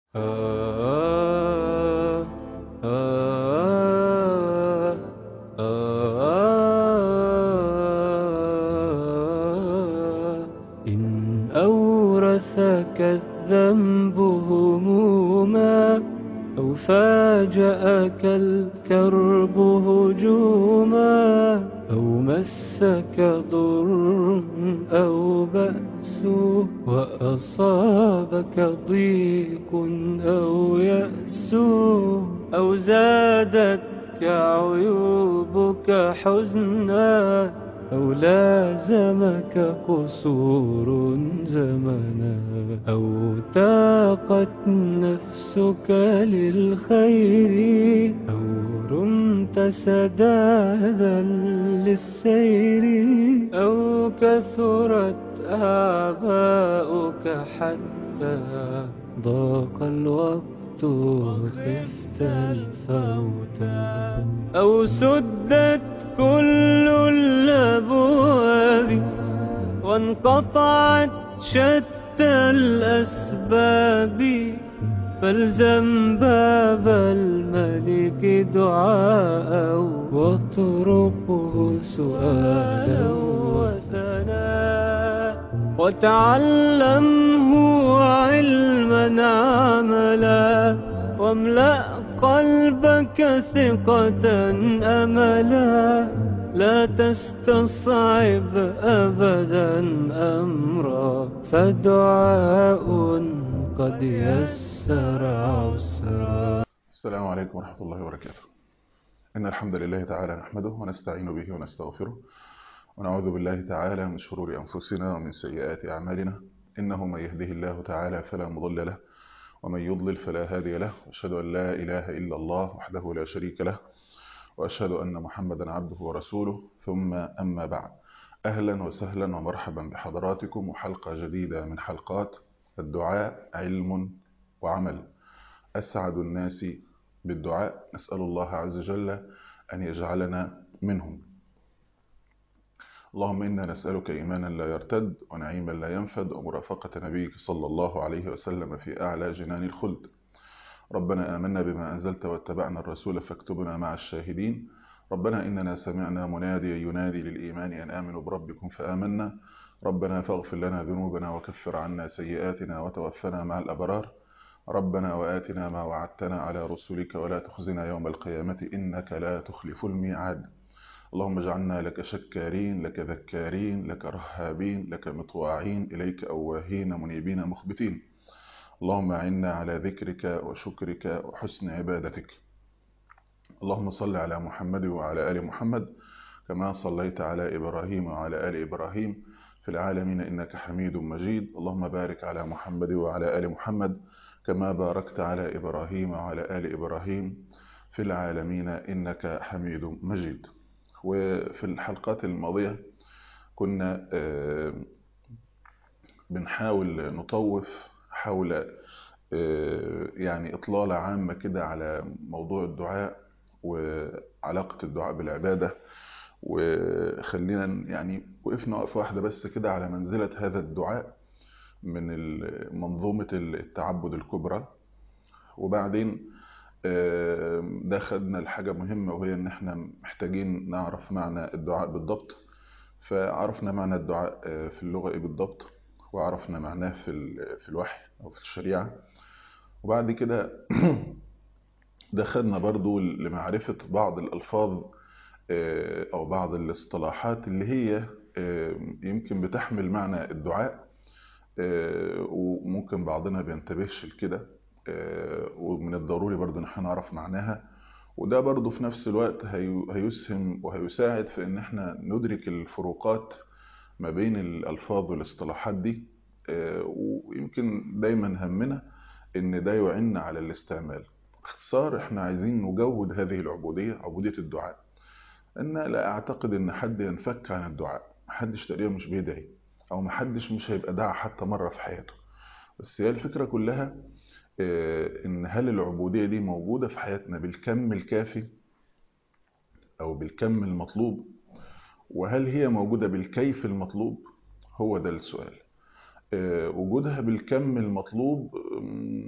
إن أورثك الذنب هموما أو فاجأك الكرب هجوما أو مسك ضر أو بأس وأصابك ضيق أو يأس أو زادتك عيوبك حزنا أو لازمك قصور زمنا أو تاقت نفسك للخير أو رمت سدادا للسير أو كثرت آباؤك حتى ضاق الوقت وخفت الفوت أو سدت كل الأبواب وانقطعت شتى الأسباب فالزم باب الملك دعاء واطرقه سؤالا وثناء وتعلمه علما عملا واملأ قلبك ثقة أملا لا تستصعب أبدا أمرا فدعاء قد يسر عسرا السلام عليكم ورحمة الله وبركاته إن الحمد لله تعالى نحمده ونستعين به ونستغفره ونعوذ بالله تعالى من شرور أنفسنا ومن سيئات أعمالنا إنه من يهده الله تعالى فلا مضل له ومن يضلل فلا هادي له وأشهد أن لا إله إلا الله وحده لا شريك له وأشهد أن محمدا عبده ورسوله ثم أما بعد أهلا وسهلا ومرحبا بحضراتكم وحلقة جديدة من حلقات الدعاء علم وعمل أسعد الناس بالدعاء نسأل الله عز وجل أن يجعلنا منهم اللهم إنا نسألك إيمانا لا يرتد ونعيما لا ينفد ومرافقة نبيك صلى الله عليه وسلم في أعلى جنان الخلد ربنا آمنا بما أنزلت واتبعنا الرسول فاكتبنا مع الشاهدين ربنا إننا سمعنا مناديا ينادي للإيمان أن آمنوا بربكم فآمنا ربنا فاغفر لنا ذنوبنا وكفر عنا سيئاتنا وتوفنا مع الأبرار ربنا وآتنا ما وعدتنا على رسلك ولا تخزنا يوم القيامة إنك لا تخلف الميعاد اللهم اجعلنا لك شكارين لك ذكارين لك رهابين لك مطواعين إليك أواهين منيبين مخبتين اللهم أعنا على ذكرك وشكرك وحسن عبادتك اللهم صل على محمد وعلى آل محمد كما صليت على إبراهيم وعلى آل إبراهيم في العالمين إنك حميد مجيد اللهم بارك على محمد وعلى آل محمد كما باركت على إبراهيم وعلى آل إبراهيم في العالمين إنك حميد مجيد وفي الحلقات الماضية كنا بنحاول نطوف حول يعني إطلالة عامة كده على موضوع الدعاء وعلاقة الدعاء بالعبادة وخلينا يعني وقفنا وقفة واحدة بس كده على منزلة هذا الدعاء من منظومة التعبد الكبرى وبعدين ده خدنا الحاجة مهمة وهي ان احنا محتاجين نعرف معنى الدعاء بالضبط فعرفنا معنى الدعاء في اللغة ايه بالضبط وعرفنا معناه في في الوحي او في الشريعة وبعد كده دخلنا برضو لمعرفة بعض الألفاظ أو بعض الاصطلاحات اللي هي يمكن بتحمل معنى الدعاء وممكن بعضنا بينتبهش لكده ومن الضروري برضو ان احنا نعرف معناها وده برضو في نفس الوقت هيسهم وهيساعد في ان احنا ندرك الفروقات ما بين الألفاظ والاصطلاحات دي ويمكن دايما همنا ان ده يعيننا على الاستعمال باختصار احنا عايزين نجود هذه العبودية عبودية الدعاء ان لا اعتقد ان حد ينفك عن الدعاء محدش تقريبا مش بيدعي او محدش مش هيبقى دعا حتى مرة في حياته بس هي الفكرة كلها ان هل العبودية دي موجودة في حياتنا بالكم الكافي او بالكم المطلوب وهل هي موجودة بالكيف المطلوب هو ده السؤال وجودها بالكم المطلوب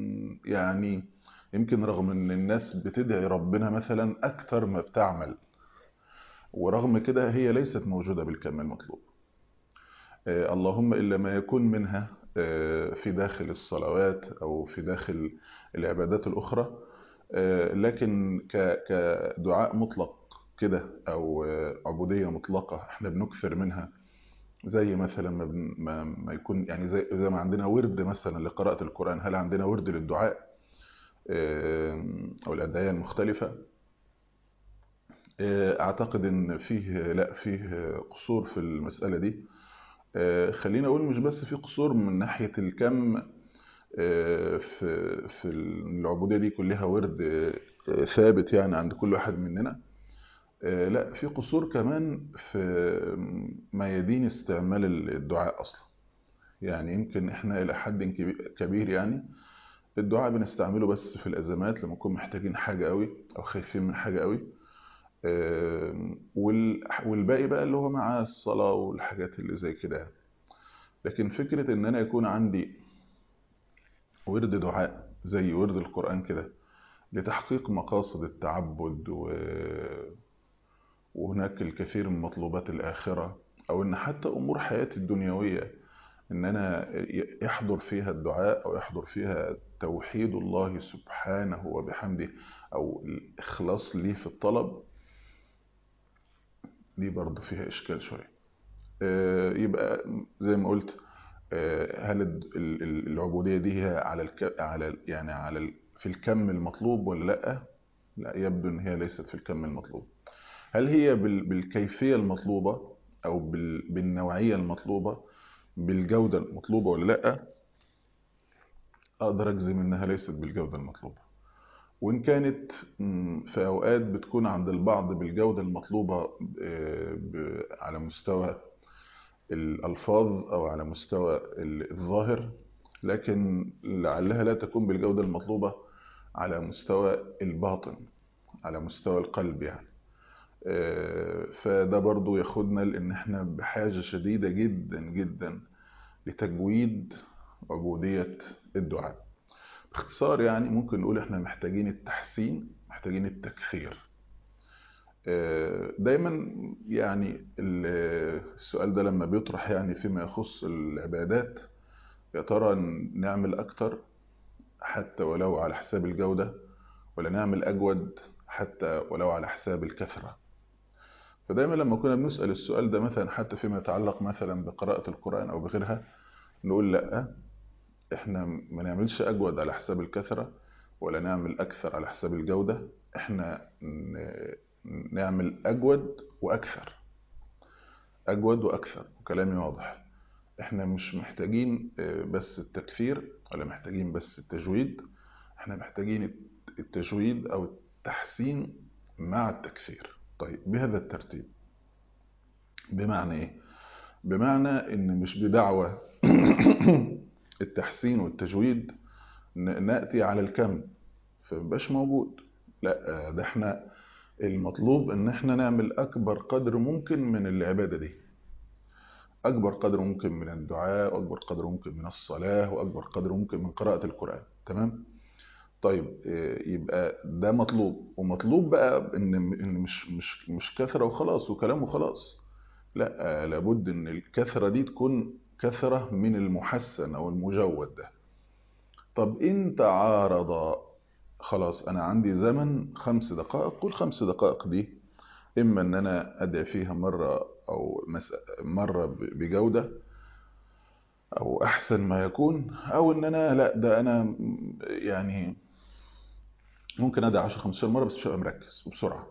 يعني يمكن رغم ان الناس بتدعي ربنا مثلا اكتر ما بتعمل ورغم كده هي ليست موجودة بالكم المطلوب آه، اللهم إلا ما يكون منها آه، في داخل الصلوات أو في داخل العبادات الأخرى آه، لكن ك- كدعاء مطلق كده أو آه، عبودية مطلقة احنا بنكثر منها زي مثلا ما, بن- ما, ما يكون يعني زي, زي ما عندنا ورد مثلا لقراءة القرآن هل عندنا ورد للدعاء آه، أو الأدعية المختلفة آه، أعتقد إن فيه لا فيه قصور في المسألة دي آه، خليني أقول مش بس في قصور من ناحية الكم آه، في في العبودية دي كلها ورد آه، ثابت يعني عند كل واحد مننا آه، لا في قصور كمان في ميادين استعمال الدعاء أصلا يعني يمكن إحنا إلى حد كبي- كبير يعني الدعاء بنستعمله بس في الأزمات لما نكون محتاجين حاجة قوي أو خايفين من حاجة قوي آم، وال- والباقي بقى اللي هو مع الصلاة والحاجات اللي زي كده يعني. لكن فكرة إن أنا يكون عندي ورد دعاء زي ورد القرآن كده لتحقيق مقاصد التعبد و... وهناك الكثير من مطلوبات الآخرة أو إن حتى أمور حياتي الدنيوية إن أنا ي- يحضر فيها الدعاء أو يحضر فيها توحيد الله سبحانه وبحمده أو الإخلاص ليه في الطلب دي برضه فيها إشكال شوية آه، يبقى زي ما قلت آه، هل الد- ال- ال- العبودية دي هي على الك... على ال- يعني على ال... في الكم المطلوب ولا لأ؟ لا يبدو إن هي ليست في الكم المطلوب. هل هي بال... بالكيفية المطلوبة أو بال... بالنوعية المطلوبة بالجودة المطلوبة ولا لأ؟ أقدر أجزم إنها ليست بالجودة المطلوبة. وإن كانت مم، في أوقات بتكون عند البعض بالجودة المطلوبة آه، ب... على مستوى الألفاظ أو على مستوى ال- الظاهر لكن لعلها لا تكون بالجودة المطلوبة على مستوى الباطن على مستوى القلب يعني آه، فده برضو ياخدنا لأن احنا بحاجة شديدة جدا جدا لتجويد عبودية الدعاء باختصار يعني ممكن نقول احنا محتاجين التحسين محتاجين التكثير آه، دايما يعني ال- السؤال ده لما بيطرح يعني فيما يخص العبادات يا ترى نعمل أكتر حتى ولو على حساب الجودة ولا نعمل أجود حتى ولو على حساب الكثرة فدايما لما كنا بنسأل السؤال ده مثلا حتى فيما يتعلق مثلا بقراءة القرآن أو بغيرها نقول لأ احنا ما نعملش أجود على حساب الكثرة ولا نعمل أكثر على حساب الجودة احنا ن- نعمل أجود وأكثر أجود وأكثر وكلامي واضح احنا مش محتاجين آه، بس التكثير ولا محتاجين بس التجويد احنا محتاجين التجويد او التحسين مع التكثير طيب بهذا الترتيب بمعنى ايه بمعنى ان مش بدعوة التحسين والتجويد ن- نأتي على الكم فمبقاش موجود لا آه، ده احنا المطلوب ان احنا نعمل اكبر قدر ممكن من العبادة دي أكبر قدر ممكن من الدعاء وأكبر قدر ممكن من الصلاة وأكبر قدر ممكن من قراءة القرآن تمام؟ طيب آه، يبقى ده مطلوب ومطلوب بقى إن إن مش مش مش كثرة وخلاص وكلام وخلاص لا آه، لابد إن الكثرة دي تكون كثرة من المحسن أو المجود ده طب إن تعارض خلاص أنا عندي زمن خمس دقائق قول خمس دقائق دي إما إن أنا أدعي فيها مرة أو مس- مرة ب- بجودة او احسن ما يكون او ان انا لا ده انا م- يعني ممكن ادعي 10 15 مره بس مش هبقى مركز وبسرعه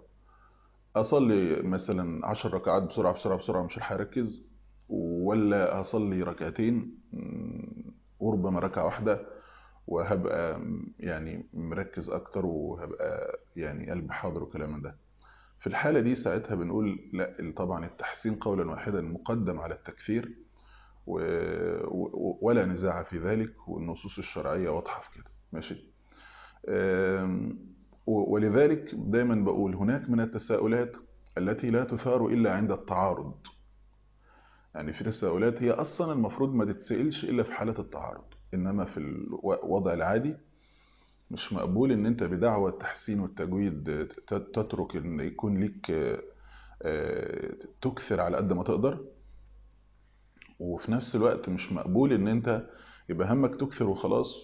اصلي مثلا 10 ركعات بسرعه بسرعه بسرعه مش هلحق اركز ولا اصلي ركعتين م، وربما ركعه واحده وهبقى م، يعني مركز اكتر وهبقى يعني قلبي حاضر وكلام من ده في الحاله دي ساعتها بنقول لا طبعا التحسين قولا واحدا مقدم على التكثير و... و... ولا نزاع في ذلك والنصوص الشرعية واضحة في كده ماشي أم، و- ولذلك دايما بقول هناك من التساؤلات التي لا تثار إلا عند التعارض يعني في تساؤلات هي أصلا المفروض ما تتسألش إلا في حالة التعارض إنما في الوضع العادي مش مقبول ان انت بدعوى التحسين والتجويد تترك ان يكون ليك تكثر على قد ما تقدر وفي نفس الوقت مش مقبول ان انت يبقى همك تكثر وخلاص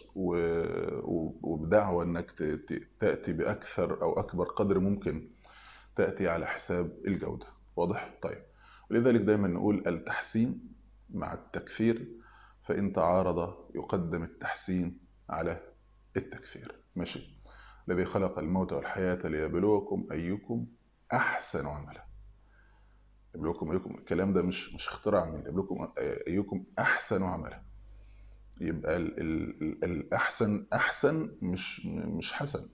وبدعوى انك تأتي بأكثر او اكبر قدر ممكن تأتي على حساب الجودة واضح؟ طيب ولذلك دايما نقول التحسين مع التكثير فإن تعارض يقدم التحسين على التكثير ماشي الذي خلق الموت والحياة ليبلوكم أيكم أحسن عملا يبلوكم أيكم الكلام ده مش مش اختراع من يبلوكم أيكم أحسن عملا يبقى ال ال الأحسن أحسن مش مش حسن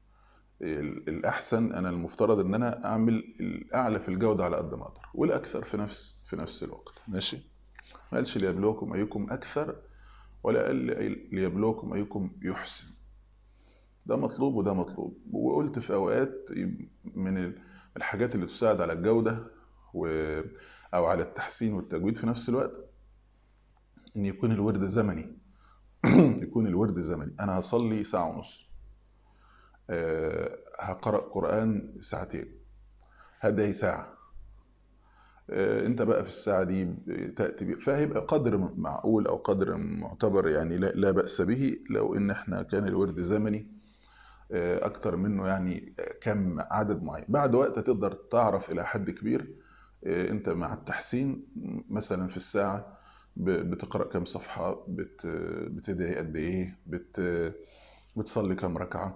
الأحسن أنا المفترض إن أنا أعمل الأعلى في الجودة على قد ما أقدر والأكثر في نفس في نفس الوقت ماشي ما قالش ليبلوكم أيكم أكثر ولا قال ليبلوكم أيكم يحسن ده مطلوب وده مطلوب وقلت في أوقات من الحاجات اللي تساعد على الجودة و أو على التحسين والتجويد في نفس الوقت إن يكون الورد زمني يكون الورد زمني أنا هصلي ساعة ونص أه هقرأ قرآن ساعتين هدعي ساعة أه انت بقى في الساعة دي تأتي بي فهيبقى قدر معقول او قدر معتبر يعني لا, لا بأس به لو ان احنا كان الورد زمني أه اكتر منه يعني كم عدد معين بعد وقت تقدر تعرف الى حد كبير انت مع التحسين مثلا في الساعة بتقرأ كم صفحة بت بتدعي قد ايه بت بتصلي كم ركعة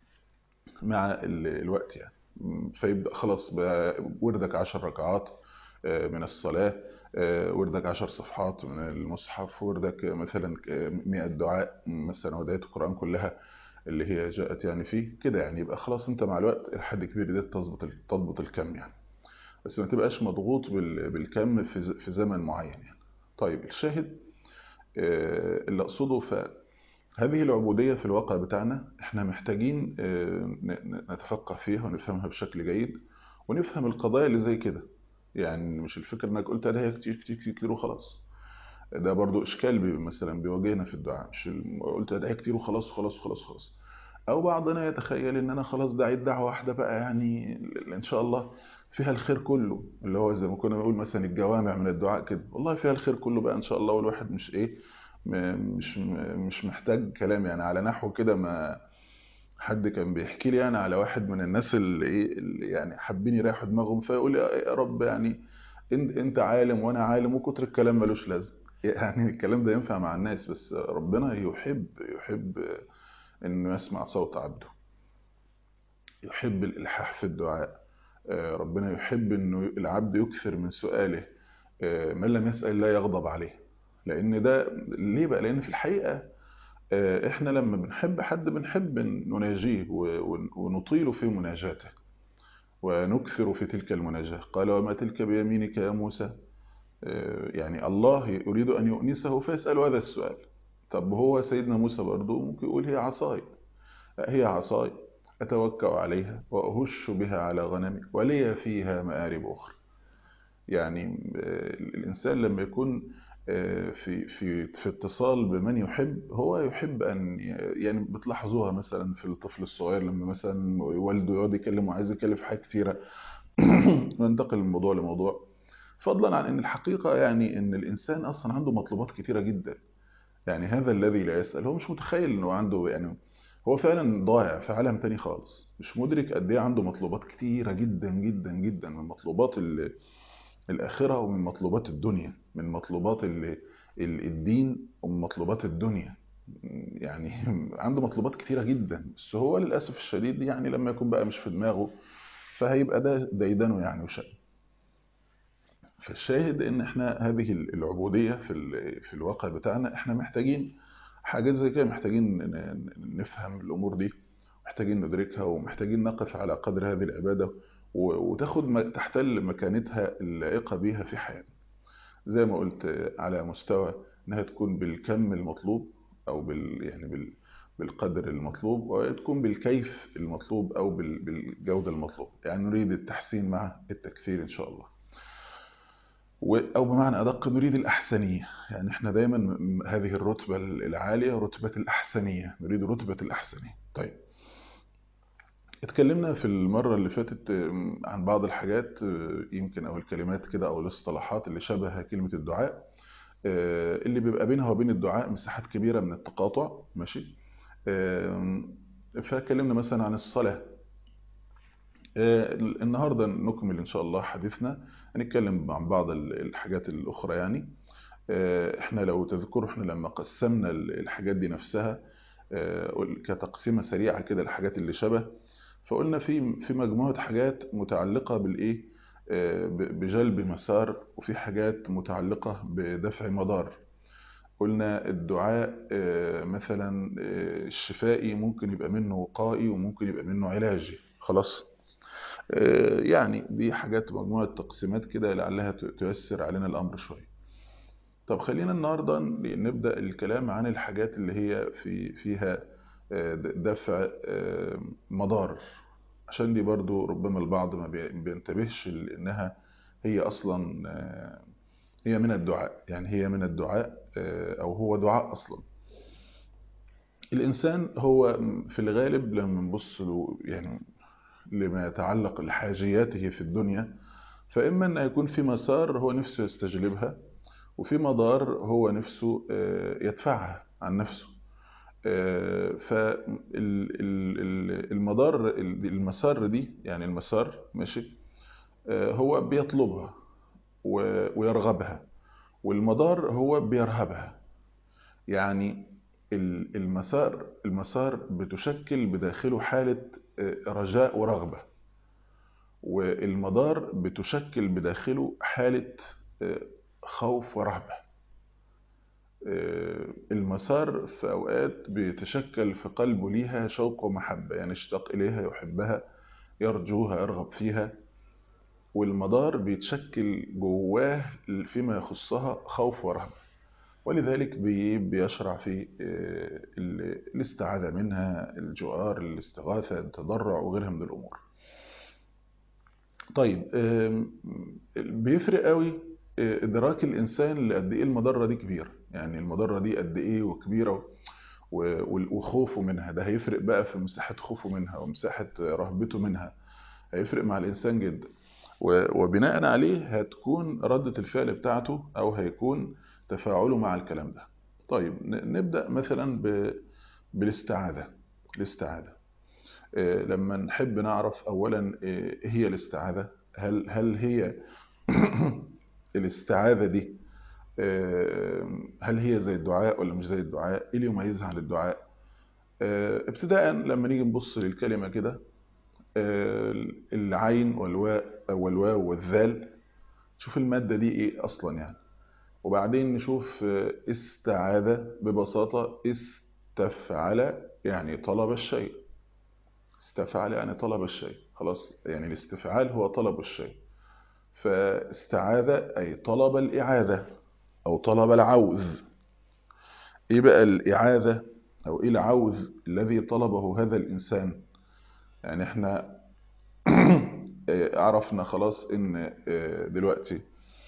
مع الوقت يعني فيبدأ خلاص بقى وردك عشر ركعات من الصلاة وردك عشر صفحات من المصحف وردك مثلا مئة دعاء مثلا ودعية القرآن كلها اللي هي جاءت يعني فيه كده يعني يبقى خلاص انت مع الوقت لحد كبير ده تضبط تضبط الكم يعني بس ما تبقاش مضغوط بالكم في زمن معين يعني طيب الشاهد اللي اقصده ف هذه العبودية في الواقع بتاعنا احنا محتاجين نتفقه فيها ونفهمها بشكل جيد ونفهم القضايا اللي زي كده يعني مش الفكرة انك قلت عليها كتير كتير كتير, كتير وخلاص ده برضو اشكال بي مثلا بيواجهنا في الدعاء مش قلت ادعي كتير وخلاص وخلاص وخلاص وخلاص او بعضنا يتخيل ان انا خلاص دعيت دعوة واحدة بقى يعني ان شاء الله فيها الخير كله اللي هو زي ما كنا بنقول مثلا الجوامع من الدعاء كده والله فيها الخير كله بقى ان شاء الله والواحد مش ايه مش مش محتاج كلام يعني على نحو كده ما حد كان بيحكي لي يعني على واحد من الناس اللي ايه اللي يعني حابين يريحوا دماغهم فيقول يا رب يعني انت عالم وانا عالم وكتر الكلام ملوش لازم يعني الكلام ده ينفع مع الناس بس ربنا يحب يحب انه يسمع صوت عبده يحب الالحاح في الدعاء ربنا يحب انه العبد يكثر من سؤاله من لم يسأل لا يغضب عليه لان ده ليه بقى لان في الحقيقة احنا لما بنحب حد بنحب نناجيه ونطيل في مناجاته ونكثر في تلك المناجاة قال وما تلك بيمينك يا موسى يعني الله يريد أن يؤنسه فيسأل هذا السؤال طب هو سيدنا موسى برضه ممكن يقول هي عصاي هي عصاي أتوكأ عليها وأهش بها على غنمي ولي فيها مآرب أخرى يعني الإنسان لما يكون في في في اتصال بمن يحب هو يحب ان يعني بتلاحظوها مثلا في الطفل الصغير لما مثلا والده يقعد يكلمه عايز يتكلم في حاجات كتيره ننتقل من موضوع لموضوع فضلا عن ان الحقيقه يعني ان الانسان اصلا عنده مطلوبات كتيره جدا يعني هذا الذي لا يسال هو مش متخيل انه عنده يعني هو فعلا ضايع في عالم تاني خالص مش مدرك قد ايه عنده مطلوبات كتيره جدا جدا جدا من مطلوبات اللي الآخرة ومن مطلوبات الدنيا من مطلوبات الدين ومن مطلوبات الدنيا يعني عنده مطلوبات كتيرة جدا بس هو للأسف الشديد يعني لما يكون بقى مش في دماغه فهيبقى ده ديدنه يعني وشأن فالشاهد ان احنا هذه العبودية في في الواقع بتاعنا احنا محتاجين حاجات زي كده محتاجين نفهم الامور دي محتاجين ندركها ومحتاجين نقف على قدر هذه العبادة وتاخد تحتل مكانتها اللائقة بيها في حياتنا زي ما قلت على مستوى انها تكون بالكم المطلوب او بال يعني بال بالقدر المطلوب وتكون بالكيف المطلوب او بالجودة المطلوب يعني نريد التحسين مع التكثير ان شاء الله أو بمعنى أدق نريد الأحسنية يعني إحنا دايما هذه الرتبة العالية رتبة الأحسنية نريد رتبة الأحسنية طيب اتكلمنا في المرة اللي فاتت عن بعض الحاجات يمكن أو الكلمات كده أو الاصطلاحات اللي شبه كلمة الدعاء اللي بيبقى بينها وبين الدعاء مساحات كبيرة من التقاطع ماشي فكلمنا مثلا عن الصلاة النهاردة نكمل إن شاء الله حديثنا هنتكلم عن بعض الحاجات الأخرى يعني احنا لو تذكروا احنا لما قسمنا الحاجات دي نفسها كتقسيمة سريعة كده الحاجات اللي شبه فقلنا في في مجموعة حاجات متعلقة بالإيه بجلب مسار وفي حاجات متعلقة بدفع مدار قلنا الدعاء مثلا الشفائي ممكن يبقى منه وقائي وممكن يبقى منه علاجي خلاص يعني دي حاجات مجموعة تقسيمات كده لعلها تيسر علينا الأمر شوية طب خلينا النهاردة نبدأ الكلام عن الحاجات اللي هي في فيها دفع مضار عشان دي برضو ربما البعض ما بينتبهش لأنها هي أصلا هي من الدعاء يعني هي من الدعاء أو هو دعاء أصلا الإنسان هو في الغالب لما نبص له يعني لما يتعلق لحاجياته في الدنيا فإما أن يكون في مسار هو نفسه يستجلبها وفي مضار هو نفسه يدفعها عن نفسه فالمضار المسار دي يعني المسار ماشي هو بيطلبها ويرغبها والمضار هو بيرهبها يعني المسار المسار بتشكل بداخله حالة رجاء ورغبة والمدار بتشكل بداخله حالة خوف ورهبة المسار في أوقات بيتشكل في قلبه ليها شوق ومحبة يعني اشتاق إليها يحبها يرجوها يرغب فيها والمدار بيتشكل جواه فيما يخصها خوف ورهبة ولذلك بيشرع في الاستعاذة منها الجؤار الاستغاثة التضرع وغيرها من الأمور طيب بيفرق قوي إدراك الإنسان لقد إيه المضرة دي كبيرة يعني المضرة دي قد إيه وكبيرة وخوفه منها ده هيفرق بقى في مساحة خوفه منها ومساحة رهبته منها هيفرق مع الإنسان جدا وبناء عليه هتكون ردة الفعل بتاعته أو هيكون تفاعله مع الكلام ده طيب نبدأ مثلا بالاستعاذة الاستعاذة لما نحب نعرف أولا إيه هي الاستعاذة هل, هل هي الاستعاذة دي هل هي زي الدعاء ولا مش زي الدعاء ايه اللي يميزها عن الدعاء ابتداء لما نيجي نبص للكلمة كده العين والواء والواو والذال شوف المادة دي ايه اصلا يعني وبعدين نشوف استعاذ ببساطة استفعل يعني طلب الشيء استفعل يعني طلب الشيء خلاص يعني الاستفعال هو طلب الشيء فاستعاذ أي طلب الإعاذة أو طلب العوذ إيه بقى الإعاذة أو إيه العوذ الذي طلبه هذا الإنسان يعني إحنا عرفنا خلاص إن دلوقتي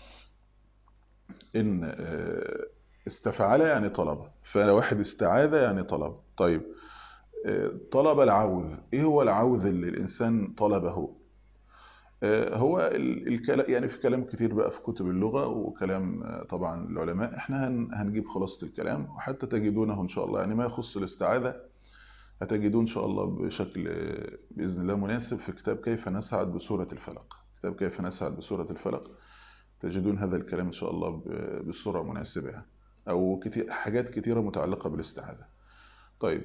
إن استفعل يعني طلب فواحد استعاذ يعني طلب طيب طلب العوذ إيه هو العوذ اللي الإنسان طلبه هو الكلام يعني في كلام كتير بقى في كتب اللغة وكلام طبعا العلماء احنا هنجيب خلاصة الكلام وحتى تجدونه ان شاء الله يعني ما يخص الاستعاذة هتجدون ان شاء الله بشكل بإذن الله مناسب في كتاب كيف نسعد بسورة الفلق كتاب كيف نسعد بسورة الفلق تجدون هذا الكلام ان شاء الله بصورة مناسبة او كتير حاجات كتيرة متعلقة بالاستعاذة طيب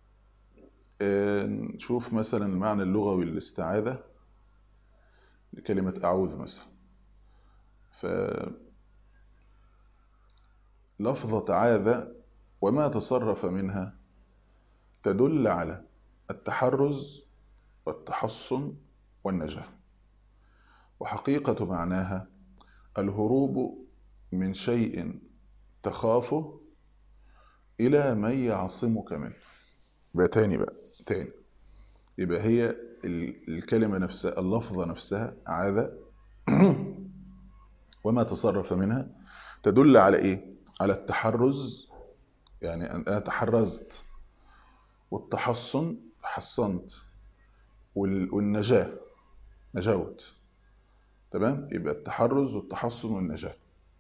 نشوف مثلا المعنى اللغوي للاستعاذة كلمة أعوذ مثلا ف لفظة عاذ وما تصرف منها تدل على التحرز والتحصن والنجاة وحقيقة معناها الهروب من شيء تخافه إلى من يعصمك منه يبقى تاني بقى تاني يبقى هي الكلمة نفسها اللفظة نفسها عاذ وما تصرف منها تدل على إيه؟ على التحرز يعني أنا تحرزت والتحصن حصنت والنجاة نجوت تمام يبقى التحرز والتحصن والنجاة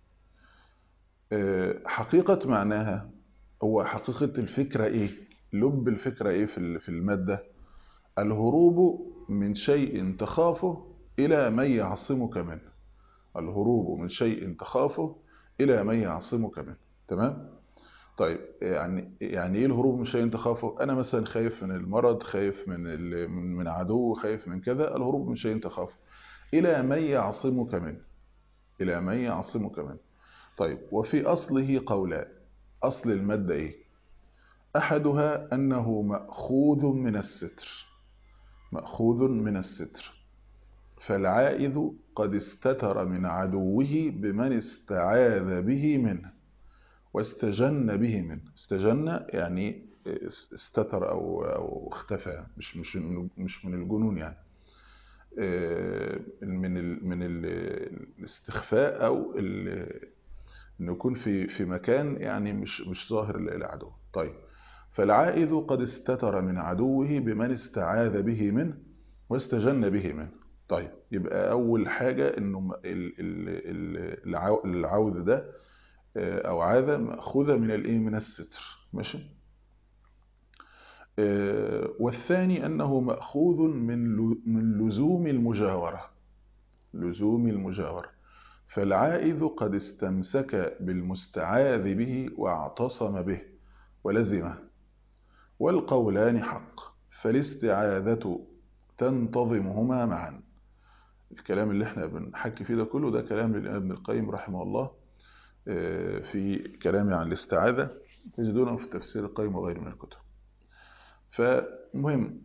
حقيقة معناها هو حقيقة الفكرة إيه لب الفكرة إيه في المادة الهروب من شيء تخافه إلى من يعصمك منه الهروب من شيء تخافه إلى من يعصمك منه تمام طيب يعني يعني ايه الهروب من شيء تخافه انا مثلا خايف من المرض خايف من من عدو خايف من كذا الهروب من شيء تخافه الى من يعصمك منه الى من يعصمك منه طيب وفي اصله قولان اصل الماده ايه احدها انه ماخوذ من الستر ماخوذ من الستر فالعائذ قد استتر من عدوه بمن استعاذ به منه واستجن به منه استجن يعني استتر او او اختفى مش مش مش من الجنون يعني من ال من ال الاستخفاء او انه يكون في في مكان يعني مش مش ظاهر للعدو طيب فالعائذ قد استتر من عدوه بمن استعاذ به منه واستجن به منه طيب يبقى اول حاجه انه العوذ ده او عاذة مأخوذة من الايه من الستر ماشي والثاني انه مأخوذ من من لزوم المجاورة لزوم المجاورة فالعائذ قد استمسك بالمستعاذ به واعتصم به ولزمه والقولان حق فالاستعاذة تنتظمهما معا الكلام اللي احنا بنحكي فيه ده كله ده كلام لابن القيم رحمه الله في كلامي عن الاستعاذة تجدونه في تفسير القيم وغيره من الكتب فمهم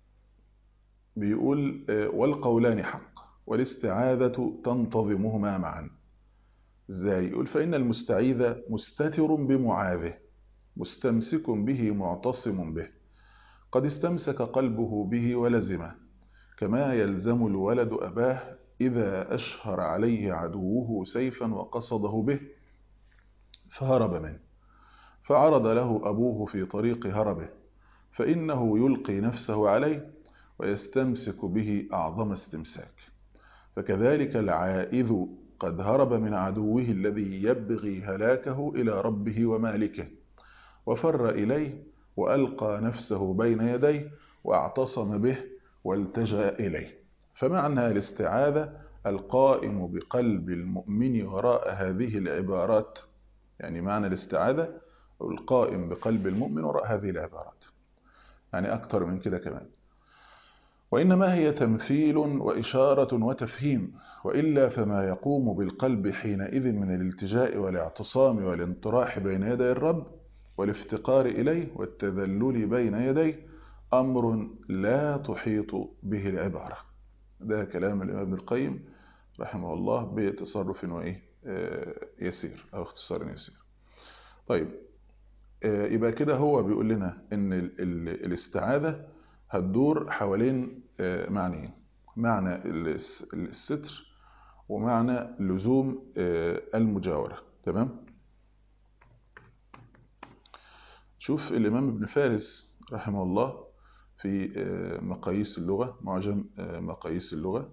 بيقول والقولان حق والاستعاذة تنتظمهما معا ازاي يقول فإن المستعيذ مستتر بمعاذه مستمسك به معتصم به قد استمسك قلبه به ولزمه كما يلزم الولد أباه إذا أشهر عليه عدوه سيفا وقصده به فهرب منه فعرض له أبوه في طريق هربه فإنه يلقي نفسه عليه ويستمسك به أعظم استمساك فكذلك العائذ قد هرب من عدوه الذي يبغي هلاكه إلى ربه ومالكه وفر إليه وألقى نفسه بين يديه واعتصم به والتجأ إليه فمعنى الاستعاذة القائم بقلب المؤمن وراء هذه العبارات يعني معنى الاستعاذة القائم بقلب المؤمن وراء هذه العبارات يعني أكثر من كده كمان وإنما هي تمثيل وإشارة وتفهيم وإلا فما يقوم بالقلب حينئذ من الالتجاء والاعتصام والانطراح بين يدي الرب والافتقار إليه والتذلل بين يديه أمر لا تحيط به العبارة ده كلام الإمام ابن القيم رحمه الله بتصرف وإيه يسير أو اختصار يسير طيب يبقى كده هو بيقول لنا إن الاستعاذة هتدور حوالين معنيين معنى الستر ومعنى لزوم المجاورة تمام شوف الإمام ابن فارس رحمه الله في مقاييس اللغة معجم مقاييس اللغة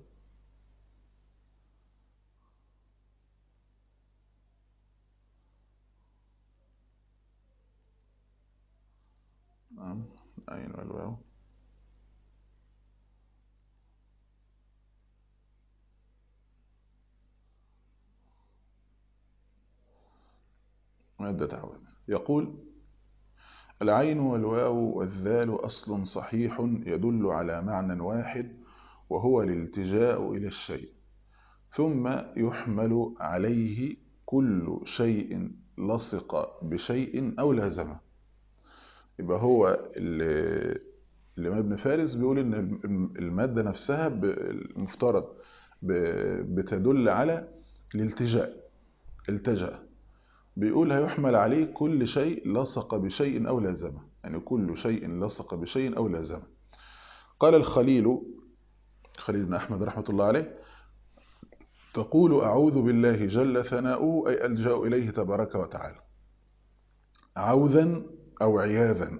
أين والواو مادة تعود يقول العين والواو والذال أصل صحيح يدل على معنى واحد وهو الالتجاء إلى الشيء ثم يحمل عليه كل شيء لصق بشيء أو لازمه يبقى هو اللي ابن فارس بيقول ان المادة نفسها المفترض بتدل على الالتجاء التجأ بيقول هيحمل عليه كل شيء لصق بشيء أو لازمه يعني كل شيء لصق بشيء أو لازمه قال الخليل خليل بن أحمد رحمة الله عليه تقول أعوذ بالله جل ثناؤه أي ألجأ إليه تبارك وتعالى عوذا أو عياذا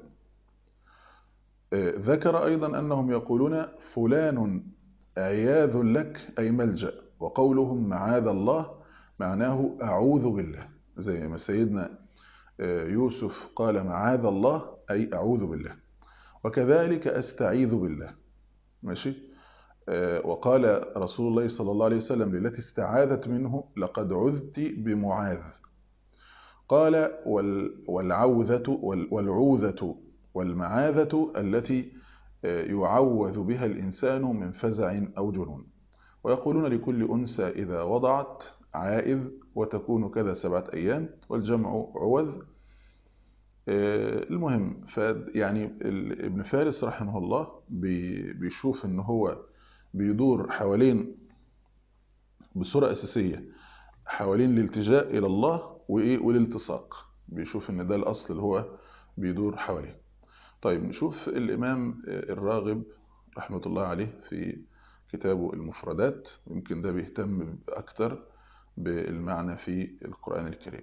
ذكر أيضا أنهم يقولون فلان عياذ لك أي ملجأ وقولهم معاذ الله معناه أعوذ بالله زي ما سيدنا يوسف قال معاذ الله أي أعوذ بالله وكذلك أستعيذ بالله ماشي وقال رسول الله صلى الله عليه وسلم للتي استعاذت منه لقد عذت بمعاذ قال والعوذة والعوذة والمعاذة التي يعوذ بها الإنسان من فزع أو جنون ويقولون لكل أنثى إذا وضعت عائذ وتكون كذا سبعة أيام والجمع عوذ المهم يعني ابن فارس رحمه الله بيشوف ان هو بيدور حوالين بصورة أساسية حوالين الالتجاء إلى الله وإيه والالتصاق بيشوف ان ده الأصل اللي هو بيدور حواليه طيب نشوف الإمام الراغب رحمة الله عليه في كتابه المفردات يمكن ده بيهتم أكتر بالمعنى في القرآن الكريم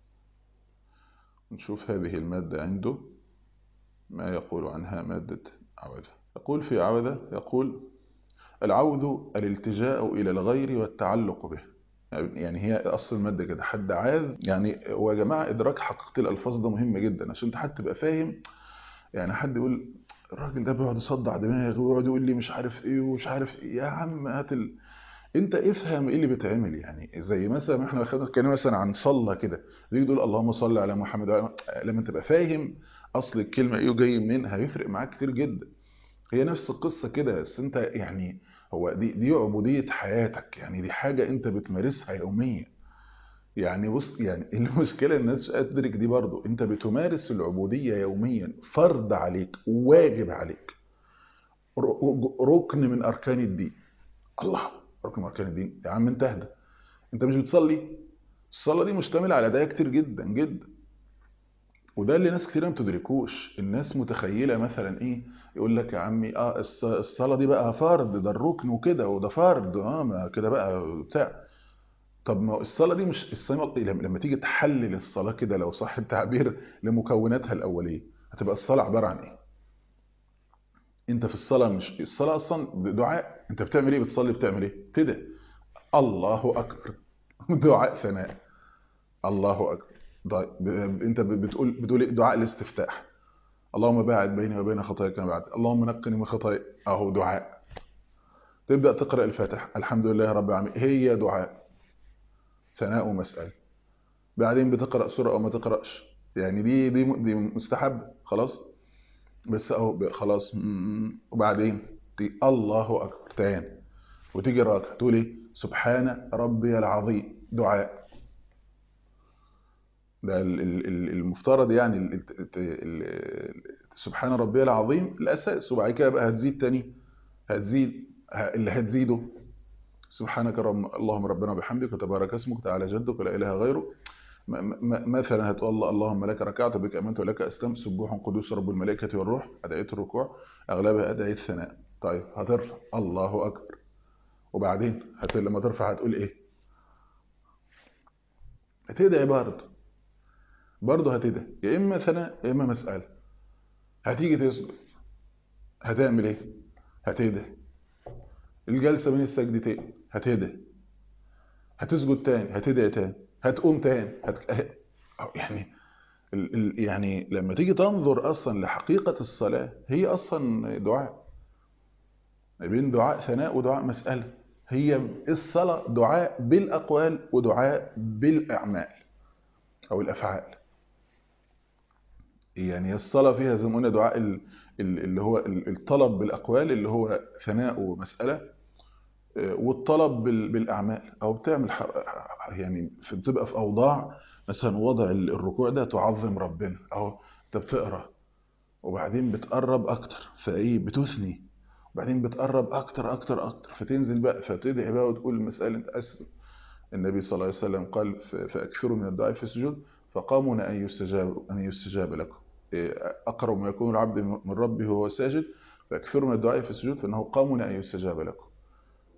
نشوف هذه المادة عنده ما يقول عنها مادة عوذة يقول في عوذة يقول العوذ الالتجاء إلى الغير والتعلق به يعني هي أصل المادة كده حد عاذ يعني ويا جماعة إدراك حقيقة الألفاظ ده مهم جدا عشان انت حد تبقى فاهم يعني حد يقول الراجل ده بيقعد يصدع دماغي ويقعد يقول لي مش عارف ايه ومش عارف ايه يا عم هات ال... انت افهم ايه اللي بيتعمل يعني زي مثلا ما احنا خدنا كلمه مثلا عن صلى كده تيجي تقول اللهم صل على محمد وعلى لما تبقى فاهم اصل الكلمه ايه وجاي منين هيفرق معاك كتير جدا هي نفس القصه كده بس انت يعني هو دي دي عبوديه حياتك يعني دي حاجه انت بتمارسها يوميا يعني بص يعني المشكله الناس مش تدرك دي برضو انت بتمارس العبوديه يوميا فرض عليك واجب عليك ركن من اركان الدين الله ركن من اركان الدين يا عم انت اهدى انت مش بتصلي الصلاه دي مشتمله على ادعيه كتير جدا جدا وده اللي ناس كتير ما بتدركوش الناس متخيله مثلا ايه يقول لك يا عمي اه الصلاه دي بقى فرض ده الركن وكده وده فرض اه ما كده بقى بتاع طب ما الصلاة دي مش الصلاة لما تيجي تحلل الصلاة كده لو صح التعبير لمكوناتها الأولية هتبقى الصلاة عبارة عن إيه؟ أنت في الصلاة مش الصلاة أصلا دعاء أنت بتعمل إيه بتصلي بتعمل إيه؟ تدعي الله أكبر دعاء ثناء الله أكبر طيب أنت بتقول بتقول دعاء الاستفتاح اللهم باعد بيني وبين خطاياي كما بعد اللهم نقني من خطاياي أهو دعاء تبدأ تقرأ الفاتحة الحمد لله رب العالمين هي دعاء ثناء ومسألة بعدين بتقرأ سورة أو ما تقرأش يعني دي دي دي مستحب خلاص بس أهو خلاص وبعدين تي الله أكبر تاني وتيجي راكع تقول إيه سبحان ربي العظيم دعاء ده المفترض يعني سبحان ربي العظيم الأساس وبعد كده بقى هتزيد تاني هتزيد اللي هتزيده سبحانك رب اللهم ربنا وبحمدك وتبارك اسمك تعالى جدك ولا اله غيره مثلا هتقول الله اللهم لك ركعت بك امنت ولك استم سبوح قدوس رب الملائكه والروح ادعيه الركوع اغلبها ادعيه الثناء طيب هترفع الله اكبر وبعدين هت لما ترفع هتقول ايه هتدعي برضه برضه هتدعي يا اما ثناء يا اما مساله هتيجي تسجد هتعمل ايه هتدعي الجلسة بين السجدتين هتدعي هتسجد تاني هتدعي تاني هتقوم تاني هت... يعني ال... ال... يعني لما تيجي تنظر اصلا لحقيقة الصلاة هي اصلا دعاء بين دعاء ثناء ودعاء مسألة هي الصلاة دعاء بالأقوال ودعاء بالأعمال أو الأفعال يعني الصلاة فيها زي ما قلنا دعاء اللي هو الطلب بالأقوال اللي هو ثناء ومسألة والطلب بالأعمال أو بتعمل يعني بتبقى في أوضاع مثلا وضع الركوع ده تعظم ربنا أو أنت بتقرأ وبعدين بتقرب أكتر فإيه بتثني وبعدين بتقرب أكتر أكتر أكتر فتنزل بقى فتدعي بقى وتقول المسألة أنت أسلم النبي صلى الله عليه وسلم قال فأكثروا من الدعاء في السجود فقاموا أن يستجاب أن يستجاب لكم أقرب ما يكون العبد من ربه وهو ساجد فأكثروا من الدعاء في السجود فإنه قاموا أن يستجاب لكم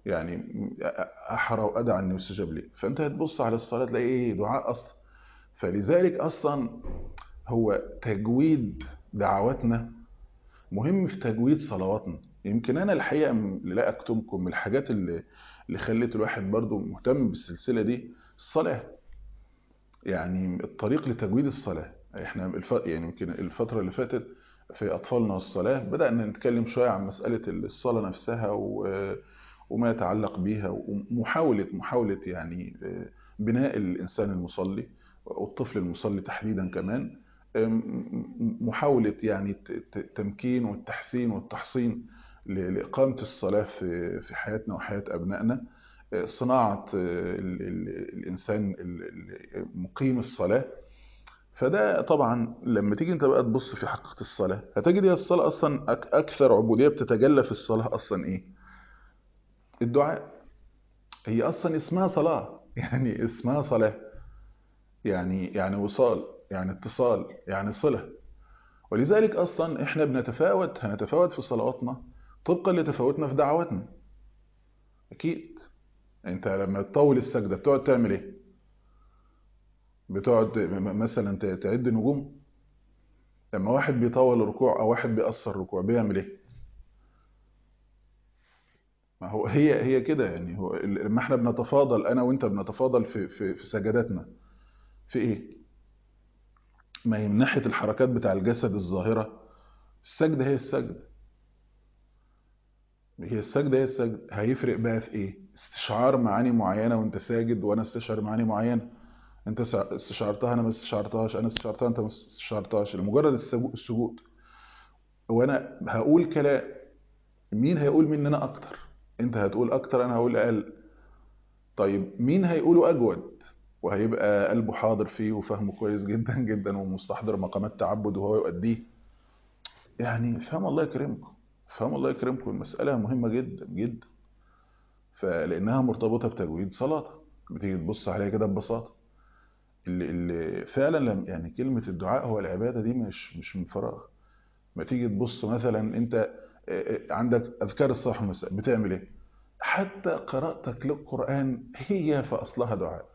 يعني أحرى وأدعى أن يستجاب لي فأنت هتبص على الصلاة تلاقي إيه دعاء أصلا فلذلك أصلا هو تجويد دعواتنا مهم في تجويد صلواتنا يمكن أنا الحقيقة لا أكتمكم من الحاجات اللي اللي خلت الواحد برضو مهتم بالسلسلة دي الصلاة يعني الطريق لتجويد الصلاة احنا الف... يعني يمكن الفترة اللي فاتت في أطفالنا والصلاة بدأنا نتكلم شوية عن مسألة الصلاة نفسها و... وما يتعلق بيها ومحاولة محاولة يعني بناء الإنسان المصلي والطفل المصلي تحديدا كمان محاولة يعني التمكين والتحسين والتحصين لإقامة الصلاة في في حياتنا وحياة أبنائنا صناعة الإنسان مقيم الصلاة فده طبعا لما تيجي انت بقى تبص في حقيقة الصلاة هتجد هي الصلاة أصلا أكثر عبودية بتتجلى في الصلاة أصلا إيه؟ الدعاء هي أصلا اسمها صلاة يعني اسمها صلاة يعني يعني وصال يعني اتصال يعني صلة ولذلك أصلا إحنا بنتفاوت هنتفاوت في صلواتنا طبقا لتفاوتنا في دعواتنا أكيد أنت لما تطول السجدة بتقعد تعمل إيه؟ بتقعد مثلا تعد نجوم لما واحد بيطول الركوع أو واحد بيقصر الركوع بيعمل إيه؟ ما هو هي هي كده يعني هو لما احنا بنتفاضل انا وانت بنتفاضل في في في سجداتنا في ايه ما هي من ناحيه الحركات بتاع الجسد الظاهره السجده هي السجد هي السجده هي السجد هيفرق بقى في ايه استشعار معاني معينه وانت ساجد وانا استشعر معاني معينه انت استشعرتها انا ما استشعرتهاش انا استشعرتها انت ما استشعرتهاش لمجرد السجود وانا هقول كلام مين هيقول مننا اكتر انت هتقول اكتر انا هقول اقل طيب مين هيقوله اجود وهيبقى قلبه حاضر فيه وفهمه كويس جدا جدا ومستحضر مقامات تعبد وهو يؤديه يعني فهم الله يكرمكم فهم الله يكرمكم المسألة مهمة جدا جدا فلأنها مرتبطة بتجويد صلاتك بتيجي تبص عليها كده ببساطة اللي, اللي فعلا لم يعني كلمة الدعاء هو العبادة دي مش مش من فراغ ما تيجي تبص مثلا انت عندك أذكار الصباح والمساء بتعمل إيه؟ حتى قراءتك للقرآن هي في أصلها دعاء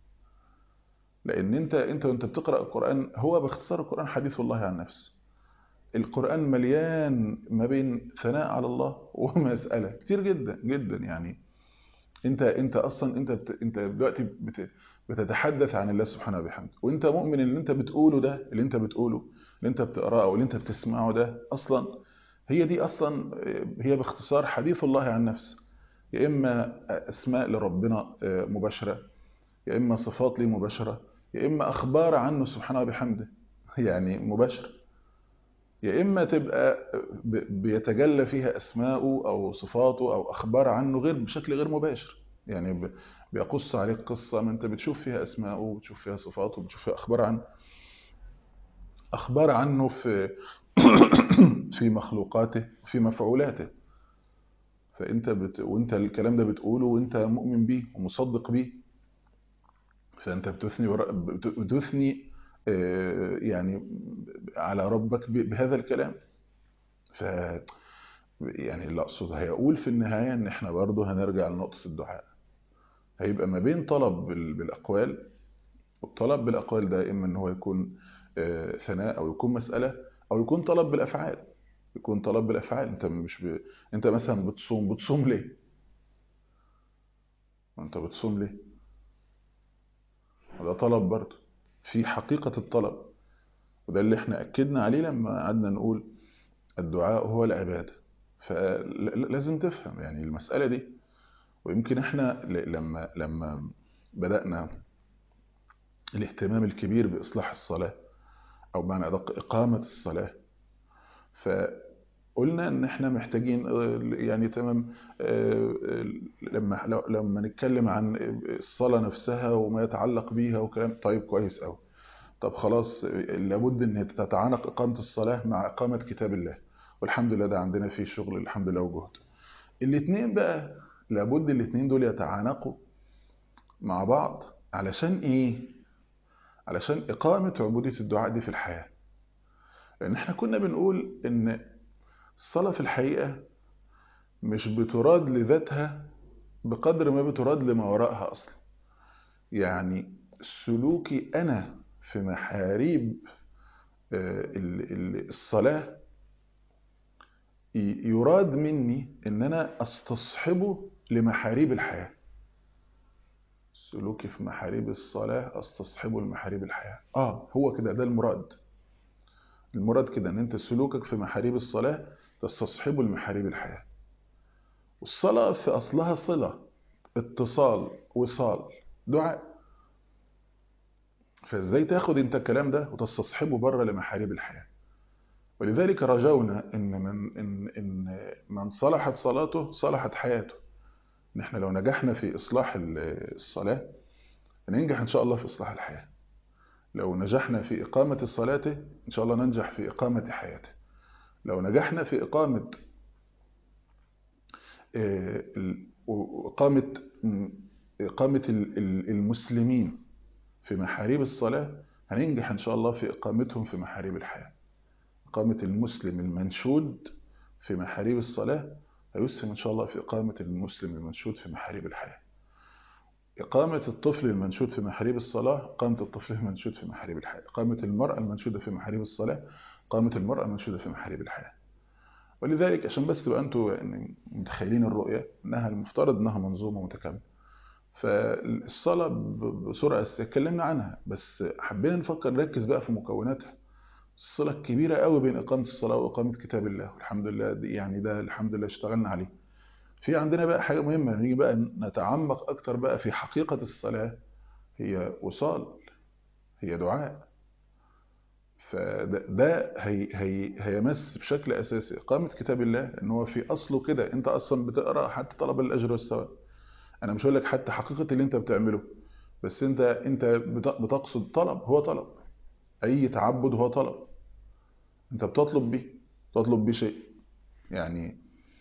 لأن أنت أنت وأنت بتقرأ القرآن هو باختصار القرآن حديث الله عن نفس القرآن مليان ما بين ثناء على الله ومسألة كتير جدا جدا يعني أنت أنت أصلا أنت بت أنت دلوقتي بت بتتحدث عن الله سبحانه وبحمده وأنت مؤمن اللي أنت بتقوله ده اللي أنت بتقوله اللي أنت بتقرأه أو اللي أنت بتسمعه ده أصلا هي دي أصلا هي باختصار حديث الله عن نفسه يا إما أسماء لربنا مباشرة يا إما صفات لي مباشرة يا إما أخبار عنه سبحانه وبحمده يعني مباشرة يا إما تبقى بيتجلى فيها أسماءه أو صفاته أو أخبار عنه غير بشكل غير مباشر يعني بيقص عليك قصة ما أنت بتشوف فيها أسماءه وبتشوف فيها صفاته وبتشوف فيها أخبار عنه أخبار عنه في في مخلوقاته وفي مفعولاته فانت بت... وانت الكلام ده بتقوله وانت مؤمن بيه ومصدق بيه فانت بتثني ور... بتثني يعني على ربك بهذا الكلام ف يعني اللي اقصد هيقول في النهايه ان احنا برضه هنرجع لنقطه الدعاء هيبقى ما بين طلب بالاقوال والطلب بالاقوال ده اما ان هو يكون ثناء او يكون مساله او يكون طلب بالافعال يكون طلب بالافعال انت مش ب... انت مثلا بتصوم بتصوم ليه انت بتصوم ليه ده طلب برضه في حقيقة الطلب وده اللي احنا اكدنا عليه لما قعدنا نقول الدعاء هو العبادة فلازم تفهم يعني المسألة دي ويمكن احنا لما لما بدأنا الاهتمام الكبير بإصلاح الصلاة أو بمعنى أدق إقامة الصلاة فقلنا إن إحنا محتاجين يعني تمام لما لما نتكلم عن الصلاة نفسها وما يتعلق بيها وكلام طيب كويس أوي طب خلاص لابد إن تتعانق إقامة الصلاة مع إقامة كتاب الله والحمد لله ده عندنا فيه شغل الحمد لله وجهد الاثنين بقى لابد الاثنين دول يتعانقوا مع بعض علشان ايه علشان إقامة عبودية الدعاء دي في الحياة لأن احنا كنا بنقول إن الصلاة في الحقيقة مش بتراد لذاتها بقدر ما بتراد لما وراءها أصلا يعني سلوكي أنا في محاريب الصلاة يراد مني ان انا استصحبه لمحاريب الحياة سلوكي في محاريب الصلاة استصحبه لمحاريب الحياة اه هو كده ده المراد المراد كده ان انت سلوكك في محاريب الصلاة تستصحبه لمحاريب الحياة والصلاة في اصلها صلة اتصال وصال دعاء فازاي تاخد انت الكلام ده وتستصحبه بره لمحاريب الحياه ولذلك رجونا ان من ان ان من صلحت صلاته صلحت حياته ان احنا لو نجحنا في اصلاح الصلاه ننجح ان شاء الله في اصلاح الحياه لو نجحنا في اقامه صلاته ان شاء الله ننجح في اقامه حياته لو نجحنا في اقامه اقامه اقامه المسلمين في محاريب الصلاه هننجح ان شاء الله في اقامتهم في محاريب الحياه إقامة المسلم المنشود في محاريب الصلاة هيسهم إن شاء الله في إقامة المسلم المنشود في محاريب الحياة إقامة الطفل المنشود في محاريب الصلاة إقامة الطفل المنشود في محاريب الحياة إقامة المرأة المنشودة في محاريب الصلاة إقامة المرأة المنشودة في محاريب الحياة ولذلك عشان بس تبقى أنتوا يعني متخيلين الرؤية إنها المفترض إنها منظومة متكاملة فالصلاة بصورة أساسية اتكلمنا عنها بس حبينا نفكر نركز بقى في مكوناتها الصلة الكبيرة قوي بين إقامة الصلاة وإقامة كتاب الله والحمد لله دي يعني ده الحمد لله اشتغلنا عليه في عندنا بقى حاجة مهمة نيجي بقى نتعمق أكتر بقى في حقيقة الصلاة هي وصال هي دعاء فده ده هي هي هيمس بشكل أساسي إقامة كتاب الله لأن هو في أصله كده أنت أصلا بتقرأ حتى طلب الأجر والثواب أنا مش هقول لك حتى حقيقة اللي أنت بتعمله بس أنت أنت بتقصد طلب هو طلب أي تعبد هو طلب أنت بتطلب به تطلب به شيء يعني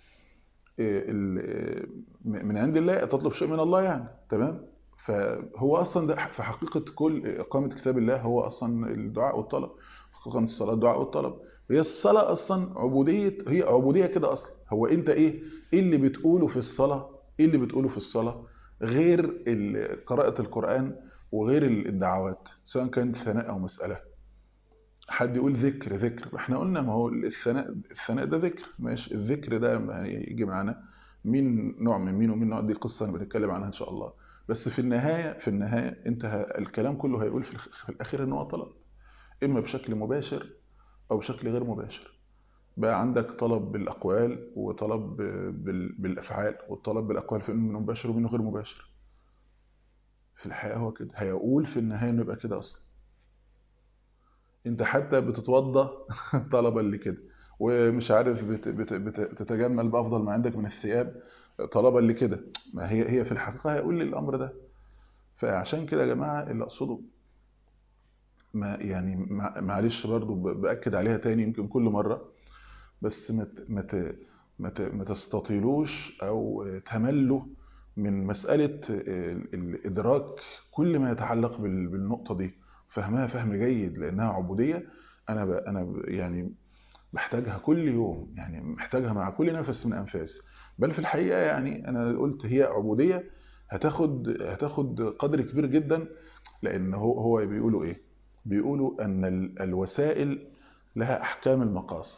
من عند الله تطلب شيء من الله يعني تمام فهو أصلا ده في حقيقة كل إقامة كتاب الله هو أصلا الدعاء والطلب حقيقة الصلاة الدعاء والطلب هي الصلاة أصلا عبودية هي عبودية كده أصلا هو أنت إيه إيه اللي بتقوله في الصلاة إيه اللي بتقوله في الصلاة غير قراءة القرآن وغير الدعوات سواء كانت ثناء أو مسألة حد يقول ذكر ذكر احنا قلنا ما هو الثناء الثناء ده ذكر ماشي الذكر ده هيجي معانا مين نوع من مين ومين نوع دي قصة انا بنتكلم عنها ان شاء الله بس في النهاية في النهاية انت الكلام كله هيقول في الاخير ان هو طلب اما بشكل مباشر او بشكل غير مباشر بقى عندك طلب بالاقوال وطلب بالافعال والطلب بالاقوال في منه مباشر ومنه غير مباشر في الحقيقة هو كده هيقول في النهاية انه يبقى كده اصلا انت حتى بتتوضى طلبا لكده ومش عارف بت بت بت بتتجمل بافضل ما عندك من الثياب طلبا لكده ما هي هي في الحقيقه هيقول لي الامر ده فعشان كده يا جماعه اللي اقصده ما يعني معلش برضو باكد عليها تاني يمكن كل مره بس ما ما ما تستطيلوش او تملوا من مساله الادراك كل ما يتعلق بالنقطه دي فهمها فهم جيد لانها عبوديه انا ب... انا ب... يعني بحتاجها كل يوم يعني محتاجها مع كل نفس من انفاسي بل في الحقيقه يعني انا قلت هي عبوديه هتاخد هتاخد قدر كبير جدا لان هو هو بيقولوا ايه بيقولوا ان الوسائل لها احكام المقاصد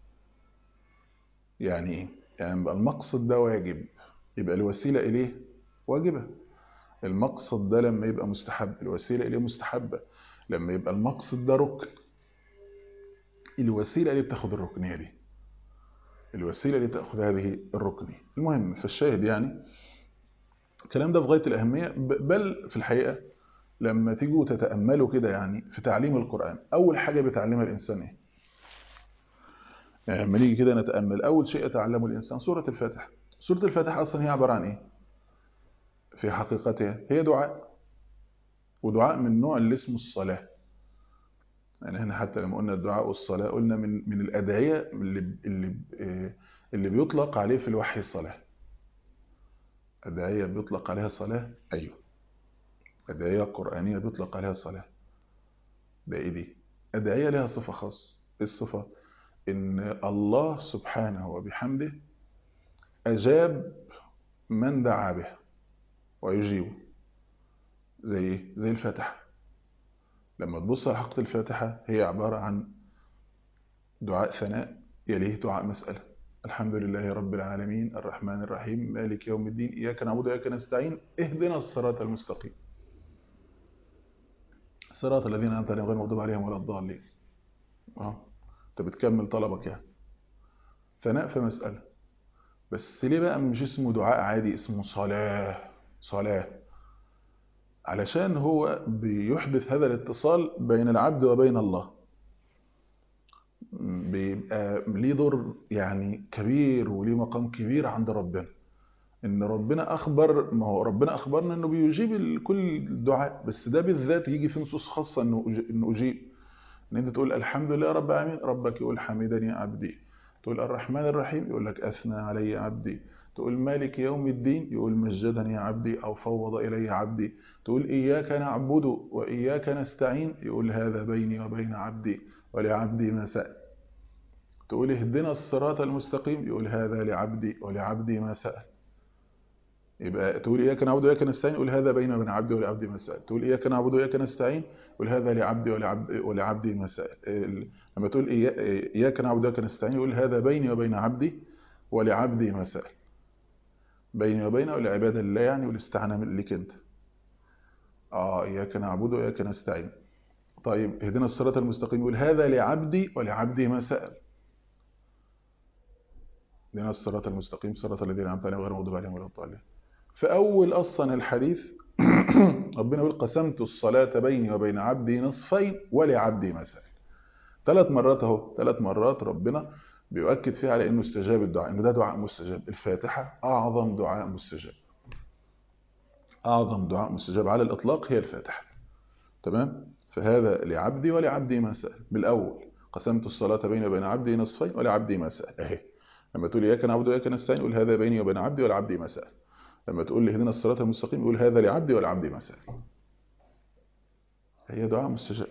يعني ايه يعني يبقى المقصد ده واجب يبقى الوسيله اليه واجبه المقصد ده لما يبقى مستحب الوسيله اليه مستحبه لما يبقى المقصد ده ركن الوسيلة اللي بتاخد الركنية دي الوسيلة اللي تأخذ هذه الركنية المهم فالشاهد يعني الكلام ده في غاية الأهمية بل في الحقيقة لما تيجوا تتأملوا كده يعني في تعليم القرآن أول حاجة بتعلمها الإنسان إيه؟ يعني لما نيجي كده نتأمل أول شيء يتعلمه الإنسان سورة الفاتحة سورة الفاتحة أصلا هي عبارة عن إيه؟ في حقيقتها هي دعاء ودعاء من نوع اللي اسمه الصلاة يعني احنا حتى لما قلنا الدعاء والصلاة قلنا من من الأدعية اللي اللي اللي بيطلق عليه في الوحي الصلاة أدعية بيطلق عليها صلاة أيوه أدعية قرآنية بيطلق عليها صلاة ده إيه دي؟ أدعية لها صفة خاصة إيه الصفة؟ إن الله سبحانه وبحمده أجاب من دعا به ويجيبه زي ايه زي الفاتحة لما تبص على حقيقة الفاتحة هي عبارة عن دعاء ثناء يليه دعاء مسألة الحمد لله رب العالمين الرحمن الرحيم مالك يوم الدين إياك نعبد وإياك نستعين اهدنا الصراط المستقيم الصراط الذين أنت غير المغضوب عليهم ولا الضالين اه انت بتكمل طلبك يعني ثناء في مسألة بس ليه بقى مش اسمه دعاء عادي اسمه صلاة صلاة علشان هو بيحدث هذا الاتصال بين العبد وبين الله بيبقى ليه دور يعني كبير وليه مقام كبير عند ربنا ان ربنا اخبر ما هو ربنا اخبرنا انه بيجيب كل الدعاء بس ده بالذات يجي في نصوص خاصه انه انه اجيب ان انت تقول الحمد لله رب العالمين ربك يقول حمدني عبدي تقول الرحمن الرحيم يقول لك اثنى علي عبدي تقول مالك يوم الدين يقول مجدني عبدي او فوض الي عبدي تقول اياك نعبد واياك نستعين يقول هذا بيني وبين عبدي ولعبدي ما سأل تقول اهدنا الصراط المستقيم يقول هذا لعبدي ولعبدي ما سأل يبقى تقول إياك نعبد وإياك نستعين يقول هذا بيني وبين عبدي ولعبدي ما سأل تقول إياك نعبد وإياك نستعين يقول هذا لعبدي ولعبدي, ولعبدي ما سأل لما تقول إياك نعبد وإياك نستعين يقول هذا بيني وبين عبدي ولعبدي ما سأل بيني وبينه والعبادة لله يعني والاستعانة لك أنت آه إياك نعبد وإياك نستعين طيب اهدنا الصراط المستقيم يقول هذا لعبدي ولعبدي ما سأل اهدنا الصراط المستقيم صراط الذين أنعمت عليهم غير المغضوب عليهم ولا الضالين فأول أصلا الحديث ربنا يقول قسمت الصلاة بيني وبين عبدي نصفين ولعبدي ما سأل ثلاث مرات اهو ثلاث مرات ربنا بيؤكد فيها على انه استجاب الدعاء انه ده دعاء مستجاب الفاتحة اعظم دعاء مستجاب اعظم دعاء مستجاب على الاطلاق هي الفاتحة تمام فهذا لعبدي ولعبدي ما سأل بالاول قسمت الصلاة بيني وبين عبدي نصفين ولعبدي ما سأل اهي لما تقول اياك نعبد واياك نستعين قول هذا بيني وبين عبدي ولعبدي ما سأل لما تقول لي اهدنا الصراط المستقيم يقول هذا لعبدي ولعبدي ما سأل هي دعاء مستجاب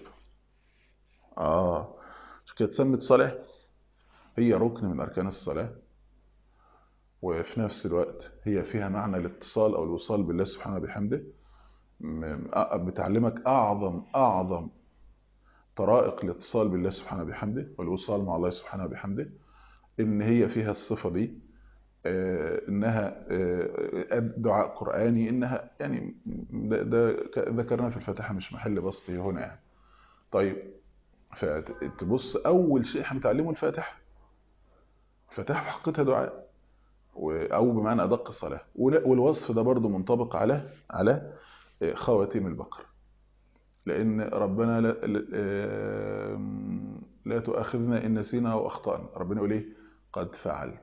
اه مش كده اتسمت صلاة هي ركن من أركان الصلاة وفي نفس الوقت هي فيها معنى الاتصال أو الوصال بالله سبحانه وبحمده بتعلمك أعظم أعظم طرائق الاتصال بالله سبحانه وبحمده والوصال مع الله سبحانه وبحمده إن هي فيها الصفة دي إنها دعاء قرآني إنها يعني ده, ده ذكرنا في الفاتحة مش محل بسطي هنا يعني طيب فتبص أول شيء هنتعلمه الفاتحة الفاتحة في حقيقتها دعاء أو بمعنى أدق صلاة والوصف ده برضو منطبق على على خواتيم البقرة لأن ربنا لا, لا تؤاخذنا إن نسينا أو أخطأنا ربنا يقول إيه قد فعلت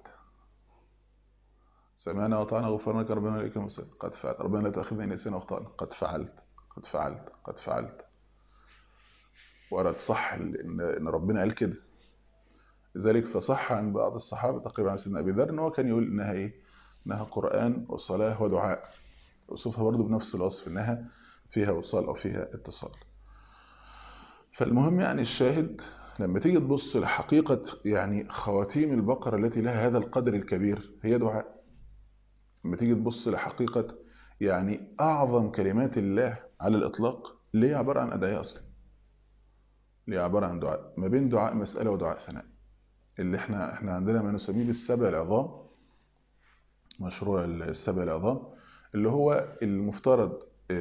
سمعنا وطعنا غفرانك ربنا إليك المصير قد فعلت ربنا لا تؤاخذنا إن نسينا أو أخطأنا قد فعلت قد فعلت قد فعلت ورد صح إن ربنا قال كده لذلك فصح عن بعض الصحابة تقريبا عن سيدنا أبي ذر إن هو كان يقول إنها إيه إنها قرآن وصلاة ودعاء وصفها برضه بنفس الوصف إنها فيها وصال أو فيها اتصال فالمهم يعني الشاهد لما تيجي تبص لحقيقة يعني خواتيم البقرة التي لها هذا القدر الكبير هي دعاء لما تيجي تبص لحقيقة يعني أعظم كلمات الله على الإطلاق اللي هي عبارة عن أدعية أصلا اللي هي عبارة عن دعاء ما بين دعاء مسألة ودعاء ثناء اللي احنا احنا عندنا ما نسميه بالسبع العظام مشروع السبع العظام اللي هو المفترض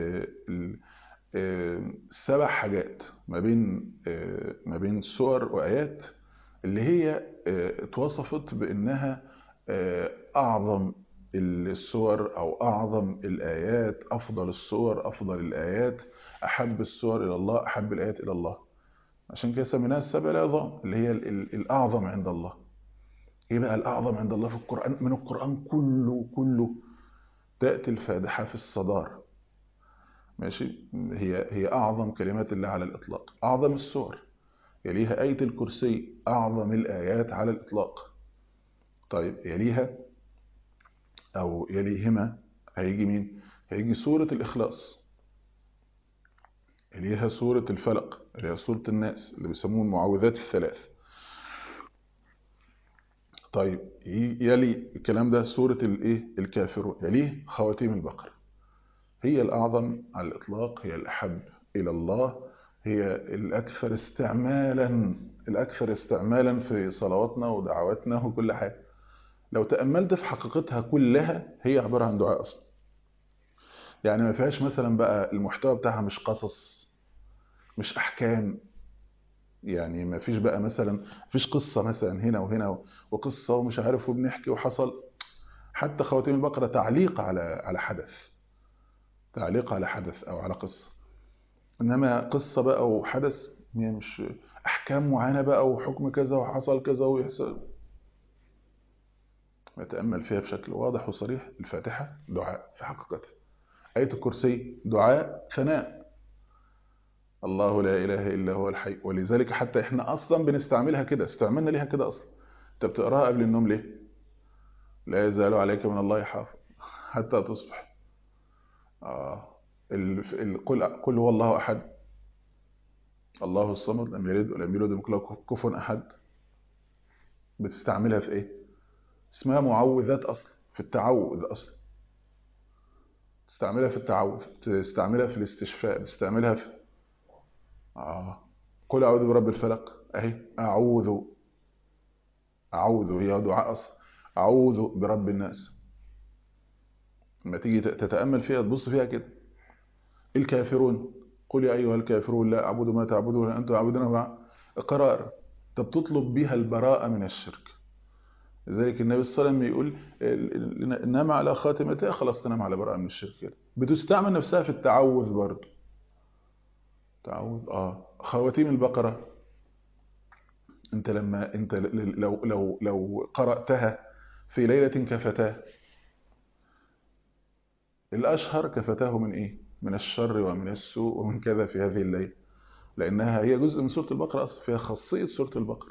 سبع حاجات ما بين ما بين سور وآيات اللي هي اتوصفت بأنها أعظم السور أو أعظم الآيات أفضل السور أفضل الآيات أحب السور إلى الله أحب الآيات إلى الله عشان كده سميناها السبع العظام اللي هي الأعظم عند الله إيه بقى الأعظم عند الله في القرآن من القرآن كله كله تأتي الفاتحة في الصدارة ماشي هي هي أعظم كلمات الله على الإطلاق أعظم السور يليها آية الكرسي أعظم الآيات على الإطلاق طيب يليها أو يليهما هيجي مين هيجي سورة الإخلاص يليها سورة الفلق اللي هي سورة الناس اللي بيسموه المعوذات الثلاث طيب يلي الكلام ده سورة الايه الكافرون يليه خواتيم البقرة هي الأعظم على الإطلاق هي الأحب إلى الله هي الأكثر استعمالا الأكثر استعمالا في صلواتنا ودعواتنا وكل حاجة لو تأملت في حقيقتها كلها هي عبارة عن دعاء أصلا يعني ما فيهاش مثلا بقى المحتوى بتاعها مش قصص مش أحكام يعني ما فيش بقى مثلا فيش قصة مثلا هنا وهنا وقصة ومش عارف وبنحكي وحصل حتى خواتيم البقرة تعليق على على حدث تعليق على حدث أو على قصة إنما قصة بقى وحدث يعني مش أحكام معينة بقى وحكم كذا وحصل كذا ويحصل نتأمل فيها بشكل واضح وصريح الفاتحة دعاء في حقيقتها آية الكرسي دعاء ثناء الله لا إله إلا هو الحي ولذلك حتى إحنا أصلا بنستعملها كده استعملنا ليها كده أصلا أنت بتقراها قبل النوم ليه لا يزال عليك من الله حافظ حتى تصبح آه ال... ال... قل قل هو الله أحد الله الصمد لم يلد ولم يولد ولم يكن له كفوا أحد بتستعملها في إيه اسمها معوذات أصلا في التعوذ أصلا تستعملها في التعوذ تستعملها في الاستشفاء تستعملها في آه. قل أعوذ برب الفلق أهي أعوذ أعوذ هي دعاء أصلا أعوذ برب الناس لما تيجي تتأمل فيها تبص فيها كده الكافرون قل يا أيها الكافرون لا أعبد ما تعبدون أنتم تعبدون مع إقرار طب تطلب بها البراءة من الشرك لذلك النبي صلى الله عليه وسلم يقول نام على خاتمتها خلاص تنام على براءة من الشرك كده بتستعمل نفسها في التعوذ برضه تعوذ اه خواتيم البقرة انت لما انت لو لو لو قرأتها في ليلة كفتاه الأشهر كفتاه من إيه؟ من الشر ومن السوء ومن كذا في هذه الليلة لأنها هي جزء من سورة البقرة أصلا فيها خاصية سورة البقرة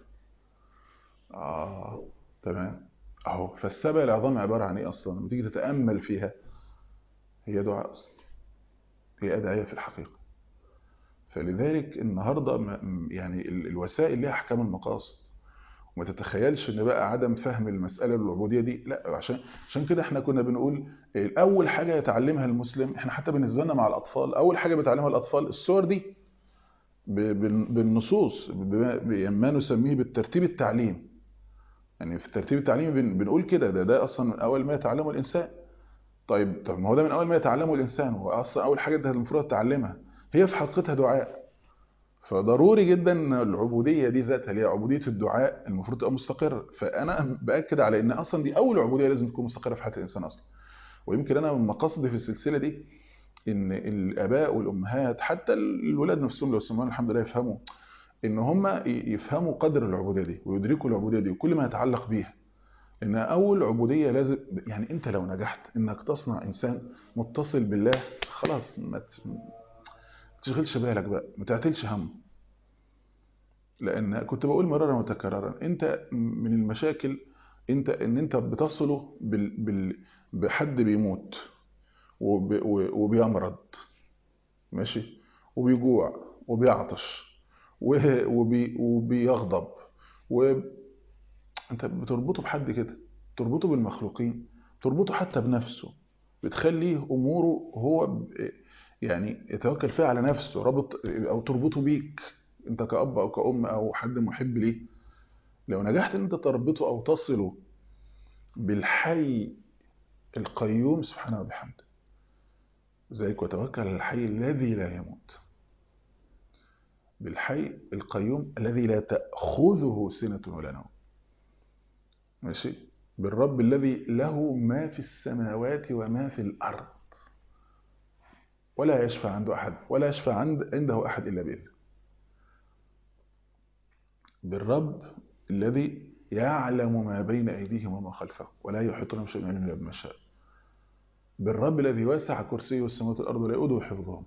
آه تمام أهو فالسبع العظام عبارة عن إيه أصلا؟ لما تيجي تتأمل فيها هي دعاء أصلا هي أدعية في الحقيقة فلذلك النهاردة يعني الوسائل لها أحكام المقاصد وما تتخيلش ان بقى عدم فهم المسألة العبودية دي لا عشان عشان كده احنا كنا بنقول اول حاجة يتعلمها المسلم احنا حتى بالنسبة لنا مع الاطفال اول حاجة بيتعلمها الاطفال الصور دي بالنصوص ما نسميه بالترتيب التعليم يعني في الترتيب التعليمي بنقول كده ده ده اصلا اول ما يتعلمه الانسان طيب طب ما هو ده من اول ما يتعلمه الانسان هو اصلا اول حاجة ده المفروض تتعلمها هي في حقيقتها دعاء فضروري جدا ان العبوديه دي ذاتها اللي هي عبوديه الدعاء المفروض تبقى مستقره فانا باكد على ان اصلا دي اول عبوديه لازم تكون مستقره في حياه الانسان اصلا ويمكن انا من مقاصدي في السلسله دي ان الاباء والامهات حتى الولاد نفسهم لو سمعوا الحمد لله يفهموا ان هم يفهموا قدر العبوديه دي ويدركوا العبوديه دي وكل ما يتعلق بيها ان اول عبوديه لازم يعني انت لو نجحت انك تصنع انسان متصل بالله خلاص ما تشغلش بالك بقى ما تعتلش هم لان كنت بقول مرارا وتكرارا انت من المشاكل انت ان انت بتصله بال بال بحد بيموت وب وبيمرض ماشي وبيجوع وبيعطش وبي وبيغضب و انت بتربطه بحد كده تربطه بالمخلوقين تربطه حتى بنفسه بتخليه اموره هو ب... يعني يتوكل فيها على نفسه ربط او تربطه بيك انت كأب او كأم او حد محب ليه لو نجحت ان انت تربطه او تصله بالحي القيوم سبحانه وبحمده زيك وتوكل على الحي الذي لا يموت بالحي القيوم الذي لا تأخذه سنة ولا نوم ماشي بالرب الذي له ما في السماوات وما في الأرض ولا يشفع عنده أحد ولا يشفع عند عنده أحد إلا بإذنه بالرب الذي يعلم ما بين أيديهم وما خلفهم ولا يحيطون بشيء من إلا بما شاء بالرب الذي وسع كرسيه السماوات والأرض ولا يؤوده حفظهم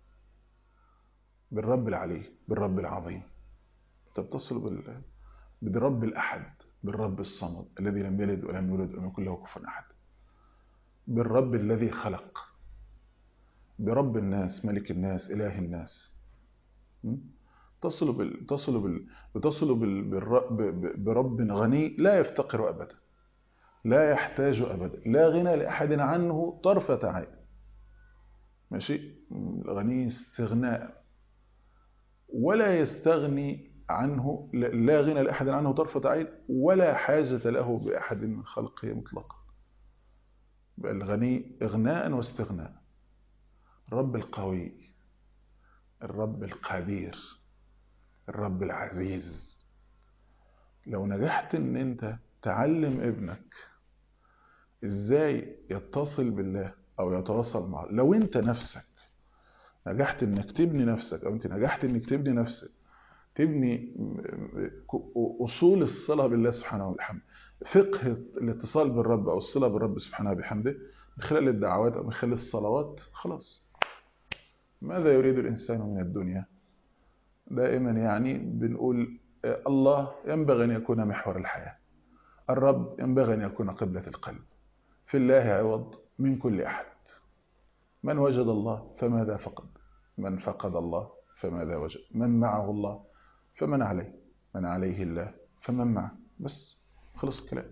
بالرب العلي بالرب العظيم تتصل بال... بالرب الأحد بالرب الصمد الذي لم يلد ولم يولد ولم يكن له كفوا أحد بالرب الذي خلق برب الناس ملك الناس إله الناس تصل بال... تصل بال... بتصل بال... بالر... ب... ب... برب غني لا يفتقر ابدا لا يحتاج ابدا لا غنى لاحد عنه طرفه عين ماشي الغني استغناء ولا يستغني عنه لا غنى لاحد عنه طرفه عين ولا حاجه له باحد من خلقه مطلقا بل الغني اغناء واستغناء الرب القوي الرب القدير الرب العزيز لو نجحت ان انت تعلم ابنك ازاي يتصل بالله او يتواصل مع لو انت نفسك نجحت انك تبني نفسك او انت نجحت انك تبني نفسك تبني اصول الصله بالله سبحانه وبحمده فقه الاتصال بالرب او الصله بالرب سبحانه وبحمده من خلال الدعوات او من خلال الصلوات خلاص ماذا يريد الانسان من الدنيا دائما يعني بنقول الله ينبغي أن يكون محور الحياة الرب ينبغي أن يكون قبلة القلب في الله عوض من كل أحد من وجد الله فماذا فقد من فقد الله فماذا وجد من معه الله فمن عليه من عليه الله فمن معه بس خلص الكلام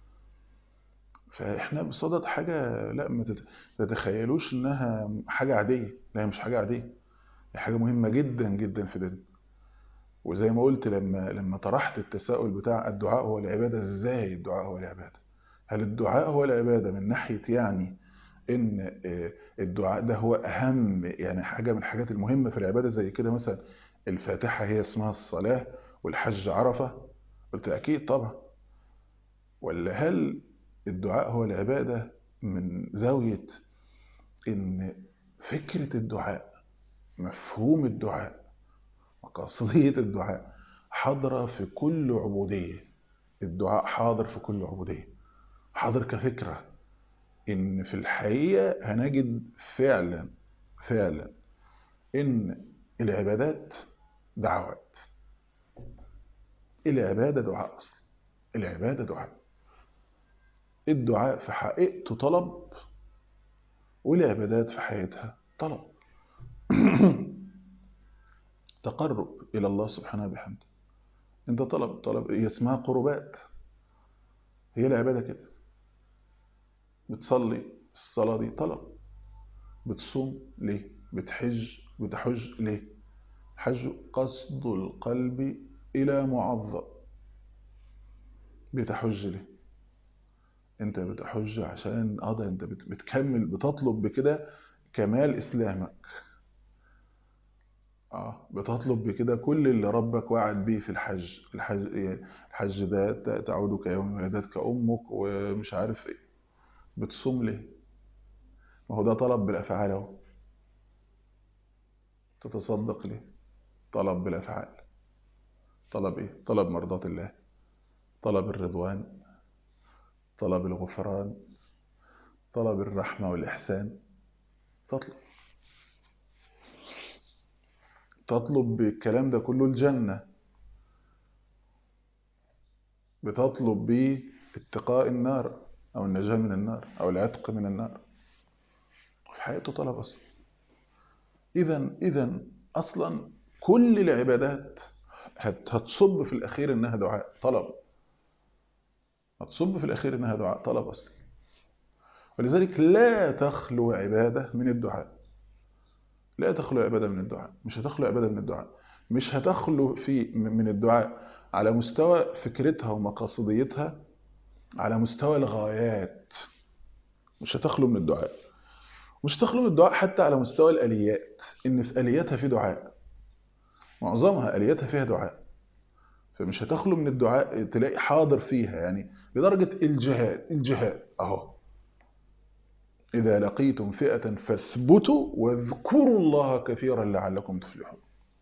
فإحنا بصدد حاجة لا ما تتخيلوش إنها حاجة عادية لا مش حاجة عادية هي حاجة مهمة جدا جدا في ديننا وزي ما قلت لما لما طرحت التساؤل بتاع الدعاء هو العبادة ازاي الدعاء هو العبادة هل الدعاء هو العبادة من ناحية يعني ان الدعاء ده هو اهم يعني حاجة من الحاجات المهمة في العبادة زي كده مثلا الفاتحة هي اسمها الصلاة والحج عرفة قلت اكيد طبعا ولا هل الدعاء هو العبادة من زاوية ان فكرة الدعاء مفهوم الدعاء مقاصدية الدعاء حاضرة في كل عبودية الدعاء حاضر في كل عبودية حاضر كفكرة إن في الحقيقة هنجد فعلا فعلا إن العبادات دعوات العبادة دعاء أصلا العبادة دعاء الدعاء في حقيقته طلب والعبادات في حقيقتها طلب تقرب إلى الله سبحانه بحمده أنت طلب طلب هي اسمها قربات هي العبادة كده بتصلي الصلاة دي طلب بتصوم ليه بتحج بتحج ليه حج قصد القلب إلى معظم بتحج ليه انت بتحج عشان اه ده انت بتكمل بتطلب بكده كمال اسلامك اه بتطلب بكده كل اللي ربك وعد بيه في الحج الحج الحج ده تعود كيوم ولدتك امك ومش عارف ايه بتصوم ليه ما هو ده طلب بالافعال اهو تتصدق ليه طلب بالافعال طلب ايه طلب مرضات الله طلب الرضوان طلب الغفران طلب الرحمه والاحسان تطلب تطلب بالكلام ده كله الجنة بتطلب بيه اتقاء النار أو النجاة من النار أو العتق من النار في حياته طلب أصلا إذا إذا أصلا كل العبادات هتصب في الأخير إنها دعاء طلب هتصب في الأخير إنها دعاء طلب أصلا ولذلك لا تخلو عبادة من الدعاء لا تخلو عبادة من الدعاء مش هتخلو عبادة من الدعاء مش هتخلو في من الدعاء على مستوى فكرتها ومقاصديتها على مستوى الغايات مش هتخلو من الدعاء مش هتخلو من الدعاء حتى على مستوى الآليات إن في آلياتها في دعاء معظمها آلياتها فيها دعاء فمش هتخلو من الدعاء تلاقي حاضر فيها يعني لدرجة الجهاد الجهاد أهو إذا لقيتم فئة فاثبتوا واذكروا الله كثيرا لعلكم تفلحون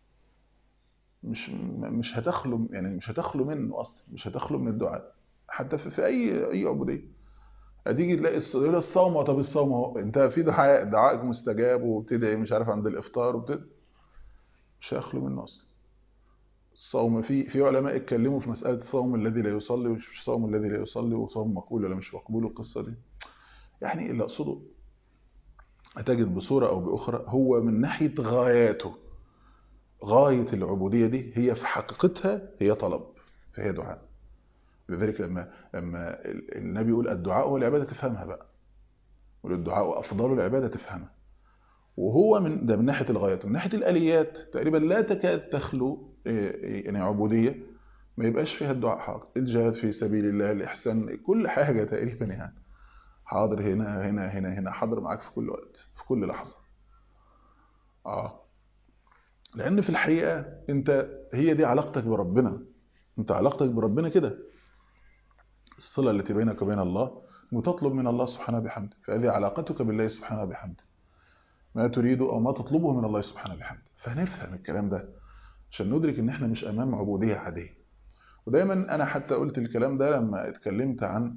مش مش هتخلو يعني مش هتخلو منه اصلا مش هتخلو من الدعاء حتى في, في اي اي عبوديه هتيجي تلاقي يقول الصوم طب الصوم اهو انت في دعاء دعائك مستجاب وبتدعي مش عارف عند الافطار وبتدعي مش هيخلو منه اصلا الصوم في في علماء اتكلموا في مساله الصوم الذي لا يصلي ومش الصوم الذي لا يصلي وصوم مقبول ولا مش مقبول القصه دي يعني اللي اقصده هتجد بصوره او باخرى هو من ناحيه غاياته غاية العبودية دي هي في حقيقتها هي طلب فهي دعاء لذلك لما لما النبي يقول الدعاء هو العبادة تفهمها بقى والدعاء أفضل العبادة تفهمها وهو من ده من ناحية الغايات من ناحية الآليات تقريبا لا تكاد تخلو يعني عبودية ما يبقاش فيها الدعاء حاضر الجهاد في سبيل الله الإحسان كل حاجة تقريبا يعني حاضر هنا هنا هنا هنا حاضر معاك في كل وقت في كل لحظة آه لأن في الحقيقة أنت هي دي علاقتك بربنا أنت علاقتك بربنا كده الصلة التي بينك وبين الله وتطلب من الله سبحانه بحمده فهذه علاقتك بالله سبحانه بحمده ما تريد أو ما تطلبه من الله سبحانه بحمده فنفهم الكلام ده عشان ندرك ان احنا مش امام عبودية عادية ودايما انا حتى قلت الكلام ده لما اتكلمت عن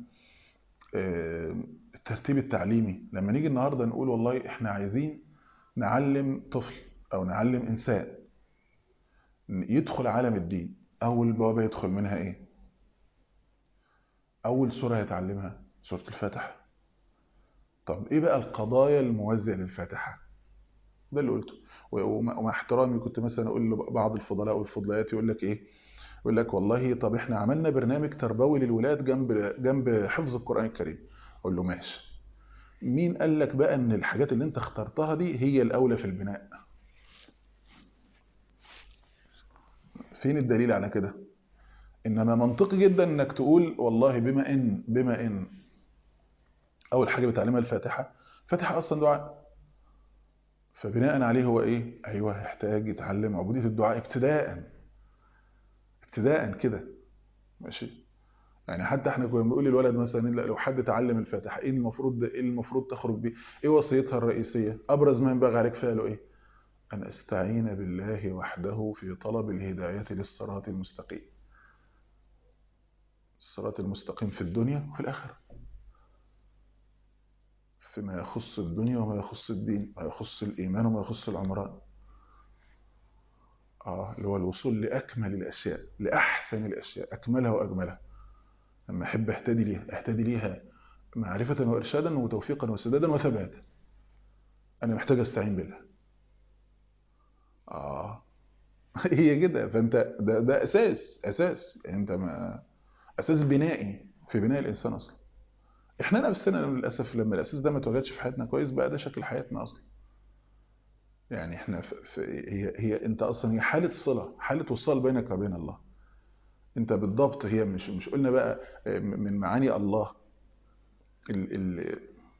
الترتيب التعليمي لما نيجي النهاردة نقول والله احنا عايزين نعلم طفل او نعلم انسان يدخل عالم الدين اول بوابة يدخل منها ايه اول سورة يتعلمها سورة الفاتحة طب ايه بقى القضايا الموازية للفاتحة ده اللي قلته ومع احترامي كنت مثلا اقول لبعض الفضلاء والفضليات يقول لك ايه يقول لك والله طب احنا عملنا برنامج تربوي للولاد جنب جنب حفظ القرآن الكريم اقول له ماشي مين قال لك بقى ان الحاجات اللي انت اخترتها دي هي الاولى في البناء فين الدليل على كده انما منطقي جدا انك تقول والله بما ان بما ان اول حاجه بتعلمها الفاتحه فاتحه اصلا دعاء فبناء عليه هو ايه ايوه يحتاج يتعلم عبوديه الدعاء ابتداء ابتداء كده ماشي يعني حتى احنا كنا بنقول للولد مثلا لو حد اتعلم الفاتحه ايه المفروض ايه المفروض تخرج بيه ايه وصيتها الرئيسيه ابرز ما ينبغي عليك فعله ايه ان استعين بالله وحده في طلب الهدايه للصراط المستقيم الصراط المستقيم في الدنيا وفي الاخره فيما يخص الدنيا وما يخص الدين ما يخص الإيمان وما يخص العمران آه اللي هو الوصول لأكمل الأشياء لأحسن الأشياء أكملها وأجملها لما أحب أهتدي ليها أهتدي ليها معرفة وإرشادا وتوفيقا وسدادا وثباتا أنا محتاج أستعين بالله آه هي كده فأنت ده, ده أساس أساس أنت ما أساس بنائي في بناء الإنسان أصلا احنا نفسنا للاسف لما الاساس ده ما اتوجدش في حياتنا كويس بقى ده شكل حياتنا اصلا يعني احنا في في هي هي انت اصلا هي حاله صله حاله وصال بينك وبين الله انت بالضبط هي مش مش قلنا بقى من معاني الله ال ال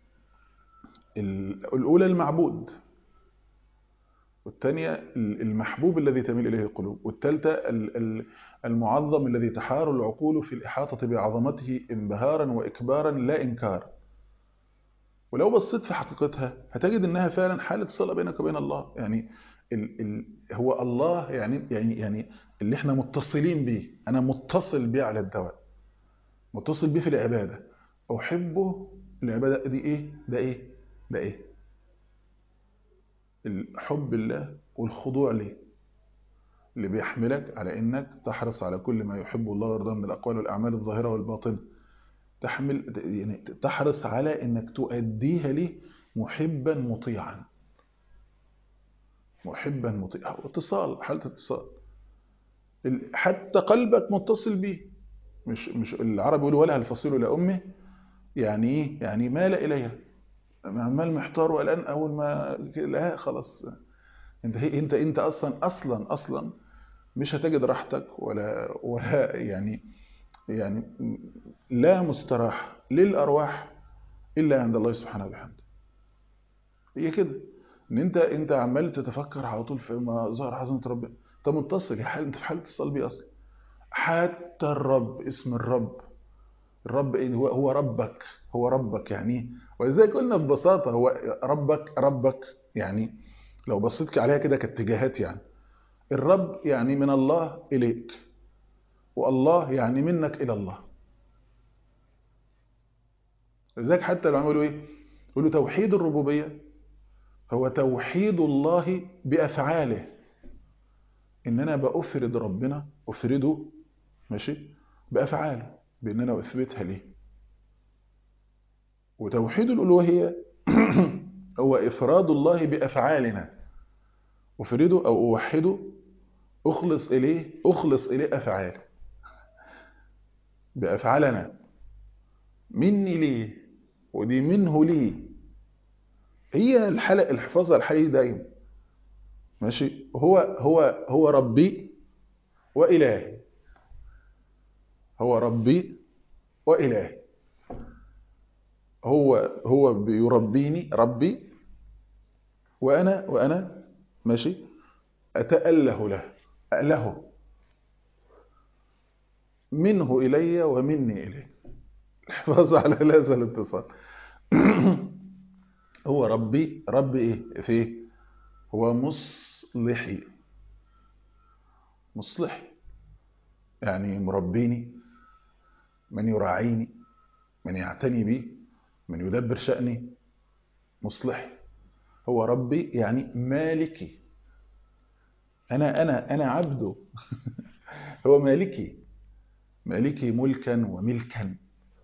ال الاولى المعبود والثانيه المحبوب الذي تميل اليه القلوب والثالثه المعظم الذي تحار العقول في الإحاطة بعظمته انبهارا وإكبارا لا إنكار ولو بصيت في حقيقتها هتجد إنها فعلا حالة صلة بينك وبين الله يعني ال ال هو الله يعني يعني يعني اللي احنا متصلين بيه أنا متصل بيه على الدواء متصل بيه في العبادة أحبه العبادة دي إيه ده إيه ده إيه الحب الله والخضوع ليه اللي بيحملك على انك تحرص على كل ما يحب الله ويرضاه من الاقوال والاعمال الظاهره والباطنه تحمل يعني تحرص على انك تؤديها ليه محبا مطيعا محبا مطيعا اتصال حاله اتصال حتى قلبك متصل بيه مش مش العرب يقولوا ولها الفصيل لامه يعني ايه يعني مال اليها عمال محتار وقلقان اول ما لا خلاص انت انت انت اصلا اصلا اصلا مش هتجد راحتك ولا ولا يعني يعني لا مستراح للارواح الا عند الله سبحانه وبحمده هي كده ان انت انت عمال تتفكر على طول في ما ظهر عظمه ربنا انت متصل يا حال انت في حاله اتصال بيه اصلا حتى الرب اسم الرب الرب هو هو ربك هو ربك يعني ولذلك قلنا ببساطه هو ربك ربك يعني لو بصيت عليها كده كاتجاهات يعني الرب يعني من الله إليك والله يعني منك إلى الله لذلك حتى لو عملوا إيه يقولوا توحيد الربوبية هو توحيد الله بأفعاله إن أنا بأفرد ربنا أفرده ماشي بأفعاله بإن أنا أثبتها ليه وتوحيد الألوهية هو إفراد الله بأفعالنا أفرده أو أوحده أخلص إليه أخلص إليه أفعالي بأفعالنا مني ليه ودي منه ليه هي الحلقة الحفاظ على الحقيقي دايما ماشي هو هو هو ربي وإلهي هو ربي وإلهي هو هو بيربيني ربي وأنا وأنا ماشي أتأله له أله منه إلي ومني إليه الحفاظ على هذا الاتصال هو ربي ربي إيه في إيه؟ هو مصلحي مصلحي يعني مربيني من يراعيني من يعتني بي من يدبر شأني مصلحي هو ربي يعني مالكي أنا أنا أنا عبده هو مالكي مالكي ملكا وملكا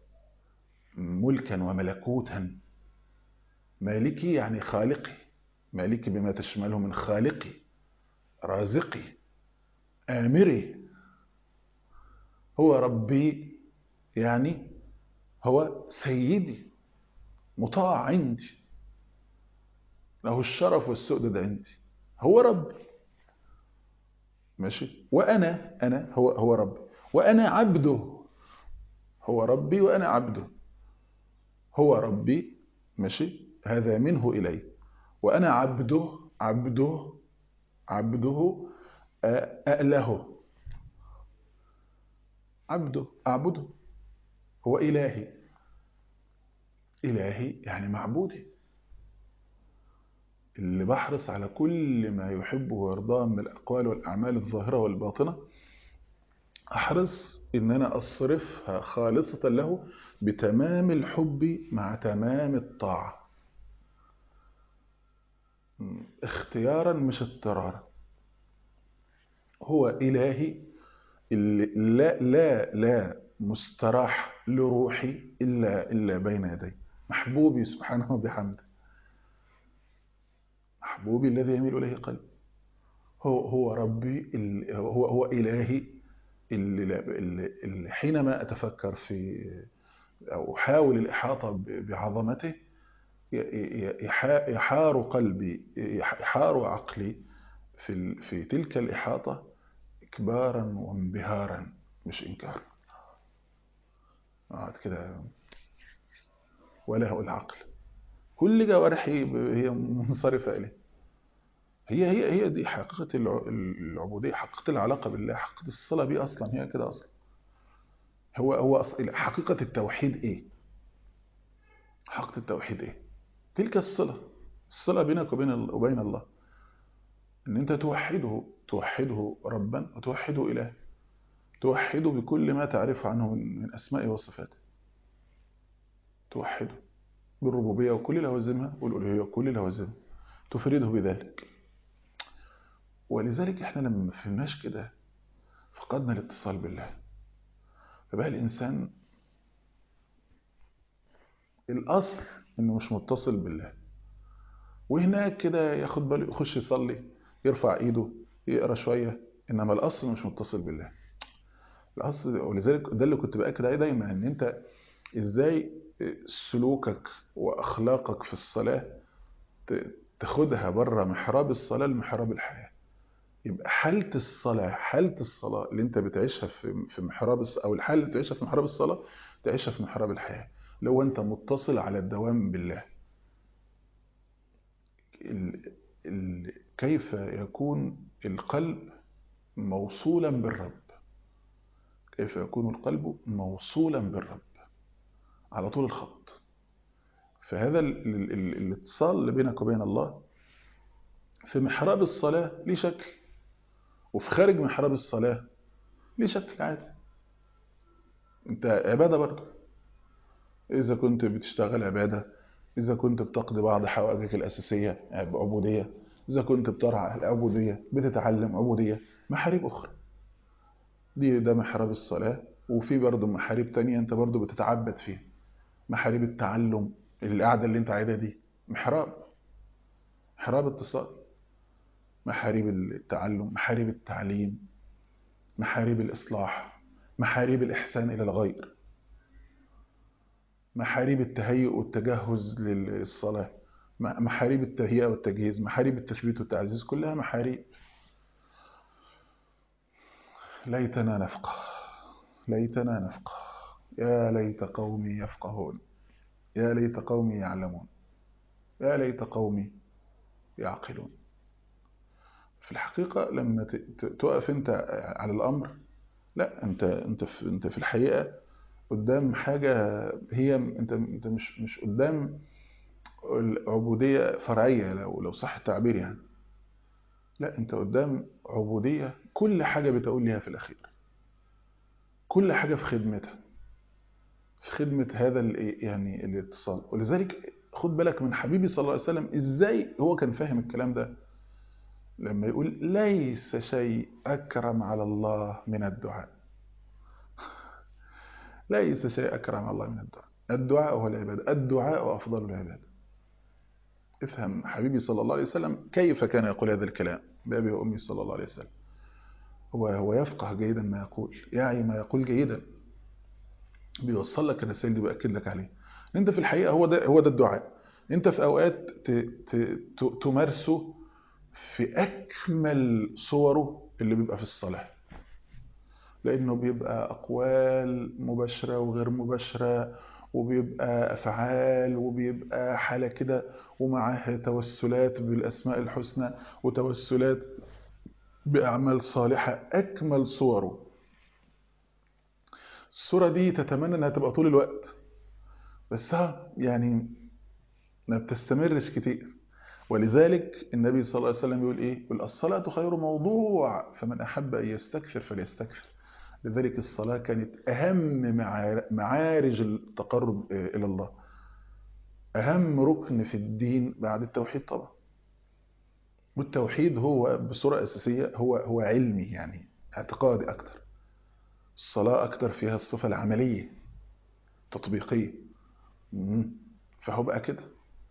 ملكا وملكوتا مالكي يعني خالقي مالكي بما تشمله من خالقي رازقي آمري هو ربي يعني هو سيدي مطاع عندي له الشرف والسؤدد عندي هو ربي ماشي وأنا أنا هو هو ربي وأنا عبده هو ربي وأنا عبده هو ربي ماشي هذا منه إلي وأنا عبده عبده عبده أأله عبده أعبده هو إلهي إلهي يعني معبودي اللي بحرص على كل ما يحبه ويرضاه من الأقوال والأعمال الظاهرة والباطنة أحرص إن أنا أصرفها خالصة له بتمام الحب مع تمام الطاعة اختيارا مش اضطرارا هو إلهي اللي لا لا لا مستراح لروحي إلا إلا بين يدي محبوبي سبحانه وبحمده محبوبي الذي يميل إليه قلبي هو هو ربي هو هو إلهي اللي, اللي حينما أتفكر في أو أحاول الإحاطة بعظمته يحار قلبي يحار عقلي في في تلك الإحاطة إكبارا وانبهارا مش إنكارا قعد كده وله العقل كل جوارحي هي منصرفة إليه هي هي هي دي حقيقة العبودية حقيقة العلاقة بالله حقيقة الصلة بيه أصلا هي كده أصلا هو هو حقيقة التوحيد إيه حقيقة التوحيد إيه تلك الصلة الصلة بينك وبين وبين الله ان انت توحده توحده ربا وتوحده اله توحده بكل ما تعرفه عنه من اسمائه وصفاته توحده بالربوبيه وكل لوازمها والالوهيه وكل لوازمها تفرده بذلك ولذلك احنا لما ما فهمناش كده فقدنا الاتصال بالله فبقى الانسان الاصل انه مش متصل بالله وهناك كده ياخد باله يخش يصلي يرفع ايده يقرا شويه انما الاصل مش متصل بالله الاصل ولذلك ده اللي كنت باكد عليه دايما ان انت ازاي سلوكك واخلاقك في الصلاه تاخدها بره محراب الصلاه لمحراب الحياه يبقى حاله الصلاه حاله الصلاه اللي انت بتعيشها في في محراب او الحاله اللي بتعيشها في محراب الصلاه تعيشها في محراب الحياه لو انت متصل على الدوام بالله ال ال كيف يكون القلب موصولا بالرب كيف يكون القلب موصولا بالرب على طول الخط فهذا ال ال ال الاتصال اللي بينك وبين الله في محراب الصلاة ليه شكل وفي خارج محراب الصلاة ليه شكل عادي انت عبادة برضه إذا كنت بتشتغل عبادة إذا كنت بتقضي بعض حوائجك الأساسية عبودية إذا كنت بترعى العبودية بتتعلم عبودية محاريب أخرى دي ده محراب الصلاة وفي برضه محاريب تانية أنت برضه بتتعبد فيها محاريب التعلم القعدة اللي أنت عايزها دي محراب محراب اتصال محاريب التعلم محاريب التعليم محاريب الإصلاح محاريب الإحسان إلى الغير محاريب التهيؤ والتجهز للصلاة محاريب التهيئة والتجهيز محاريب التثبيت والتعزيز كلها محاريب ليتنا نفقه ليتنا نفقه يا ليت قومي يفقهون يا ليت قومي يعلمون يا ليت قومي يعقلون في الحقيقة لما تقف انت على الأمر لا انت انت في انت في الحقيقة قدام حاجة هي انت انت مش مش قدام عبودية فرعية لو لو صح التعبير يعني لا انت قدام عبودية كل حاجة بتقول ليها في الأخير كل حاجة في خدمتها في خدمة هذا يعني الاتصال ولذلك خد بالك من حبيبي صلى الله عليه وسلم ازاي هو كان فاهم الكلام ده لما يقول ليس شيء أكرم على الله من الدعاء ليس شيء أكرم على الله من الدعاء الدعاء هو العبادة الدعاء أفضل العبادة افهم حبيبي صلى الله عليه وسلم كيف كان يقول هذا الكلام بأبي وأمي صلى الله عليه وسلم هو هو يفقه جيدا ما يقول يعي ما يقول جيدا بيوصل لك الرسائل دي بأكد لك عليه انت في الحقيقة هو ده هو ده الدعاء انت في اوقات تمارسه في اكمل صوره اللي بيبقى في الصلاة لانه بيبقى اقوال مباشرة وغير مباشرة وبيبقى افعال وبيبقى حالة كده ومعاها توسلات بالاسماء الحسنى وتوسلات باعمال صالحة اكمل صوره الصورة دي تتمنى انها تبقى طول الوقت بس ها يعني ما بتستمرش كتير ولذلك النبي صلى الله عليه وسلم يقول ايه يقول الصلاة خير موضوع فمن أحب أن يستكثر فليستكثر لذلك الصلاة كانت أهم معارج التقرب إلى الله أهم ركن في الدين بعد التوحيد طبعا والتوحيد هو بصورة أساسية هو هو علمي يعني اعتقادي أكتر الصلاة أكتر فيها الصفة العملية تطبيقية فهو بقى كده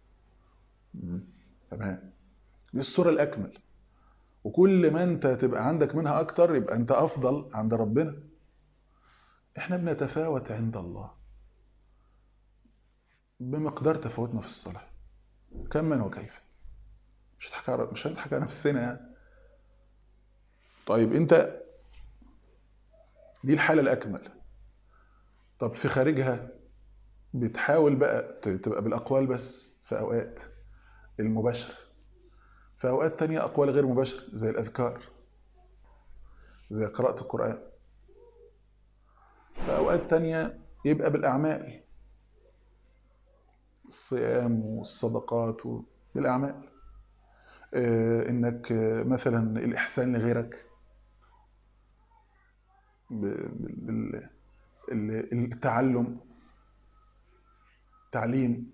تمام دي الصورة الأكمل وكل ما أنت تبقى عندك منها أكتر يبقى أنت أفضل عند ربنا إحنا بنتفاوت عند الله بمقدار تفاوتنا في الصلاة كما وكيف مش هنضحك مش هنضحك على نفسنا يعني طيب أنت دي الحالة الأكمل طب في خارجها بتحاول بقى تبقى بالأقوال بس في أوقات المباشرة في أوقات تانية أقوال غير مباشرة زي الأذكار زي قراءة القرآن في أوقات تانية يبقى بالأعمال الصيام والصدقات بالأعمال إنك مثلا الإحسان لغيرك التعلم تعليم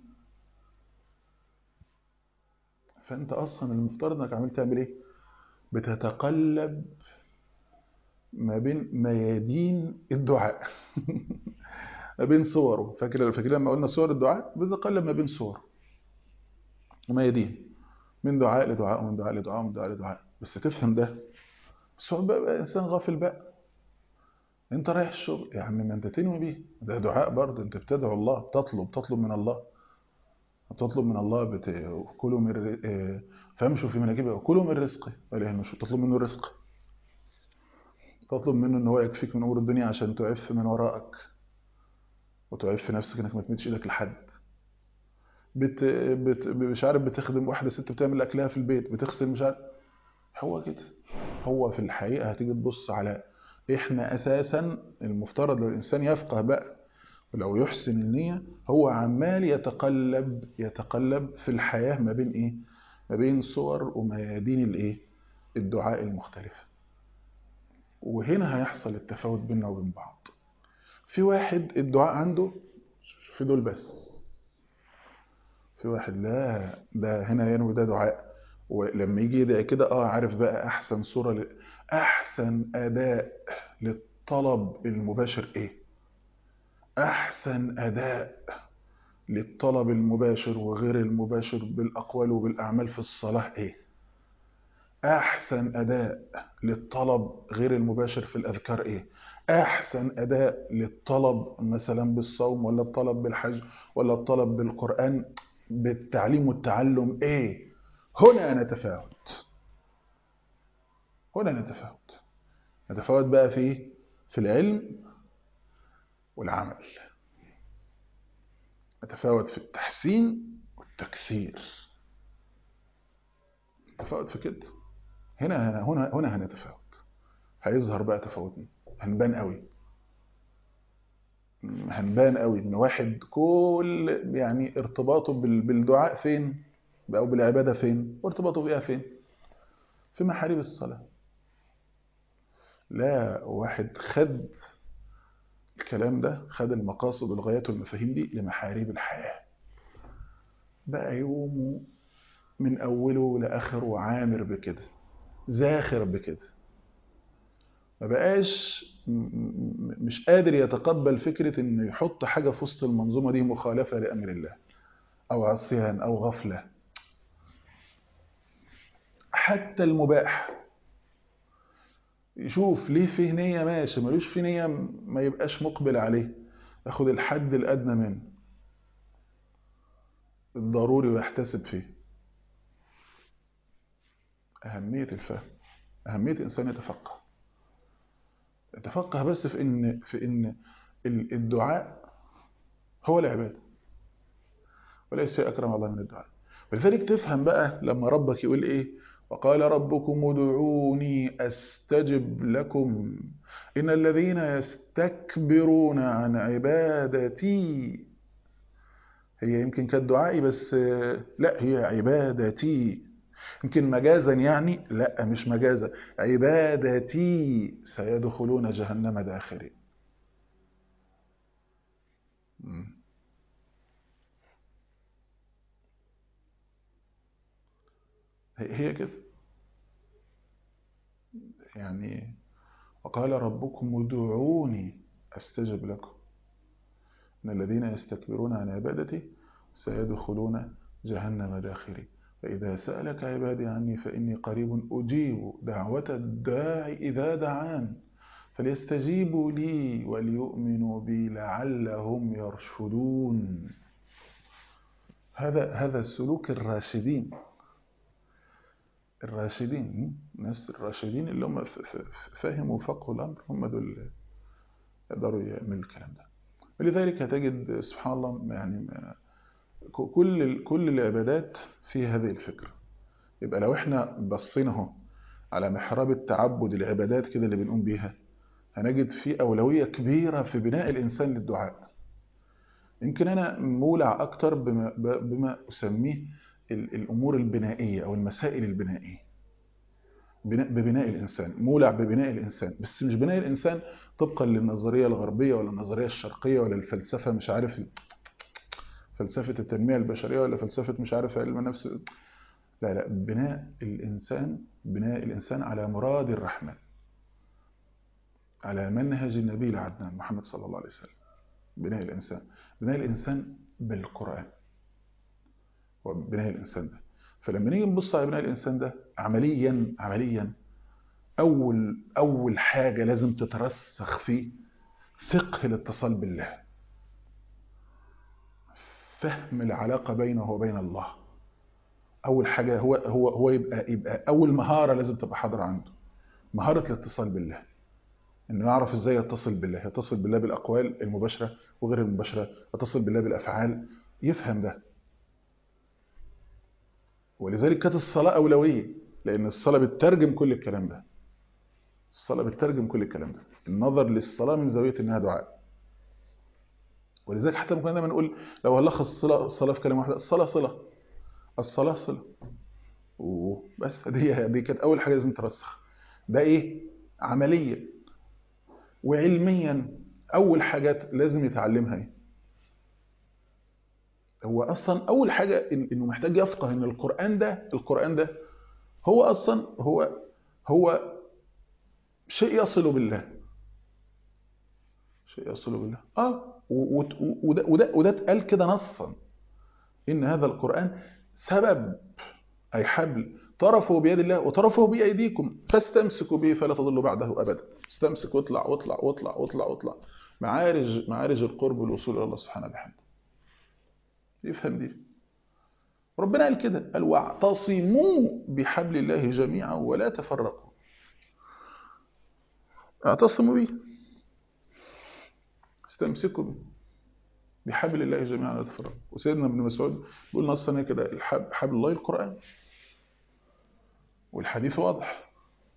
فانت اصلا المفترض انك عمال تعمل ايه بتتقلب ما بين ميادين الدعاء ما بين صوره فاكر فاكر لما قلنا صور الدعاء بتتقلب ما بين صور وميادين من دعاء لدعاء ومن دعاء لدعاء ومن دعاء لدعاء بس تفهم ده بس هو بقى انسان غافل بقى انت رايح الشغل يا عم ما انت تنوي بيه ده دعاء برضه انت بتدعو الله بتطلب تطلب من الله بتطلب من الله بت... كلوا من فامشوا في مناكبه وكلوا من رزقه ولا مش تطلب منه الرزق تطلب منه ان هو يكفيك من امور الدنيا عشان تعف من وراءك وتعف نفسك انك ما تمدش ايدك لحد بت... بت... مش عارف بتخدم واحده ست بتعمل اكلها في البيت بتغسل مش عارف هو كده هو في الحقيقه هتيجي تبص على احنا اساسا المفترض لو الانسان يفقه بقى ولو يحسن النية هو عمال يتقلب يتقلب في الحياة ما بين ايه ما بين صور وميادين الايه الدعاء المختلفة وهنا هيحصل التفاوت بيننا وبين بعض في واحد الدعاء عنده في دول بس في واحد لا ده هنا ينوي ده دعاء ولما يجي يدعي كده اه عارف بقى احسن صورة ل... احسن اداء للطلب المباشر ايه احسن اداء للطلب المباشر وغير المباشر بالاقوال وبالاعمال في الصلاة ايه احسن اداء للطلب غير المباشر في الاذكار ايه احسن اداء للطلب مثلا بالصوم ولا الطلب بالحج ولا الطلب بالقران بالتعليم والتعلم ايه هنا نتفاوت هنا نتفاوت نتفاوت بقى في في العلم والعمل نتفاوت في التحسين والتكثير نتفاوت في كده هنا هنا هنا هنتفاوت هيظهر بقى تفاوتنا هنبان قوي هنبان قوي ان واحد كل يعني ارتباطه بال- بالدعاء فين او بالعباده فين وارتباطه بيها فين في محاريب الصلاه لا واحد خد الكلام ده خد المقاصد والغايات والمفاهيم دي لمحاريب الحياه بقى يومه من اوله لاخره عامر بكده زاخر بكده ما بقاش م- م- مش قادر يتقبل فكرة انه يحط حاجة في وسط المنظومة دي مخالفة لأمر الله أو عصيان أو غفلة حتى المباح يشوف ليه فيه نية ماشي ملوش فيه نية ما يبقاش مقبل عليه ياخد الحد الأدنى منه الضروري ويحتسب فيه أهمية الفهم أهمية الإنسان يتفقه يتفقه بس في إن في إن ال- الدعاء هو العبادة وليس شيء أكرم الله من الدعاء ولذلك تفهم بقى لما ربك يقول إيه وقال ربكم ادعوني أستجب لكم إن الذين يستكبرون عن عبادتي هي يمكن كانت دعائي بس آه، لا هي عبادتي يمكن مجازا يعني لا مش مجازا عبادتي سيدخلون جهنم داخرين مم. هي هي كده يعني وقال ربكم ادعوني استجب لكم ان الذين يستكبرون عن عبادتي سيدخلون جهنم داخرين فإذا سألك عبادي عني فإني قريب أجيب دعوة الداع إذا دعان فليستجيبوا لي وليؤمنوا بي لعلهم يرشدون هذا هذا سلوك الراشدين الراشدين الناس الراشدين اللي هم ف- ف- فهموا وفقهوا الأمر هم دول يقدروا يعملوا الكلام ده ولذلك هتجد سبحان الله يعني ما- كل ال- كل العبادات في هذه الفكرة يبقى لو احنا بصينا اهو على محراب التعبد العبادات كده اللي بنقوم بيها هنجد في أولوية كبيرة في بناء الإنسان للدعاء يمكن أنا مولع أكتر بما, ب- بما أسميه ال- الأمور البنائية أو المسائل البنائية بناء ببناء الإنسان مولع ببناء الإنسان بس مش بناء الإنسان طبقا للنظرية الغربية ولا النظرية الشرقية ولا الفلسفة مش عارف فلسفة التنمية البشرية ولا فلسفة مش عارف علم النفس لا لا بناء الإنسان بناء الإنسان على مراد الرحمن على منهج النبي العدنان محمد صلى الله عليه وسلم بناء الإنسان بناء الإنسان بالقرآن وبناء الإنسان ده فلما نيجي نبص على بناء الإنسان ده عمليا عمليا أول أول حاجة لازم تترسخ فيه فقه الاتصال بالله فهم العلاقة بينه وبين الله أول حاجة هو هو هو يبقى يبقى أول مهارة لازم تبقى حاضرة عنده مهارة الاتصال بالله إنه يعرف إزاي يتصل بالله يتصل بالله بالأقوال المباشرة وغير المباشرة يتصل بالله بالأفعال يفهم ده ولذلك كانت الصلاة أولوية لأن الصلاة بتترجم كل الكلام ده الصلاة بتترجم كل الكلام ده النظر للصلاة من زاوية إنها دعاء ولذلك حتى ممكن دايما نقول لو هنلخص الصلاة الصلاة في كلمة واحدة الصلاة صلة الصلاة صلة وبس دي دي كانت أول حاجة لازم ترسخ ده إيه عمليا وعلميا أول حاجات لازم يتعلمها إيه هو أصلا أول حاجة إن- إنه محتاج يفقه إن القرآن ده القرآن ده هو أصلا هو هو شيء يصل بالله شيء يصل بالله اه و- و- وده وده وده اتقال كده نصا ان هذا القران سبب اي حبل طرفه بيد الله وطرفه بأيديكم فاستمسكوا به فلا تضلوا بعده أبدا استمسك واطلع واطلع واطلع واطلع واطلع معارج معارج القرب والوصول إلى الله سبحانه وبحمده يفهم دي ربنا قال كده قال واعتصموا بحبل الله جميعا ولا تفرقوا اعتصموا به استمسكوا به بحبل الله جميعا ولا تفرقوا وسيدنا ابن مسعود بيقول نصا كده الحب حبل الله القرآن والحديث واضح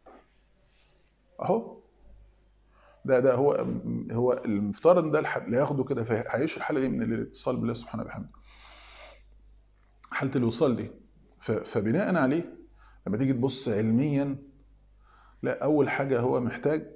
اهو ده ده هو هو المفترض ان ده الحبل ياخده كده فهيعيش الحاله دي من الاتصال بالله سبحانه وبحمده حاله الوصال دي فبناء عليه لما تيجي تبص علميا لا اول حاجه هو محتاج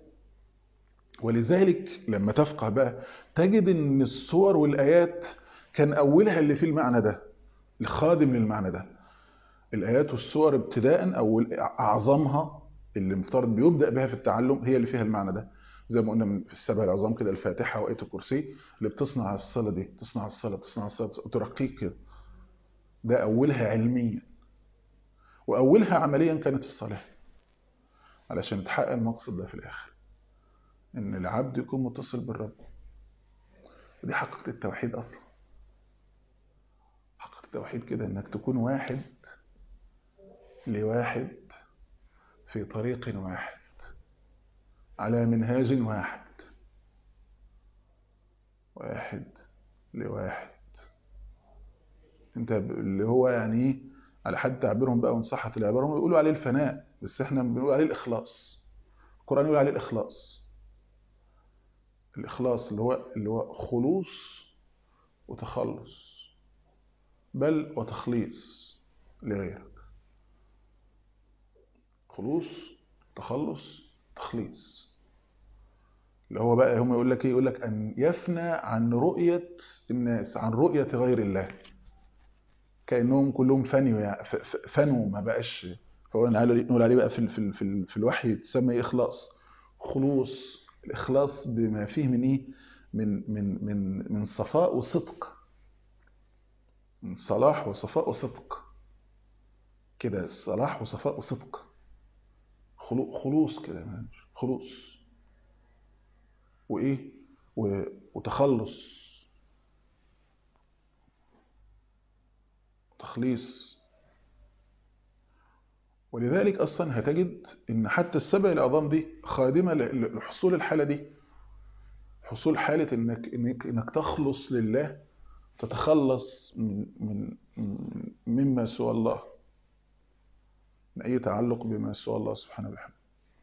ولذلك لما تفقه بقى تجد ان الصور والايات كان اولها اللي فيه المعنى ده الخادم للمعنى ده الايات والصور ابتداء او اعظمها اللي مفترض بيبدا بها في التعلم هي اللي فيها المعنى ده زي ما قلنا في السبع العظام كده الفاتحه وايه الكرسي اللي بتصنع الصلاه دي تصنع الصلاه تصنع الصلاه ترقيك كده ده اولها علميا واولها عمليا كانت الصلاه علشان تحقق المقصد ده في الاخر ان العبد يكون متصل بالرب ودي حقيقه التوحيد اصلا حقيقه التوحيد كده انك تكون واحد لواحد في طريق واحد على منهاج واحد واحد لواحد انت اللي هو يعني ايه على حد تعبيرهم بقى وان صحت العباره هم بيقولوا عليه الفناء بس احنا بنقول عليه الاخلاص القران يقول عليه الاخلاص الاخلاص اللي هو اللي هو خلوص وتخلص بل وتخليص لغيرك خلوص تخلص تخليص اللي هو بقى هم يقول لك ايه يقول لك ان يفنى عن رؤيه الناس عن رؤيه غير الله كانهم كلهم فنوا يعني فنوا ما بقاش فهو نقول عليه بقى في في في, في الوحي تسمى اخلاص خلوص الاخلاص بما فيه من ايه من من من من صفاء وصدق من صلاح وصفاء وصدق كده صلاح وصفاء وصدق خلوص كده خلوص وايه وتخلص تخليص ولذلك اصلا هتجد ان حتى السبع العظام دي خادمه لحصول الحاله دي حصول حاله انك انك انك تخلص لله تتخلص من من مما سوى الله من اي تعلق بما سوى الله سبحانه وتعالى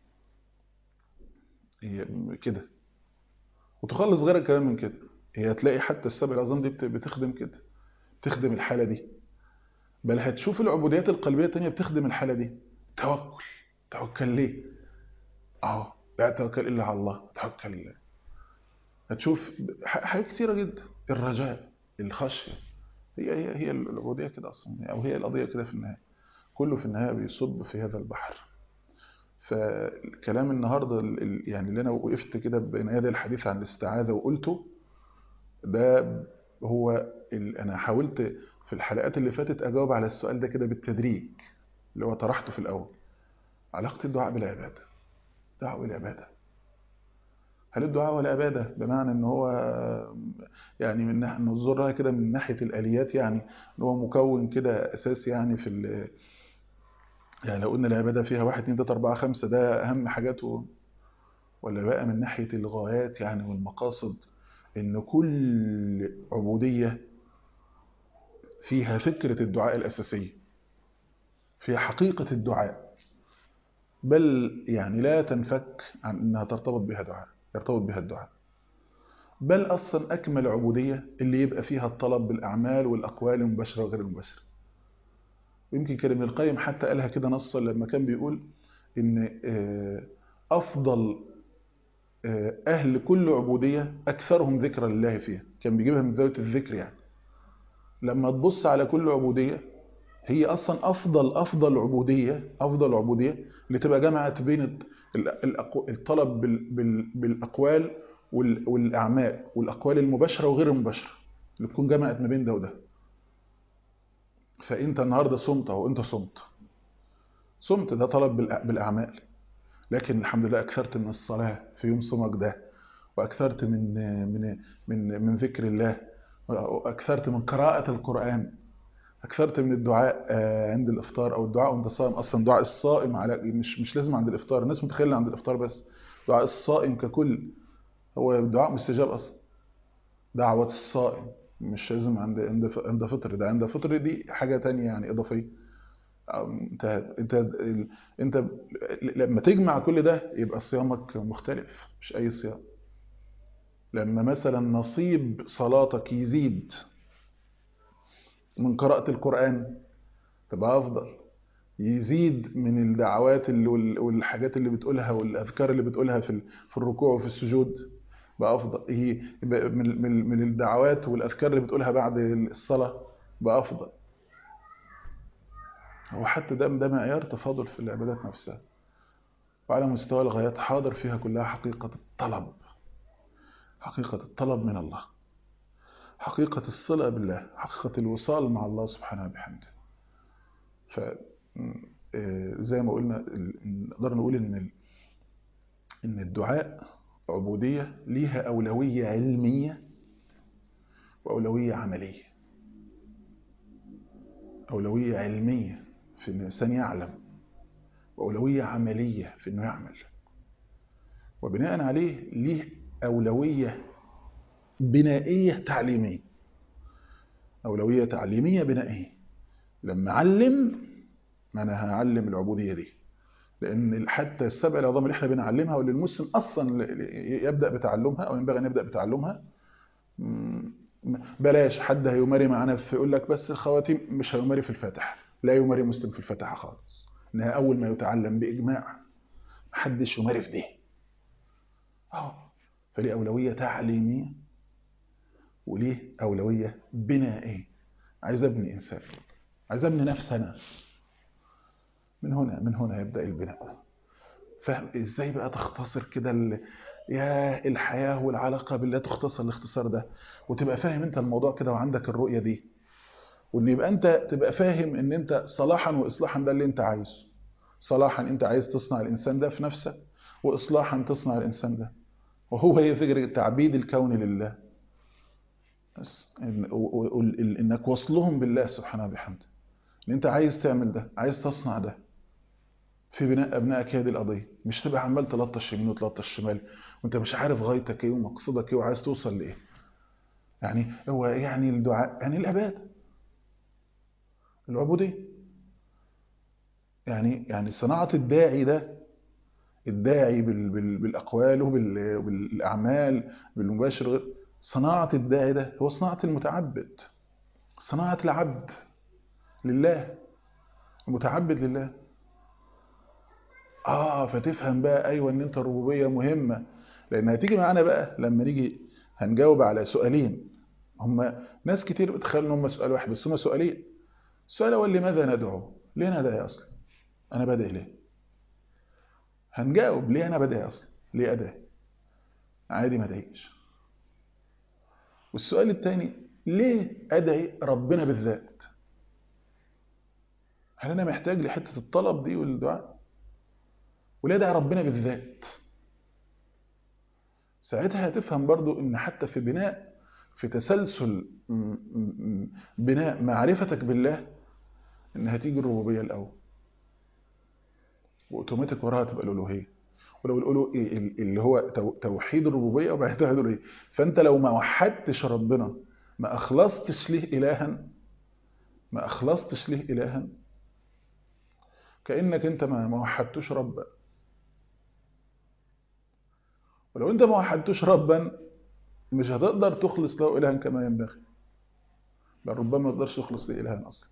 هي كده وتخلص غيرك كمان من كده هي هتلاقي حتى السبع العظام دي بتخدم كده بتخدم الحاله دي بل هتشوف العبوديات القلبيه الثانيه بتخدم الحاله دي توكل توكل ليه اهو لا توكل الا على الله توكل لله هتشوف حاجات كثيره جدا الرجاء الخشيه هي هي هي العبوديه كده اصلا او هي القضيه كده في النهايه كله في النهايه بيصب في هذا البحر فالكلام النهارده يعني اللي انا وقفت كده بين يدي الحديث عن الاستعاذه وقلته ده هو انا حاولت في الحلقات اللي فاتت اجاوب على السؤال ده كده بالتدريج اللي هو طرحته في الاول علاقه الدعاء بالعباده دعوه بالعباده هل الدعاء والعباده بمعنى ان هو يعني من ناحيه نظرها كده من ناحيه الاليات يعني ان هو مكون كده اساسي يعني في يعني لو قلنا العباده فيها واحد اتنين تلاته اربعه خمسه ده اهم حاجاته ولا بقى من ناحيه الغايات يعني والمقاصد ان كل عبوديه فيها فكره الدعاء الاساسيه فيها حقيقه الدعاء بل يعني لا تنفك عن انها ترتبط بها دعاء يرتبط بها الدعاء بل اصلا اكمل عبوديه اللي يبقى فيها الطلب بالاعمال والاقوال المباشره وغير المباشره ويمكن كان ابن القيم حتى قالها كده نصا لما كان بيقول ان افضل اهل كل عبوديه اكثرهم ذكرا لله فيها كان بيجيبها من زاويه الذكر يعني لما تبص على كل عبوديه هي اصلا افضل افضل عبوديه افضل عبوديه اللي تبقى جمعت بين الطلب بالاقوال والاعمال والاقوال المباشره وغير المباشره اللي تكون جمعت ما بين ده وده فانت النهارده صمت اهو انت صمت صمت ده طلب بالأعمال لكن الحمد لله أكثرت من الصلاة في يوم صومك ده وأكثرت من من من من ذكر الله وأكثرت من قراءة القرآن أكثرت من الدعاء عند الإفطار أو الدعاء وأنت صائم أصلا دعاء الصائم على مش مش لازم عند الإفطار الناس متخيلة عند الإفطار بس دعاء الصائم ككل هو دعاء مستجاب أصلا دعوة الصائم مش لازم عند عند عند فطر ده عند فطر دي حاجة تانية يعني إضافية انت انت انت لما تجمع كل ده يبقى صيامك مختلف مش اي صيام لما مثلا نصيب صلاتك يزيد من قراءة القرآن تبقى أفضل يزيد من الدعوات اللي والحاجات اللي بتقولها والأذكار اللي بتقولها في في الركوع وفي السجود بقى أفضل هي من من الدعوات والأذكار اللي بتقولها بعد الصلاة بقى أفضل وحتى ده ده معيار تفاضل في العبادات نفسها وعلى مستوى الغايات حاضر فيها كلها حقيقة الطلب حقيقة الطلب من الله حقيقة الصلة بالله حقيقة الوصال مع الله سبحانه وبحمده ف زي ما قلنا نقدر نقول ان ان الدعاء عبودية ليها أولوية علمية وأولوية عملية أولوية علمية في أن الإنسان يعلم وأولوية عملية في أنه يعمل وبناء عليه ليه أولوية بنائية تعليمية أولوية تعليمية بنائية لما علم ما أنا هعلم العبودية دي لأن حتى السبع العظام اللي احنا بنعلمها واللي المسلم أصلا يبدأ بتعلمها أو ينبغي أن يبدأ بتعلمها بلاش حد هيماري معانا في يقول لك بس الخواتيم مش هيماري في الفاتحة لا يماري مسلم في الفاتحة خالص انها اول ما يتعلم باجماع محدش يماري في دي اه فليه اولويه تعليميه وليه اولويه بنائيه عايز ابني انسان عايز ابني نفسي انا من هنا من هنا يبدا البناء فاهم ازاي بقى تختصر كده ال... يا الحياه والعلاقه بالله تختصر الاختصار ده وتبقى فاهم انت الموضوع كده وعندك الرؤيه دي وان يبقى انت تبقى فاهم ان انت صلاحا واصلاحا ده اللي انت عايزه صلاحا انت عايز تصنع الانسان ده في نفسك واصلاحا تصنع الانسان ده وهو هي فكره تعبيد الكون لله بس إن انك وصلهم بالله سبحانه وبحمده ان انت عايز تعمل ده عايز تصنع ده في بناء ابنائك هي دي القضيه مش تبقى عمال تلطش يمين وتلطش شمال وانت مش عارف غايتك ايه ومقصدك ايه وعايز توصل لايه يعني هو يعني الدعاء يعني العباده العبودية يعني يعني صناعة الداعي ده الداعي بال بال بالأقوال وبالأعمال بالمباشر صناعة الداعي ده هو صناعة المتعبد صناعة العبد لله المتعبد لله آه فتفهم بقى أيوة إن أنت الربوبية مهمة لأن هتيجي معانا بقى لما نيجي هنجاوب على سؤالين هم ناس كتير بتخيل إن هم سؤال واحد بس هم سؤالين السؤال الأول لماذا ندعو؟ ليه أنا أدعي أصلا؟ أنا بدعي ليه؟ هنجاوب ليه أنا بدعي أصلا؟ ليه أدعي؟ عادي ما أدعيش. والسؤال الثاني ليه أدعي ربنا بالذات؟ هل أنا محتاج لحتة الطلب دي والدعاء؟ وليه أدعي ربنا بالذات؟ ساعتها هتفهم برضو إن حتى في بناء في تسلسل بناء معرفتك بالله ان هتيجي الربوبيه الاول واوتوماتيك وراها تبقى الالوهيه ولو بيقولوا ايه اللي هو توحيد الربوبيه وبعد كده توحيد الالوهيه فانت لو ما وحدتش ربنا ما اخلصتش ليه الها ما اخلصتش ليه الها كانك انت ما وحدتوش ربا ولو انت ما وحدتوش ربا مش هتقدر تخلص له الها كما ينبغي بل ربما ما تقدرش تخلص ليه الها اصلا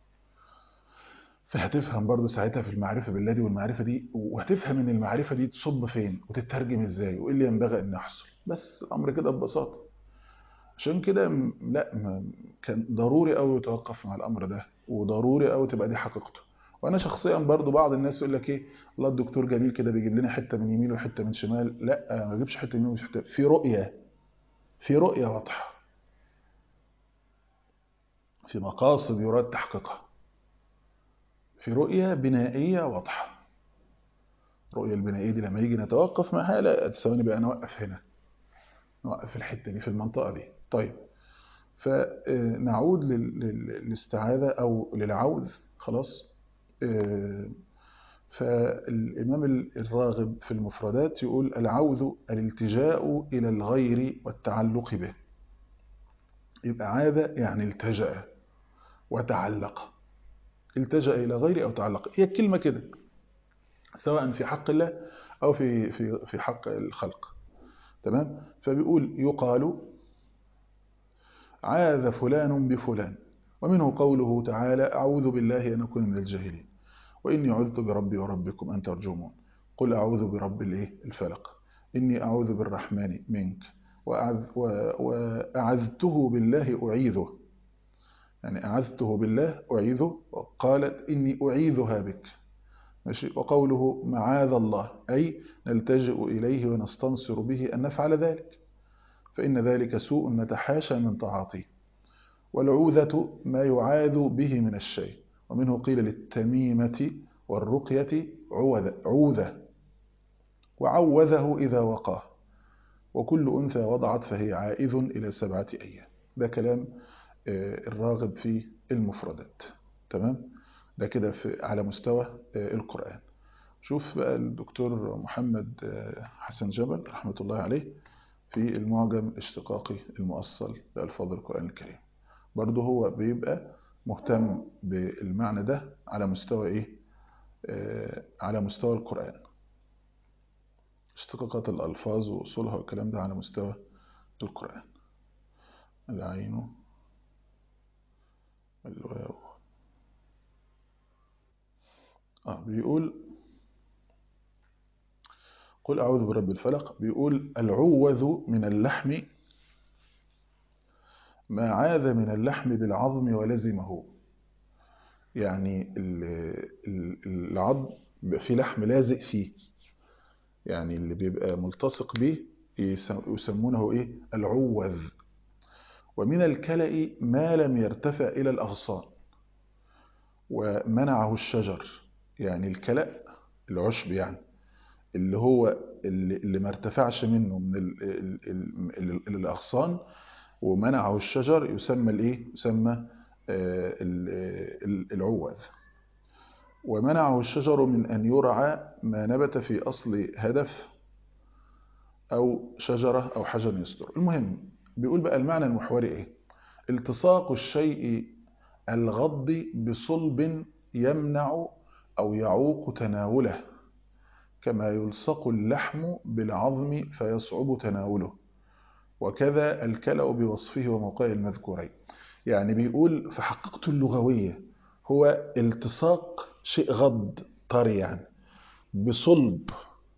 فهتفهم برضه ساعتها في المعرفة بالله دي والمعرفة دي وهتفهم ان المعرفة دي تصب فين وتترجم ازاي وايه اللي ينبغي ان يحصل بس الامر كده ببساطة عشان كده لا كان ضروري قوي يتوقف مع الامر ده وضروري قوي تبقى دي حقيقته وانا شخصيا برضو بعض الناس يقول لك ايه الله الدكتور جميل كده بيجيب لنا حته من يمين وحته من شمال لا ما بيجيبش حته من يمين وحته في رؤيه في رؤيه واضحه في مقاصد يراد تحقيقها في رؤية بنائية واضحة الرؤية البنائية دي لما يجي نتوقف معها لا ثواني بقى نوقف هنا نوقف في الحتة دي في المنطقة دي طيب فنعود للاستعاذة أو للعوذ خلاص فالإمام الراغب في المفردات يقول العوذ الالتجاء إلى الغير والتعلق به يبقى عاذ يعني التجأ وتعلق التجأ إلى غير أو تعلق هي كلمة كده سواء في حق الله أو في في في حق الخلق تمام فبيقول يقال عاذ فلان بفلان ومنه قوله تعالى أعوذ بالله أن أكون من الجاهلين وإني عذت بربي وربكم أن ترجمون قل أعوذ برب الإيه الفلق إني أعوذ بالرحمن منك وأعذ وأعذته بالله أعيذه يعني أعذته بالله أعيذه وقالت إني أعيذها بك ماشي وقوله معاذ الله أي نلتجئ إليه ونستنصر به أن نفعل ذلك فإن ذلك سوء نتحاشى من تعاطيه والعوذة ما يعاذ به من الشيء ومنه قيل للتميمة والرقية عوذة وعوذه إذا وقاه وكل أنثى وضعت فهي عائذ إلى سبعة أيام ده كلام الراغب في المفردات تمام ده كده على مستوى القرآن شوف بقى الدكتور محمد حسن جبل رحمة الله عليه في المعجم الاشتقاقي المؤصل لألفاظ القرآن الكريم برضه هو بيبقى مهتم بالمعنى ده على مستوى ايه آه على مستوى القرآن اشتقاقات الألفاظ وأصولها والكلام ده على مستوى القرآن العين الواو آه بيقول قل أعوذ برب الفلق بيقول العوذ من اللحم ما عاذ من اللحم بالعظم ولزمه يعني العظم بيبقى فيه لحم لازق فيه يعني اللي بيبقى ملتصق به يسمونه ايه العوذ ومن الكلأ ما لم يرتفع إلى الأغصان ومنعه الشجر يعني الكلأ العشب يعني اللي هو اللي, اللي ما ارتفعش منه من ال ال ال ال الأغصان ومنعه الشجر يسمى الايه يسمى العوذ ومنعه الشجر من أن يرعى ما نبت في أصل هدف أو شجرة أو حجر يصدر المهم بيقول بقى المعنى المحوري إيه التصاق الشيء الغض بصلب يمنع أو يعوق تناوله كما يلصق اللحم بالعظم فيصعب تناوله وكذا الكلأ بوصفه وموقعه المذكورين يعني بيقول في حقيقته اللغوية هو التصاق شيء غض طري يعني بصلب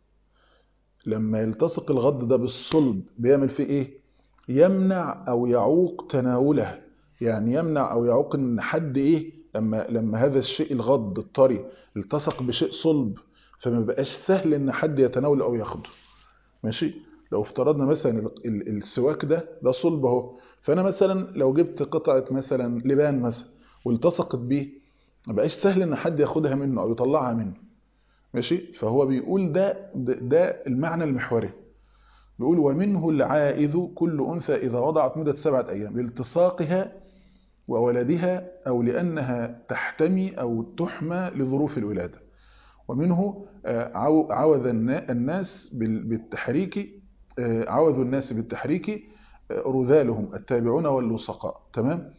لما يلتصق الغض ده بالصلب بيعمل فيه ايه يمنع او يعوق تناوله يعني يمنع او يعوق ان حد ايه لما لما هذا الشيء الغض الطري التصق بشيء صلب فما بقاش سهل ان حد يتناوله او ياخده ماشي لو افترضنا مثلا السواك ده ده صلب اهو فانا مثلا لو جبت قطعه مثلا لبان مثلا والتصقت بيه ما بقاش سهل ان حد ياخدها منه او يطلعها منه ماشي فهو بيقول ده ده المعنى المحوري بيقول ومنه العائذ كل انثى اذا وضعت مده سبعه ايام لالتصاقها وولدها او لانها تحتمي او تحمى لظروف الولاده ومنه عوذ الناس بالتحريك عوذ الناس بالتحريك رذالهم التابعون واللصقاء تمام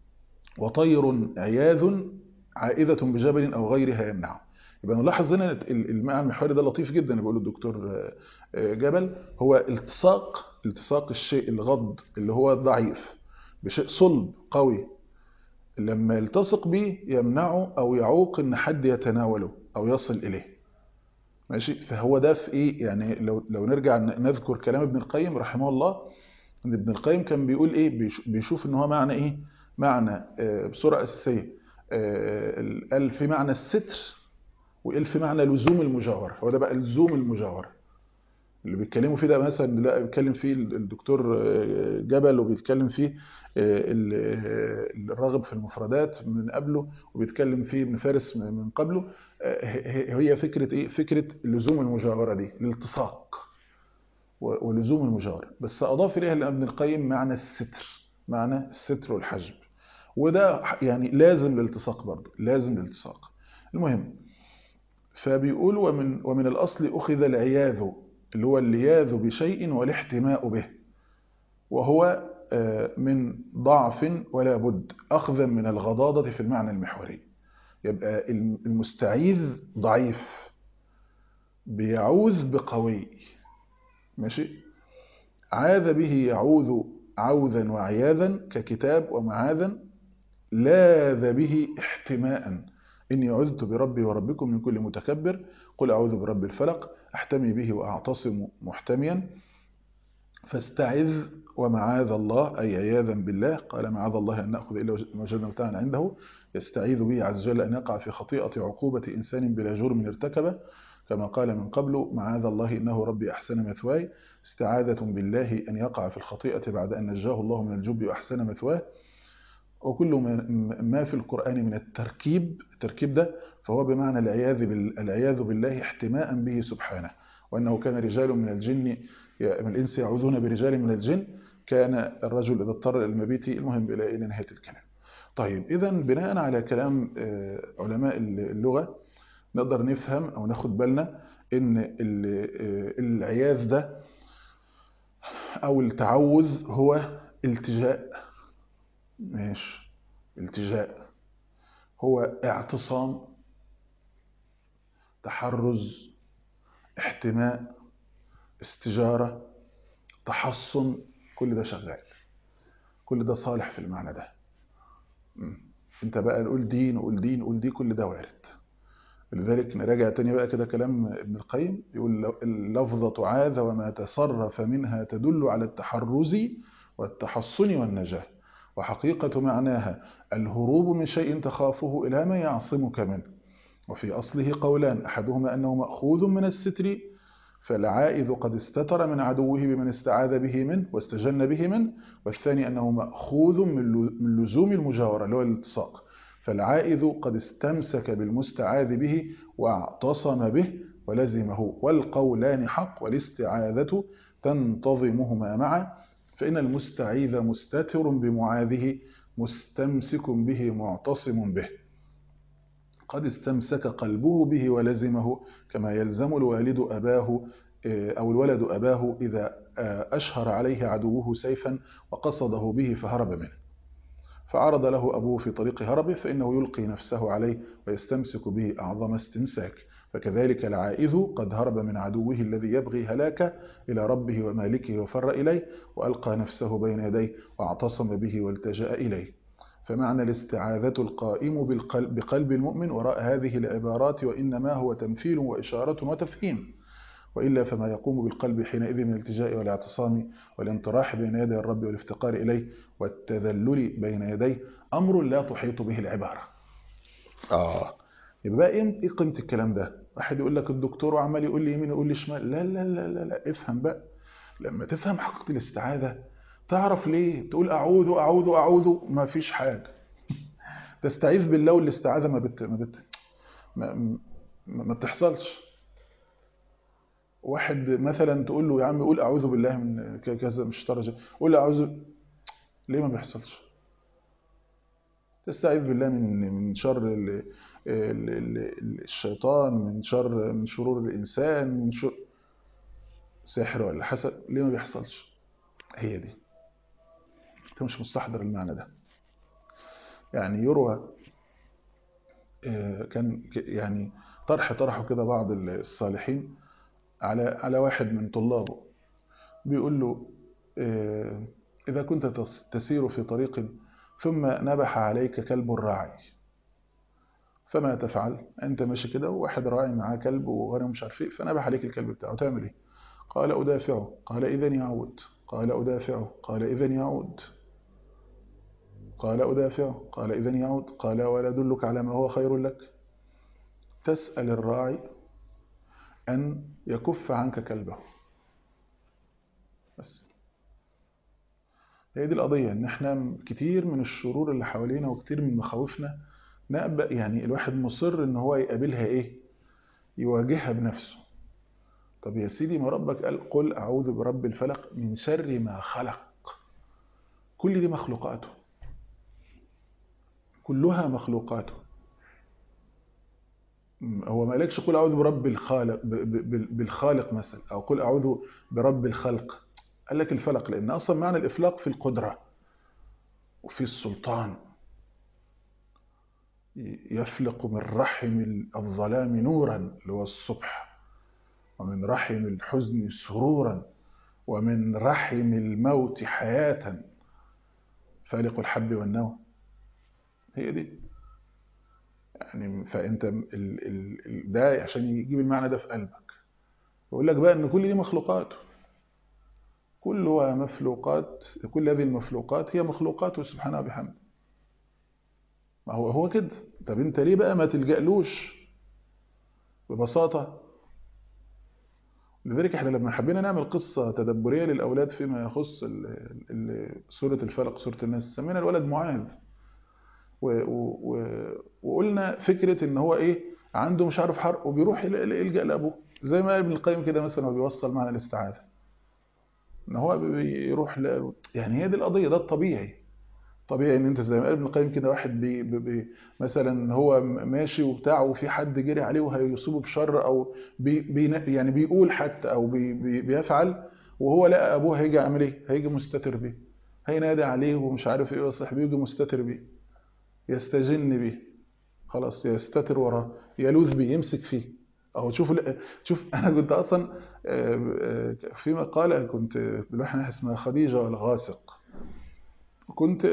وطير عياذ عائذة بجبل أو غيرها يمنعه يبقى نلاحظ هنا المعنى المحوري ده لطيف جدا اللي بيقوله الدكتور جبل هو التصاق التصاق الشيء الغض اللي هو ضعيف بشيء صلب قوي لما يلتصق به يمنعه أو يعوق إن حد يتناوله أو يصل إليه ماشي فهو ده في إيه يعني لو لو نرجع نذكر كلام ابن القيم رحمه الله ان ابن القيم كان بيقول ايه بيشوف ان هو معنى ايه معنى بصوره اساسيه قال في معنى الستر وقال في معنى لزوم المجاوره هو ده بقى لزوم المجاوره اللي بيتكلموا فيه ده مثلا لا بيتكلم فيه الدكتور آه، جبل وبيتكلم فيه آه، ال- آه، الراغب في المفردات من قبله وبيتكلم فيه ابن فارس من من قبله آه، ه- هي فكرة ايه فكرة لزوم المجاورة دي الالتصاق و- ولزوم المجاورة بس أضاف إليها ابن القيم معنى الستر معنى الستر والحجب وده يعني لازم الالتصاق برضه لازم الالتصاق المهم فبيقول ومن ومن الأصل أخذ العياذ اللي هو اللياذ بشيء والاحتماء به وهو آه، من ضعف ولا بد أخذا من الغضاضة في المعنى المحوري يبقى المستعيذ ضعيف بيعوذ بقوي ماشي عاذ به يعوذ عوذا وعياذا ككتاب ومعاذا لاذ به احتماء إني عذت بربي وربكم من كل متكبر قل أعوذ برب الفلق أحتمي به وأعتصم محتميا فاستعذ ومعاذ الله أي عياذا بالله قال معاذ الله أن نأخذ إلا ما وجدنا متاعا عنده يستعيذ به عز وجل أن يقع في خطيئة عقوبة إنسان بلا جرم ارتكبه كما قال من قبل معاذ الله إنه ربي أحسن مثواي استعاذة بالله أن يقع في الخطيئة بعد أن نجاه الله من الجب وأحسن مثواه وكل ما ما في القرآن من التركيب التركيب ده فهو بمعنى العياذ بال- العياذ بالله احتماء به سبحانه وأنه كان رجال من الجن من الإنس يعوذون برجال من الجن كان الرجل إذا اضطر إلى المبيت المهم إلى إلى نهاية الكلام طيب إذا بناء على كلام آه، علماء اللغة نقدر نفهم أو ناخد بالنا إن ال- آه، العياذ ده أو التعوذ هو التجاء ماشي التجاء هو اعتصام تحرز احتماء استجارة تحصن كل ده شغال كل ده صالح في المعنى ده مم. انت بقى نقول دين نقول دين نقول دي كل ده وارد لذلك نراجع تاني بقى كده كلام ابن القيم يقول اللفظة عاذ وما تصرف منها تدل على التحرز والتحصن والنجاة وحقيقة معناها الهروب من شيء تخافه إلى ما يعصمك منه وفي أصله قولان أحدهما أنه مأخوذ من الستر فالعائذ قد استتر من عدوه بمن استعاذ به منه واستجن به منه والثاني أنه مأخوذ من لزوم المجاورة اللي هو الالتصاق فالعائذ قد استمسك بالمستعاذ به واعتصم به ولزمه والقولان حق والاستعاذة تنتظمهما معا فإن المستعيذ مستتر بمعاذه مستمسك به معتصم به قد استمسك قلبه به ولزمه كما يلزم الوالد أباه أو الولد أباه إذا أشهر عليه عدوه سيفا وقصده به فهرب منه فعرض له أبوه في طريق هربه فإنه يلقي نفسه عليه ويستمسك به أعظم استمساك فكذلك العائذ قد هرب من عدوه الذي يبغي هلاكه إلى ربه ومالكه وفر إليه وألقى نفسه بين يديه واعتصم به والتجأ إليه فمعنى الاستعاذة القائم بالقلب بقلب المؤمن وراء هذه العبارات وإنما هو تمثيل وإشارة وتفهيم وإلا فما يقوم بالقلب حينئذ من الالتجاء والاعتصام والانطراح بين يدي الرب والافتقار إليه والتذلل بين يديه أمر لا تحيط به العبارة آه يبقى بقى إيه قيمة الكلام ده واحد يقول لك الدكتور وعمال يقول لي يمين ويقول لي شمال لا لا لا لا, لا. افهم بقى لما تفهم حقيقة الاستعاذة تعرف ليه تقول أعوذ أعوذ أعوذ ما فيش حاجة تستعيذ بالله والاستعاذة ما بت ما بت ما, ما, ما بتحصلش واحد مثلا تقول له يا عم قول أعوذ بالله من كذا مش درجة قول أعوذ ليه ما بيحصلش تستعيذ بالله من من شر ال ال ال الشيطان من شر من شرور الإنسان من شر سحر ولا حسد ليه ما بيحصلش هي دي انت مش مستحضر المعنى ده يعني يروى كان يعني طرح طرحه كده بعض الصالحين على على واحد من طلابه بيقول له إذا كنت تسير في طريق ثم نبح عليك كلب راعي فما تفعل أنت ماشي كده وواحد راعي معاه كلب وغيره مش عارف ايه فنبح عليك الكلب بتاعه تعمل ايه قال أدافعه قال إذا يعود قال أدافعه قال إذا يعود قال أدافعه قال إذا يعود قال ولا أدلك على ما هو خير لك تسأل الراعي أن يكف عنك كلبه بس هي دي القضية ان احنا كتير من الشرور اللي حوالينا وكتير من مخاوفنا نقبل يعني الواحد مصر ان هو يقابلها ايه يواجهها بنفسه طب يا سيدي ما ربك قال قل اعوذ برب الفلق من شر ما خلق كل دي مخلوقاته كلها مخلوقاته هو ما قالكش قل اعوذ برب الخالق بالخالق مثلا او قل اعوذ برب الخلق قال لك الفلق لان اصلا معنى الافلاق في القدره وفي السلطان يفلق من رحم الظلام نورا اللي هو الصبح ومن رحم الحزن سرورا ومن رحم الموت حياة فالق الحب والنوى هي دي يعني فانت ال ال ال ده عشان يجيب المعنى ده في قلبك يقول لك بقى ان كل دي مخلوقاته كلها مخلوقات كل هذه المخلوقات هي مخلوقاته سبحانه وبحمده ما هو هو كده طب انت ليه بقى ما تلجألوش ببساطة لذلك احنا لما حبينا نعمل قصة تدبرية للأولاد فيما يخص ال ال سورة الفلق سورة الناس سمينا الولد معاذ و و وقلنا فكرة ان هو ايه عنده مش عارف حرق وبيروح يلجأ لأبوه زي ما ابن القيم كده مثلا هو بيوصل معنى الاستعاذة ان هو بيروح ل... يعني هي دي القضية ده الطبيعي طبيعي ان انت زي ما قال ابن القيم كده واحد بي بي مثلا هو ماشي وبتاع وفي حد جري عليه وهيصيبه بشر او بي بي يعني بيقول حتى او بي بي بيفعل وهو لقى ابوه هيجي يعمل ايه هيجي مستتر بيه هينادي عليه ومش عارف ايه وصاحبه يجي مستتر بيه يستجن بيه خلاص يستتر وراه يلوذ بيه يمسك فيه او تشوف شوف انا كنت اصلا في مقاله كنت بالواحد اسمها خديجه والغاسق كنت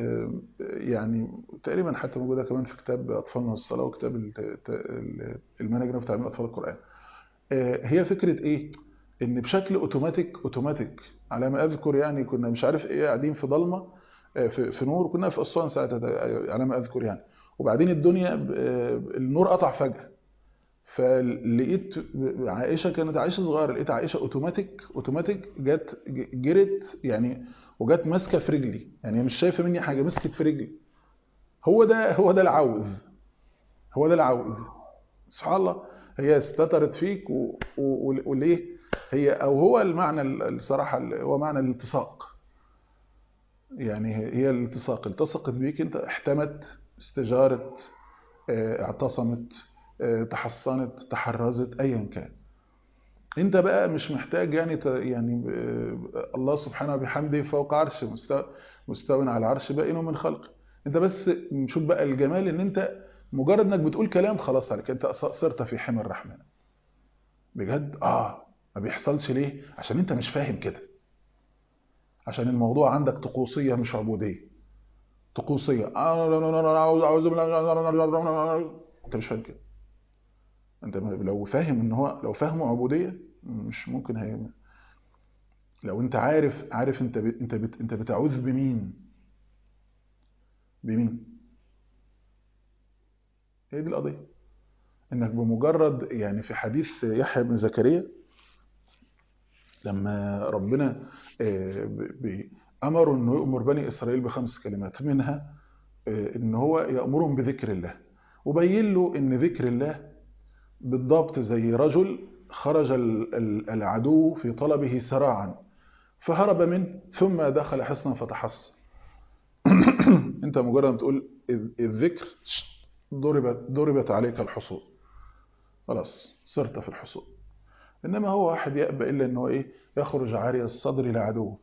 يعني تقريبا حتى موجودة كمان في كتاب أطفالنا والصلاة وكتاب المناجم في تعليم أطفال القرآن هي فكرة إيه؟ إن بشكل أوتوماتيك أوتوماتيك على ما أذكر يعني كنا مش عارف إيه قاعدين في ضلمة في, في نور كنا في أسوان ساعتها على ما أذكر يعني وبعدين الدنيا النور قطع فجأة فلقيت عائشة كانت عائشة صغيرة لقيت عائشة أوتوماتيك أوتوماتيك جت جرت يعني وجت ماسكه في رجلي يعني هي مش شايفه مني حاجه مسكت في رجلي هو ده هو ده العوذ هو ده العوذ سبحان الله هي استترت فيك و... و... وليه هي او هو المعنى الصراحه هو معنى الالتصاق يعني هي الالتصاق التصقت بيك انت احتمت استجارت اعتصمت تحصنت تحرزت ايا كان انت بقى مش محتاج يعني يعني الله سبحانه وبحمده فوق عرشه مستوى مستوى على العرش بائن من خلقه انت بس شوف بقى الجمال ان انت مجرد انك بتقول كلام خلاص عليك انت صرت في حمى الرحمن بجد اه ما بيحصلش ليه عشان انت مش فاهم كده عشان الموضوع عندك طقوسيه مش عبوديه طقوسيه اعوذ بالله انت مش فاهم كده انت لو فاهم ان هو لو فاهمه عبوديه مش ممكن هي لو انت عارف عارف انت ب... انت بت... انت بتعوذ بمين بمين هي دي القضيه انك بمجرد يعني في حديث يحيى بن زكريا لما ربنا امر انه يؤمر بني اسرائيل بخمس كلمات منها ان هو يامرهم بذكر الله وبين له ان ذكر الله بالضبط زي رجل خرج العدو في طلبه سراعا فهرب منه ثم دخل حصنا فتحصن انت مجرد ما تقول الذكر ضربت ضربت عليك الحصول خلاص صرت في الحصول انما هو واحد يأبى الا ان هو ايه يخرج عاري الصدر لعدوه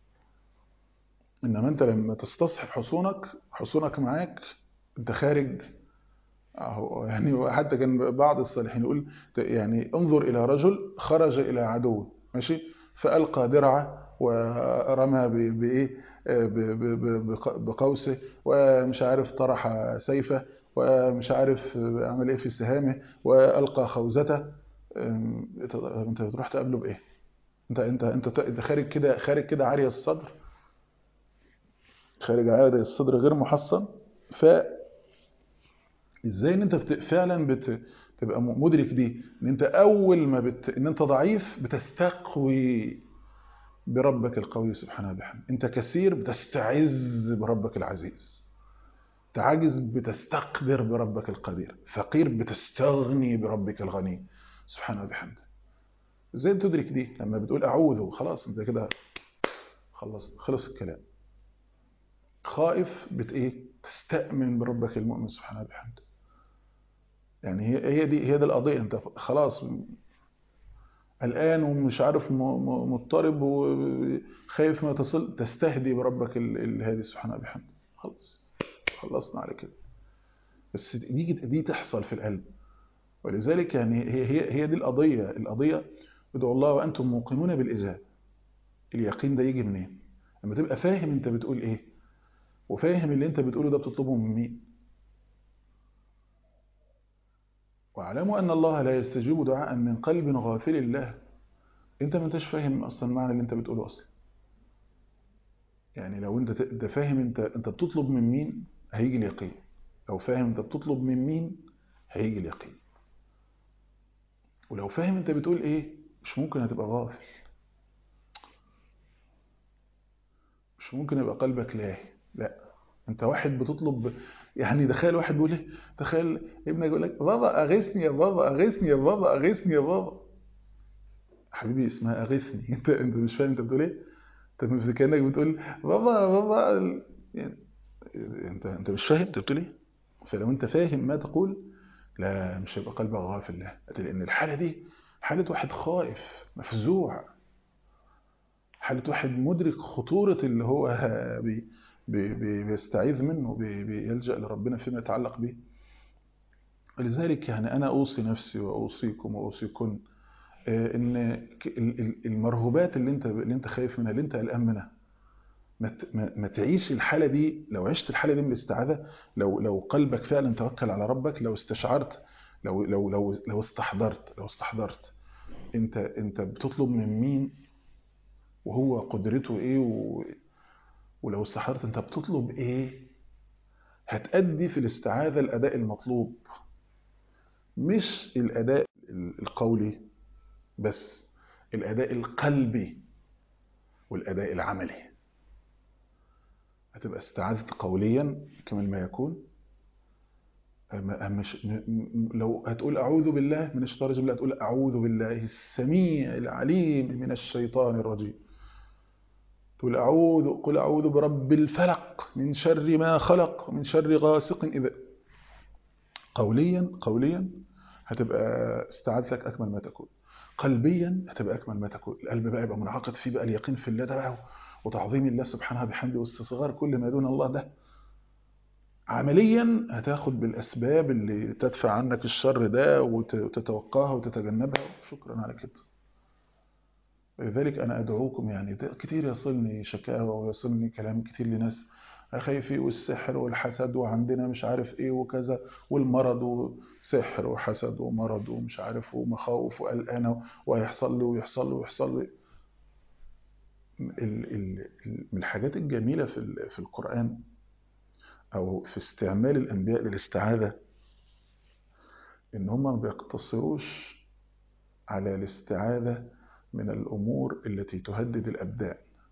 انما انت لما تستصحب حصونك حصونك معاك انت خارج أهو يعني حتى كان بعض الصالحين يقول يعني انظر إلى رجل خرج إلى عدو ماشي فألقى درعه ورمى بإيه بقوسه ومش عارف طرح سيفه ومش عارف عمل إيه في سهامه وألقى خوذته أنت بتروح تقابله بإيه؟ أنت أنت أنت أنت خارج كده خارج كده عاري الصدر خارج عاري الصدر غير محصن ف ازاي ان انت بت... فعلا بت... تبقى مدرك دي ان انت اول ما بت... ان انت ضعيف بتستقوي بربك القوي سبحانه وبحمده انت كثير بتستعز بربك العزيز تعجز بتستقدر بربك القدير فقير بتستغني بربك الغني سبحانه وبحمده ازاي تدرك دي لما بتقول اعوذ خلاص انت كده خلص خلص الكلام خائف بت ايه تستأمن بربك المؤمن سبحانه وبحمده يعني هي هي دي هي دي القضيه انت خلاص قلقان ومش عارف مضطرب وخايف ما تصل تستهدي بربك الهادي سبحانه وبحمده خلاص خلصنا على كده بس دي دي تحصل في القلب ولذلك يعني هي هي هي دي القضيه القضيه ادعوا الله وانتم موقنون بالاجابه اليقين ده يجي منين لما تبقى فاهم انت بتقول ايه وفاهم اللي انت بتقوله ده بتطلبه من مين واعلموا ان الله لا يستجيب دعاء من قلب غافل الله انت ما انتش فاهم اصلا معنى اللي انت بتقوله اصلا يعني لو انت انت فاهم انت انت بتطلب من مين هيجي اليقين لو فاهم انت بتطلب من مين هيجي اليقين ولو فاهم انت بتقول ايه مش ممكن هتبقى غافل مش ممكن يبقى قلبك لاهي لا انت واحد بتطلب يعني تخيل واحد بيقول ايه تخيل ابنك يقول لك بابا اغثني يا بابا اغثني يا بابا اغثني يا بابا حبيبي اسمها اغثني انت انت مش فاهم انت بتقول ايه انت مش كانك بتقول بابا بابا يعني انت انت مش فاهم انت بتقول ايه فلو انت فاهم ما تقول لا مش هيبقى قلبك غافل لا لان الحاله دي حاله واحد خائف مفزوع حاله واحد مدرك خطوره اللي هو بي بي بيستعيذ منه بي بيلجأ لربنا فيما يتعلق به لذلك يعني أنا أوصي نفسي وأوصيكم وأوصيكن إن المرهوبات اللي أنت اللي أنت خايف منها اللي أنت قلقان منها ما تعيش الحالة دي لو عشت الحالة دي من الاستعاذة لو لو قلبك فعلا توكل على ربك لو استشعرت لو لو لو لو استحضرت لو استحضرت أنت أنت بتطلب من مين وهو قدرته إيه و ولو استحضرت انت بتطلب ايه هتأدي في الاستعاذة الأداء المطلوب مش الأداء القولي بس الأداء القلبي والأداء العملي هتبقى استعاذت قوليا كمن ما يكون مش لو هتقول أعوذ بالله من الشيطان الرجيم لا تقول أعوذ بالله السميع العليم من الشيطان الرجيم تقول أعوذ قل أعوذ برب الفلق من شر ما خلق من شر غاسق إذا قوليا قوليا هتبقى استعاذتك أكمل ما تكون قلبيا هتبقى أكمل ما تكون القلب بقى يبقى منعقد فيه بقى اليقين في الله ده بقى وتعظيم الله سبحانه بحمده واستصغار كل ما دون الله ده عمليا هتاخد بالأسباب اللي تدفع عنك الشر ده وتتوقاها وتتجنبها شكرا على كده لذلك أنا أدعوكم يعني كتير يصلني شكاوى ويصلني كلام كتير لناس خايفي والسحر والحسد وعندنا مش عارف ايه وكذا والمرض وسحر وحسد ومرض ومش عارف ومخاوف وقلقانة وهيحصل لي ويحصل لي ويحصل لي من الحاجات الجميلة في في القرآن أو في استعمال الأنبياء للاستعاذة إن هم ما بيقتصروش على الاستعاذة من الأمور التي تهدد الأبدان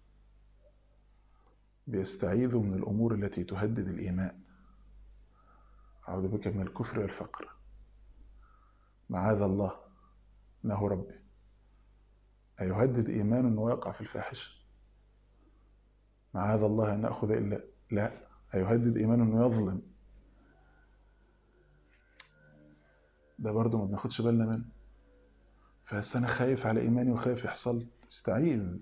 بيستعيذوا من الأمور التي تهدد الإيمان أعوذ بك من الكفر والفقر معاذ الله إنه ربي أيهدد إيمان أنه يقع في الفاحشة معاذ الله أن نأخذ إلا لا أيهدد إيمان أنه يظلم ده برضه ما بناخدش بالنا منه فبس أنا خايف على إيماني وخايف يحصل استعيذ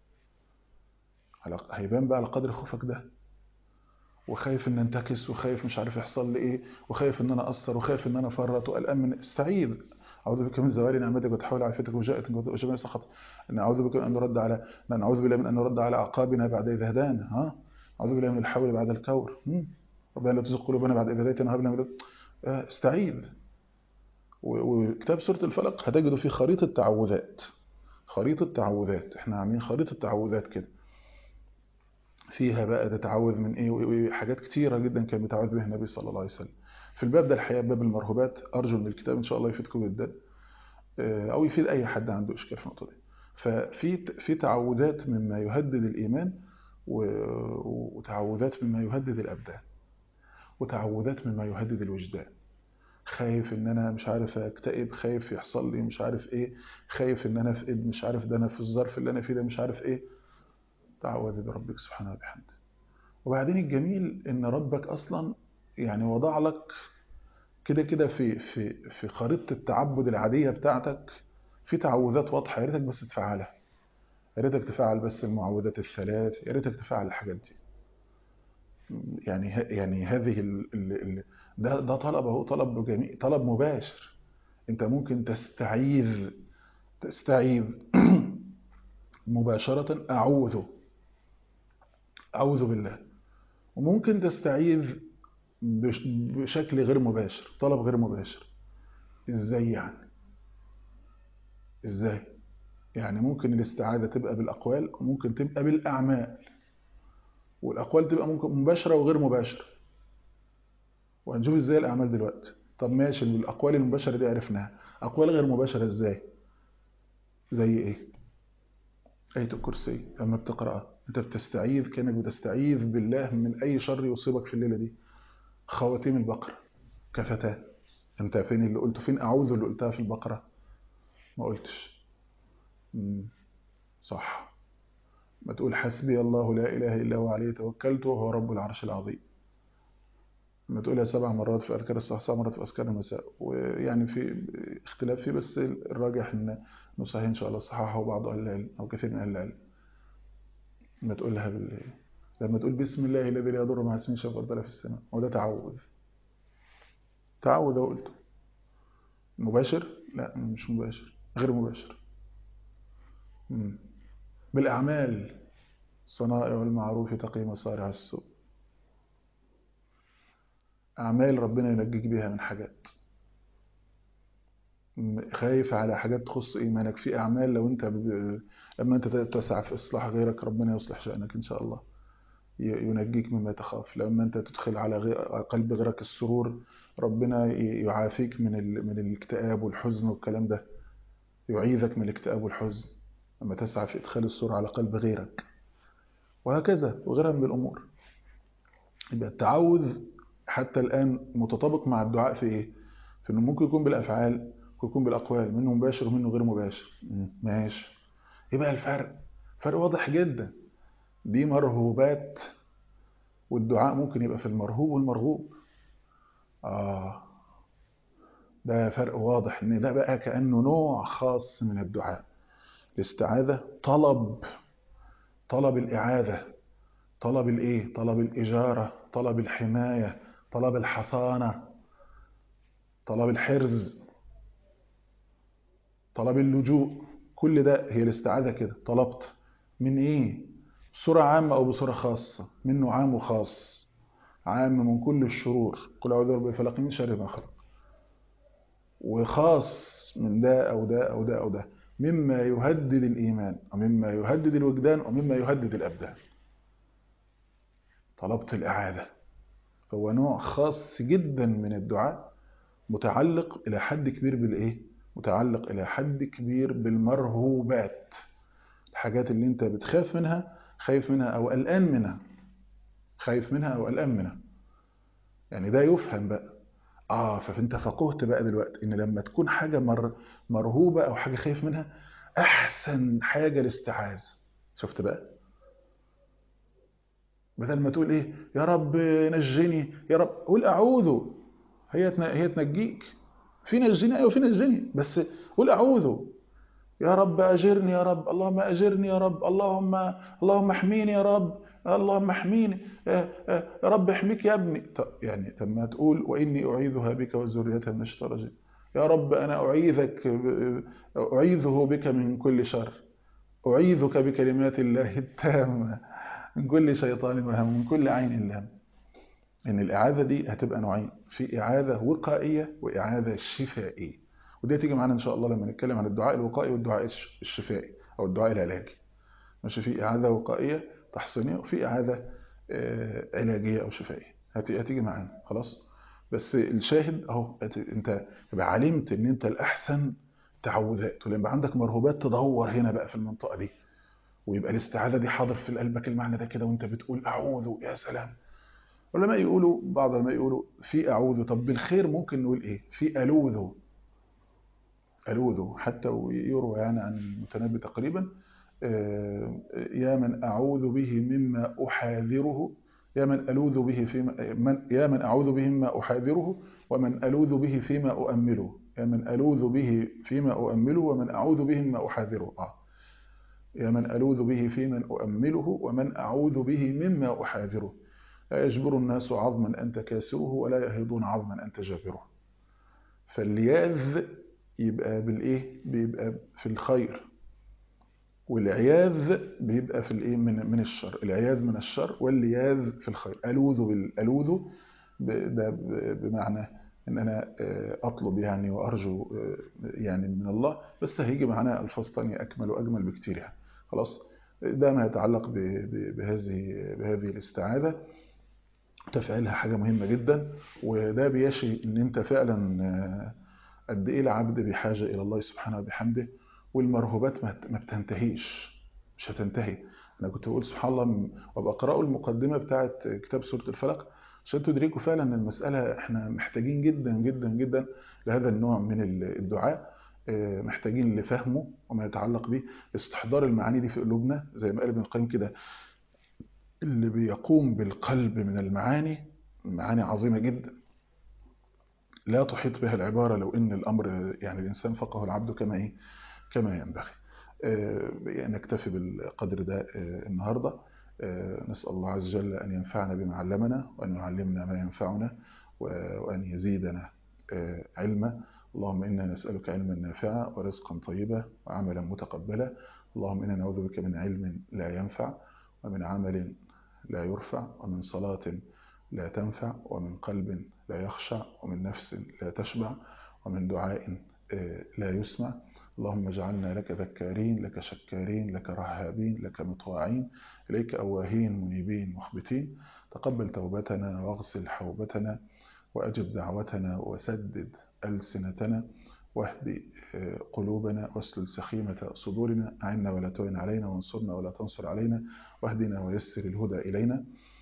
على هيبان بقى على قدر خوفك ده وخايف ان انتكس وخايف مش عارف يحصل لي ايه وخايف ان انا اقصر وخايف ان انا افرط وقلقان من استعيذ اعوذ بك من زوال نعمتك وتحول عافيتك وجاءتك وجميع سخط ان اعوذ بك من ان نرد على ان نعوذ بالله من ان نرد على اعقابنا بعد اذ هدانا ها اعوذ بالله من الحول بعد الكور ربنا لا تزغ قلوبنا بعد اذ هديتنا وهب لنا من استعيذ وكتاب سوره الفلق هتجدوا فيه خريطه تعوذات خريطه تعوذات احنا عاملين خريطه تعوذات كده فيها بقى تتعوذ من ايه وحاجات كتيرة جدا كان بيتعوذ بها النبي صلى الله عليه وسلم في الباب ده الحقيقة باب المرهوبات أرجو من الكتاب إن شاء الله يفيدكم جدا أو يفيد أي حد عنده إشكال في النقطة دي ففي في تعوذات مما يهدد الإيمان و- وتعوذات مما يهدد الأبدان وتعوذات مما يهدد الوجدان خايف ان انا مش عارف اكتئب خايف يحصل لي مش عارف ايه خايف ان انا في ايد مش عارف ده انا في الظرف اللي انا فيه ده مش عارف ايه تعوذ بربك سبحانه وبحمده وبعدين الجميل ان ربك اصلا يعني وضع لك كده كده في في في خريطة التعبد العادية بتاعتك في تعوذات واضحة يا ريتك بس تفعلها يا ريتك تفعل بس المعوذات الثلاث يا ريتك تفعل الحاجات دي يعني ه- يعني هذه ال ال ال ده ده طلب اهو طلب جميل طلب مباشر انت ممكن تستعيذ تستعيذ مباشرة اعوذ اعوذ بالله وممكن تستعيذ بش- بشكل غير مباشر طلب غير مباشر ازاي يعني ازاي يعني ممكن الاستعاذة تبقى بالأقوال وممكن تبقى بالأعمال والأقوال تبقى ممكن مباشرة وغير مباشرة وهنشوف ازاي الأعمال دلوقتي طب ماشي الأقوال المباشرة دي عرفناها أقوال غير مباشرة ازاي زي ايه آية الكرسي لما بتقرأها انت بتستعيذ كأنك بتستعيذ بالله من أي شر يصيبك في الليلة دي خواتيم البقرة كفتاه انت فين اللي قلته فين أعوذ اللي قلتها في البقرة ما قلتش مم. صح ما تقول حسبي الله لا إله إلا هو عليه توكلت وهو رب العرش العظيم ما تقولها سبع مرات في أذكار الصباح سبع مرات في أذكار المساء ويعني في اختلاف فيه بس الراجح إن إنه صحيح إن شاء الله صححه بعض أهل العلم أو كثير من أهل العلم ما تقولها بال لما تقول بسم الله الذي لا يضر مع اسمه شيء في الأرض ولا في السماء وده تعوذ تعوذ قلته مباشر لا مش مباشر غير مباشر مم. بالأعمال الصنائع والمعروف تقي مصارع السوء أعمال ربنا ينجيك بيها من حاجات م- خايف على حاجات تخص إيمانك في أعمال لو أنت ب... لما أنت تسعى في إصلاح غيرك ربنا يصلح شأنك إن شاء الله ي- ينجيك مما تخاف لما أنت تدخل على غي... على قلب غيرك السرور ربنا ي- يعافيك من ال... من الاكتئاب والحزن والكلام ده يعيذك من الاكتئاب والحزن لما تسعى في إدخال السرور على قلب غيرك وهكذا وغيرها من الأمور يبقى التعوذ حتى الآن متطابق مع الدعاء في إيه؟ في إنه ممكن يكون بالأفعال ممكن يكون بالأقوال منه مباشر ومنه غير مباشر مم، ماشي إيه بقى الفرق؟ فرق واضح جدا دي مرهوبات والدعاء ممكن يبقى في المرهوب والمرغوب آه ده فرق واضح إن ده بقى كأنه نوع خاص من الدعاء الاستعاذة طلب طلب الإعاذة طلب الإيه؟ طلب الإجارة طلب الحماية طلب الحصانة طلب الحرز طلب اللجوء كل ده هي الاستعاذة كده طلبت من إيه؟ بصورة عامة أو بصورة خاصة منه عام وخاص عام من كل الشرور قل أعوذ برب الفلق من شر ما خلق وخاص من ده أو ده أو ده أو ده مما يهدد الإيمان ومما يهدد الوجدان ومما يهدد الأبدان طلبت الإعادة فهو نوع خاص جدا من الدعاء متعلق إلى حد كبير بالإيه؟ متعلق إلى حد كبير بالمرهوبات الحاجات اللي أنت بتخاف منها خايف منها أو قلقان منها خايف منها أو قلقان منها يعني ده يفهم بقى آه فأنت فقهت بقى دلوقتي إن لما تكون حاجة مر مرهوبة أو حاجة خايف منها أحسن حاجة الاستعاذة شفت بقى بدل ما تقول ايه يا رب نجني يا رب قول اعوذ هي تن- هي تنجيك في نجني ايوه في نجني بس قول اعوذ يا رب اجرني يا رب اللهم اجرني يا رب اللهم اللهم احميني يا رب اللهم احميني آه، آه، يا رب احميك يا ابني طب يعني طب ما تقول واني اعيذها بك وذريتها من الشيطان الرجيم يا رب انا اعيذك ب- اعيذه بك من كل شر اعيذك بكلمات الله التامه من كل شيطان وهم من كل عين لام ان الاعاذه دي هتبقى نوعين في اعاذه وقائيه واعاذه شفائيه ودي هتيجي معانا ان شاء الله لما نتكلم عن الدعاء الوقائي والدعاء الش- الشفائي او الدعاء العلاجي ماشي في اعاذه وقائيه تحصينيه وفي اعاذه آه، علاجيه او شفائيه هتي- هتيجي معانا خلاص بس الشاهد اهو هت- انت تبقى علمت ان انت الاحسن التعوذات ولما يبقى عندك مرهوبات تدور هنا بقى في المنطقه دي ويبقى الاستعاذه دي حاضر في قلبك المعنى ده كده وانت بتقول اعوذ يا سلام العلماء يقولوا بعض العلماء يقولوا في اعوذ طب بالخير ممكن نقول ايه في الوذ الوذ حتى يروى يعني عن المتنبي تقريبا آه، يا من اعوذ به مما احاذره يا من الوذ به فيما من يا من اعوذ به مما احاذره ومن الوذ به فيما اؤمله يا من الوذ به فيما اؤمله ومن اعوذ به مما احاذره اه يا من الوذ به فيمن اؤمله ومن اعوذ به مما احاذره لا يجبر الناس عظما أنت كاسره ولا يهيضون عظما أنت جابره فاللياذ يبقى بالإيه؟ بيبقى في الخير والعياذ بيبقى في الإيه؟ من من الشر العياذ من الشر واللياذ في الخير ألوذ بالألوذ ب- ده ب- بمعنى ان انا آه، اطلب يعني وارجو آه، يعني من الله بس هيجي معانا الفاظ تانية اكمل واجمل بكتير يعني خلاص ده ما يتعلق ب- ب- بهذه بهذه الاستعاذه تفعيلها حاجة مهمة جدا وده بيشي ان انت فعلا آه، قد ايه العبد بحاجة الى الله سبحانه وبحمده والمرهوبات ما ما بتنتهيش مش هتنتهي انا كنت بقول سبحان الله م- وابقى اقرأوا المقدمة بتاعت كتاب سورة الفلق عشان تدركوا فعلا ان المسألة احنا محتاجين جدا جدا جدا لهذا النوع من ال- الدعاء آه، محتاجين لفهمه وما يتعلق به استحضار المعاني دي في قلوبنا زي ما قال ابن القيم كده اللي بيقوم بالقلب من المعاني معاني عظيمة جدا لا تحيط بها العبارة لو إن الأمر يعني الإنسان فقه العبد كما إيه كما ينبغي آه، يعني نكتفي بالقدر ده آه، النهاردة آه، نسأل الله عز وجل أن ينفعنا بما علمنا وأن يعلمنا ما ينفعنا و- وأن يزيدنا آه، علما اللهم إنا نسألك علما نافعا ورزقا طيبا وعملا متقبلا اللهم إنا نعوذ بك من علم لا ينفع ومن عمل لا يرفع ومن صلاة لا تنفع ومن قلب لا يخشع ومن نفس لا تشبع ومن دعاء آه، لا يسمع اللهم اجعلنا لك ذكارين لك شكارين لك رهابين لك مطواعين إليك أواهين منيبين مخبتين تقبل توبتنا واغسل حوبتنا وأجب دعوتنا وسدد ألسنتنا واهد آه، قلوبنا واسلل سخيمة صدورنا أعنا ولا تعن علينا وانصرنا ولا تنصر علينا واهدنا ويسر الهدى إلينا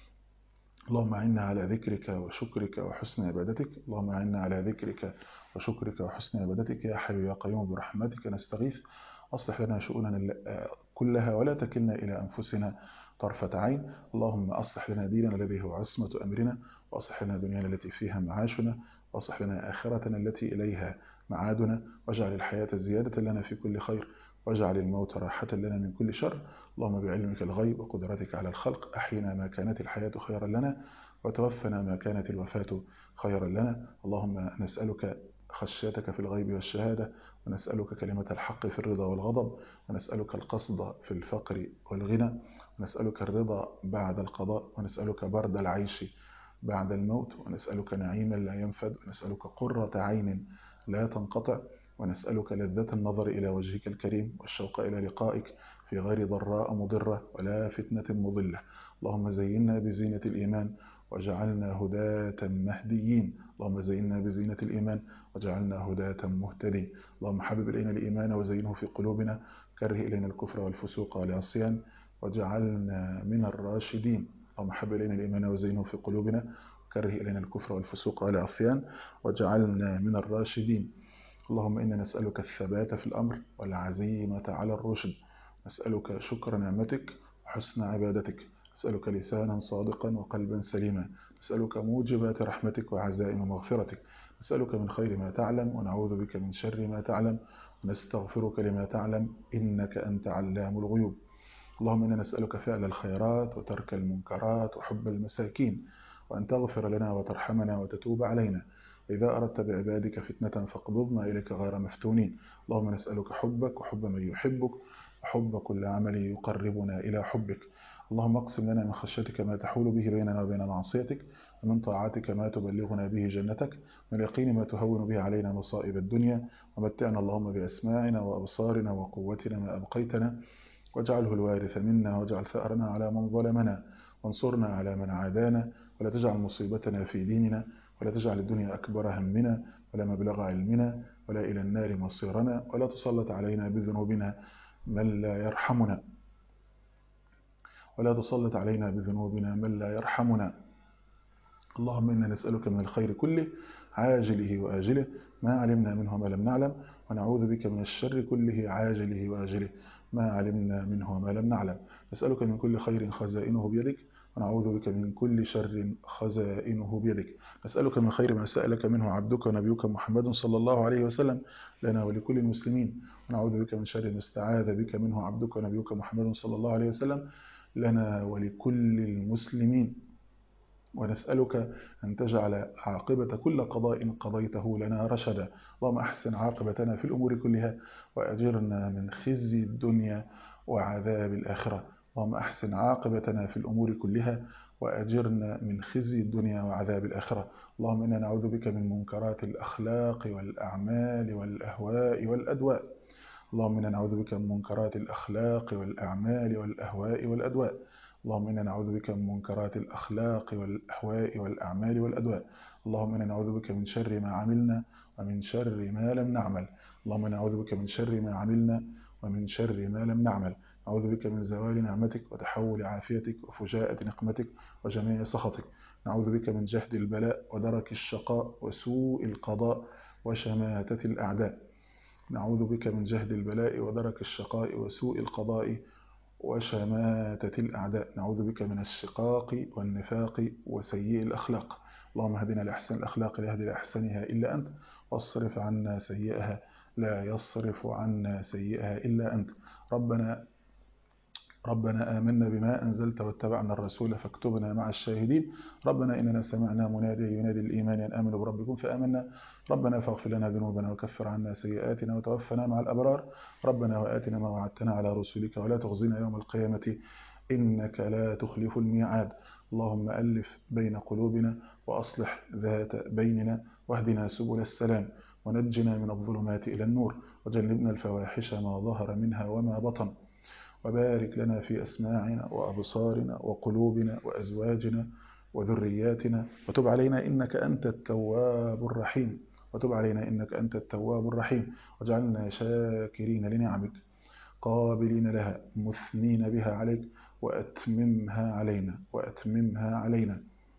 اللهم أعنا على ذكرك وشكرك وحسن عبادتك اللهم أعنا على ذكرك وشكرك وحسن عبادتك يا حي يا قيوم برحمتك نستغيث أصلح لنا شؤوننا ال- كلها ولا تكلنا إلى أنفسنا طرفة عين اللهم أصلح لنا ديننا الذي هو عصمة أمرنا وأصلح لنا دنيانا التي فيها معاشنا وأصلح لنا آخرتنا التي إليها معادنا واجعل الحياة زيادة لنا في كل خير واجعل الموت راحة لنا من كل شر اللهم بعلمك الغيب وقدرتك على الخلق أحينا ما كانت الحياة خيرا لنا وتوفنا ما كانت الوفاة خيرا لنا اللهم نسألك خشيتك في الغيب والشهادة ونسألك كلمة الحق في الرضا والغضب ونسألك القصد في الفقر والغنى ونسألك الرضا بعد القضاء ونسألك برد العيش بعد الموت ونسألك نعيما لا ينفد ونسألك قرة عين لا تنقطع ونسألك لذة النظر إلى وجهك الكريم والشوق إلى لقائك في غير ضراء مضرة ولا فتنة مضلة اللهم زينا بزينة الإيمان وجعلنا هداة مهديين اللهم زينا بزينة الإيمان وجعلنا هداة مهتدين اللهم حبب إلينا الإيمان وزينه في قلوبنا كره إلينا الكفر والفسوق والعصيان وجعلنا من الراشدين اللهم حبب إلينا الإيمان وزينه في قلوبنا وكره إلينا الكفر والفسوق والعصيان وجعلنا من الراشدين اللهم إنا نسألك الثبات في الأمر والعزيمة على الرشد نسألك شكر نعمتك وحسن عبادتك نسألك لسانا صادقا وقلبا سليما نسألك موجبات رحمتك وعزائم مغفرتك نسألك من خير ما تعلم ونعوذ بك من شر ما تعلم ونستغفرك لما تعلم إنك أنت علام الغيوب اللهم إنا نسألك فعل الخيرات وترك المنكرات وحب المساكين وأن تغفر لنا وترحمنا وتتوب علينا إذا أردت بعبادك فتنة فاقبضنا إليك غير مفتونين اللهم نسألك حبك وحب من يحبك وحب كل عمل يقربنا إلى حبك اللهم اقسم لنا من خشيتك ما تحول به بيننا وبين معصيتك ومن طاعتك ما تبلغنا به جنتك من اليقين ما تهون به علينا مصائب الدنيا ومتعنا اللهم بأسماعنا وأبصارنا وقوتنا ما أبقيتنا واجعله الوارث منا واجعل ثأرنا على من ظلمنا وانصرنا على من عادانا ولا تجعل مصيبتنا في ديننا ولا تجعل الدنيا أكبر همنا ولا مبلغ علمنا ولا إلى النار مصيرنا ولا تسلط علينا بذنوبنا من لا يرحمنا ولا تسلط علينا بذنوبنا من لا يرحمنا اللهم إنا نسألك من الخير كله عاجله وآجله ما علمنا منه ما لم نعلم ونعوذ بك من الشر كله عاجله وآجله ما علمنا منه ما لم نعلم نسألك من كل خير خزائنه بيدك ونعوذ بك من كل شر خزائنه بيدك نسألك من خير ما سألك منه عبدك ونبيك محمد صلى الله عليه وسلم لنا ولكل المسلمين ونعوذ بك من شر ما استعاذ بك منه عبدك ونبيك محمد صلى الله عليه وسلم لنا ولكل المسلمين ونسألك أن تجعل عاقبة كل قضاء قضيته لنا رشدا اللهم أحسن عاقبتنا في الأمور كلها وأجرنا من خزي الدنيا وعذاب الآخرة اللهم أحسن عاقبتنا في الأمور كلها وأجرنا من خزي الدنيا وعذاب الآخرة اللهم إنا نعوذ بك من منكرات الأخلاق والأعمال والأهواء والأدواء اللهم إنا نعوذ بك من منكرات الأخلاق والأعمال والأهواء والأدواء اللهم إنا نعوذ بك من منكرات الأخلاق والأهواء والأعمال والأدواء اللهم إنا نعوذ بك من شر ما عملنا ومن شر ما لم نعمل اللهم إنا نعوذ بك من شر ما عملنا ومن شر ما لم نعمل نعوذ بك من زوال نعمتك وتحول عافيتك وفجاءة نقمتك وجميع سخطك نعوذ بك من جهد البلاء ودرك الشقاء وسوء القضاء وشماتة الأعداء نعوذ بك من جهد البلاء ودرك الشقاء وسوء القضاء وشماتة الأعداء نعوذ بك من الشقاق والنفاق وسيء الأخلاق اللهم هدنا لأحسن الأخلاق لا يهدي لأحسنها إلا أنت واصرف عنا سيئها لا يصرف عنا سيئها إلا أنت ربنا ربنا آمنا بما أنزلت واتبعنا الرسول فاكتبنا مع الشاهدين ربنا إننا سمعنا مناديا ينادي الإيمان أن آمنوا بربكم فآمنا ربنا فاغفر لنا ذنوبنا وكفر عنا سيئاتنا وتوفنا مع الأبرار ربنا وآتنا ما وعدتنا على رسلك ولا تخزنا يوم القيامة إنك لا تخلف الميعاد اللهم ألف بين قلوبنا وأصلح ذات بيننا واهدنا سبل السلام ونجنا من الظلمات إلى النور وجنبنا الفواحش ما ظهر منها وما بطن وبارك لنا في أسماعنا وأبصارنا وقلوبنا وأزواجنا وذرياتنا وتب علينا إنك أنت التواب الرحيم وتب علينا إنك أنت التواب الرحيم واجعلنا شاكرين لنعمك قابلين لها مثنين بها عليك وأتممها علينا وأتممها علينا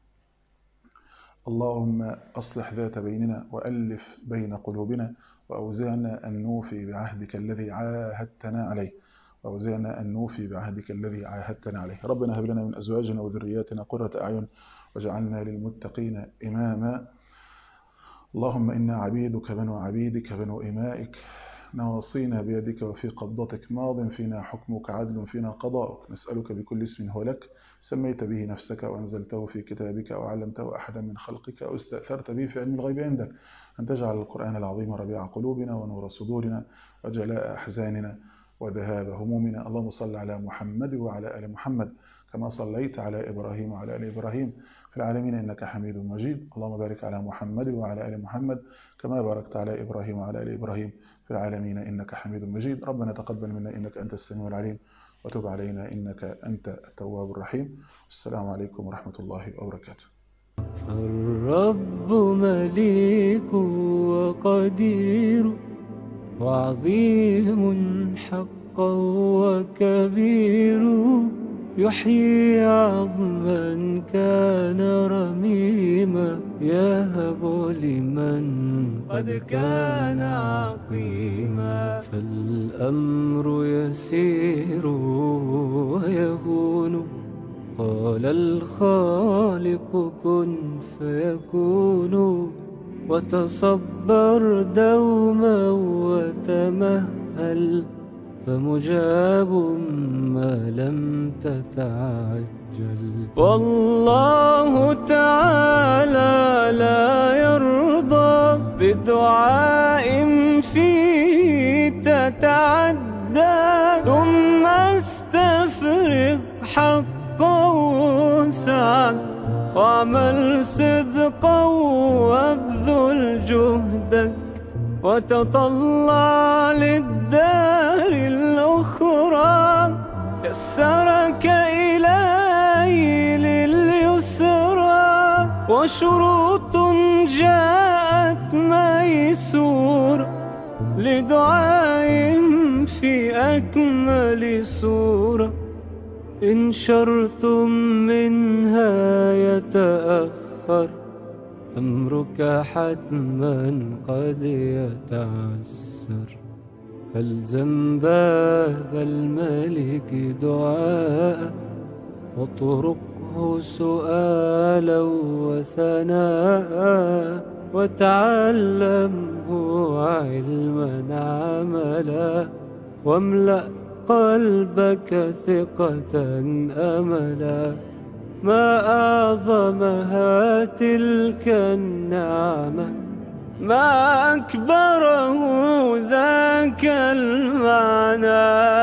اللهم أصلح ذات بيننا وألف بين قلوبنا وأوزعنا أن نوفي بعهدك الذي عاهدتنا عليه وأوزعنا أن نوفي بعهدك الذي عاهدتنا عليه ربنا هب لنا من أزواجنا وذرياتنا قرة أعين واجعلنا للمتقين إماما اللهم إنا عبيدك بنو عبيدك بنو إمائك نواصينا بيدك وفي قبضتك ماض فينا حكمك عدل فينا قضاؤك نسألك بكل اسم هو لك سميت به نفسك وأنزلته في كتابك أو علمته أحدا من خلقك أو استأثرت به في علم الغيب عندك أن تجعل القرآن العظيم ربيع قلوبنا ونور صدورنا وجلاء أحزاننا وذهاب همومنا اللهم صل على محمد وعلى آل محمد كما صليت على إبراهيم وعلى آل إبراهيم في العالمين إنك حميد مجيد اللهم بارك على محمد وعلى آل محمد كما باركت على إبراهيم وعلى آل إبراهيم في العالمين إنك حميد مجيد ربنا تقبل منا إنك أنت السميع العليم وتب علينا إنك أنت التواب الرحيم السلام عليكم ورحمة الله وبركاته الرب مليك وقدير وعظيم حقا وكبير يحيي عظما كان رميما يهب لمن قد كان عقيما فالأمر يسير ويهون قال الخالق كن فيكون وتصبر دوما وتمهل فمجاب ما لم تتعجل والله تعالى لا يرضى بدعاء فيه تتعدى ثم استفرغ حقا وسعا واعمل صدقا وابذل جهدك وتطلع للدار الأخرى يسرك إلهي لليسرى وشروط جاءت ميسورة لدعاء في أكمل صورة إن شرتم منها يتأخر أمرك حتما قد يتعسر فالزم باب الملك دعاء واطرقه سؤالا وثناء وتعلمه علما عملا واملأ قلبك ثقة أملا ما أعظمها تلك النعمة ما أكبره ذاك المعنى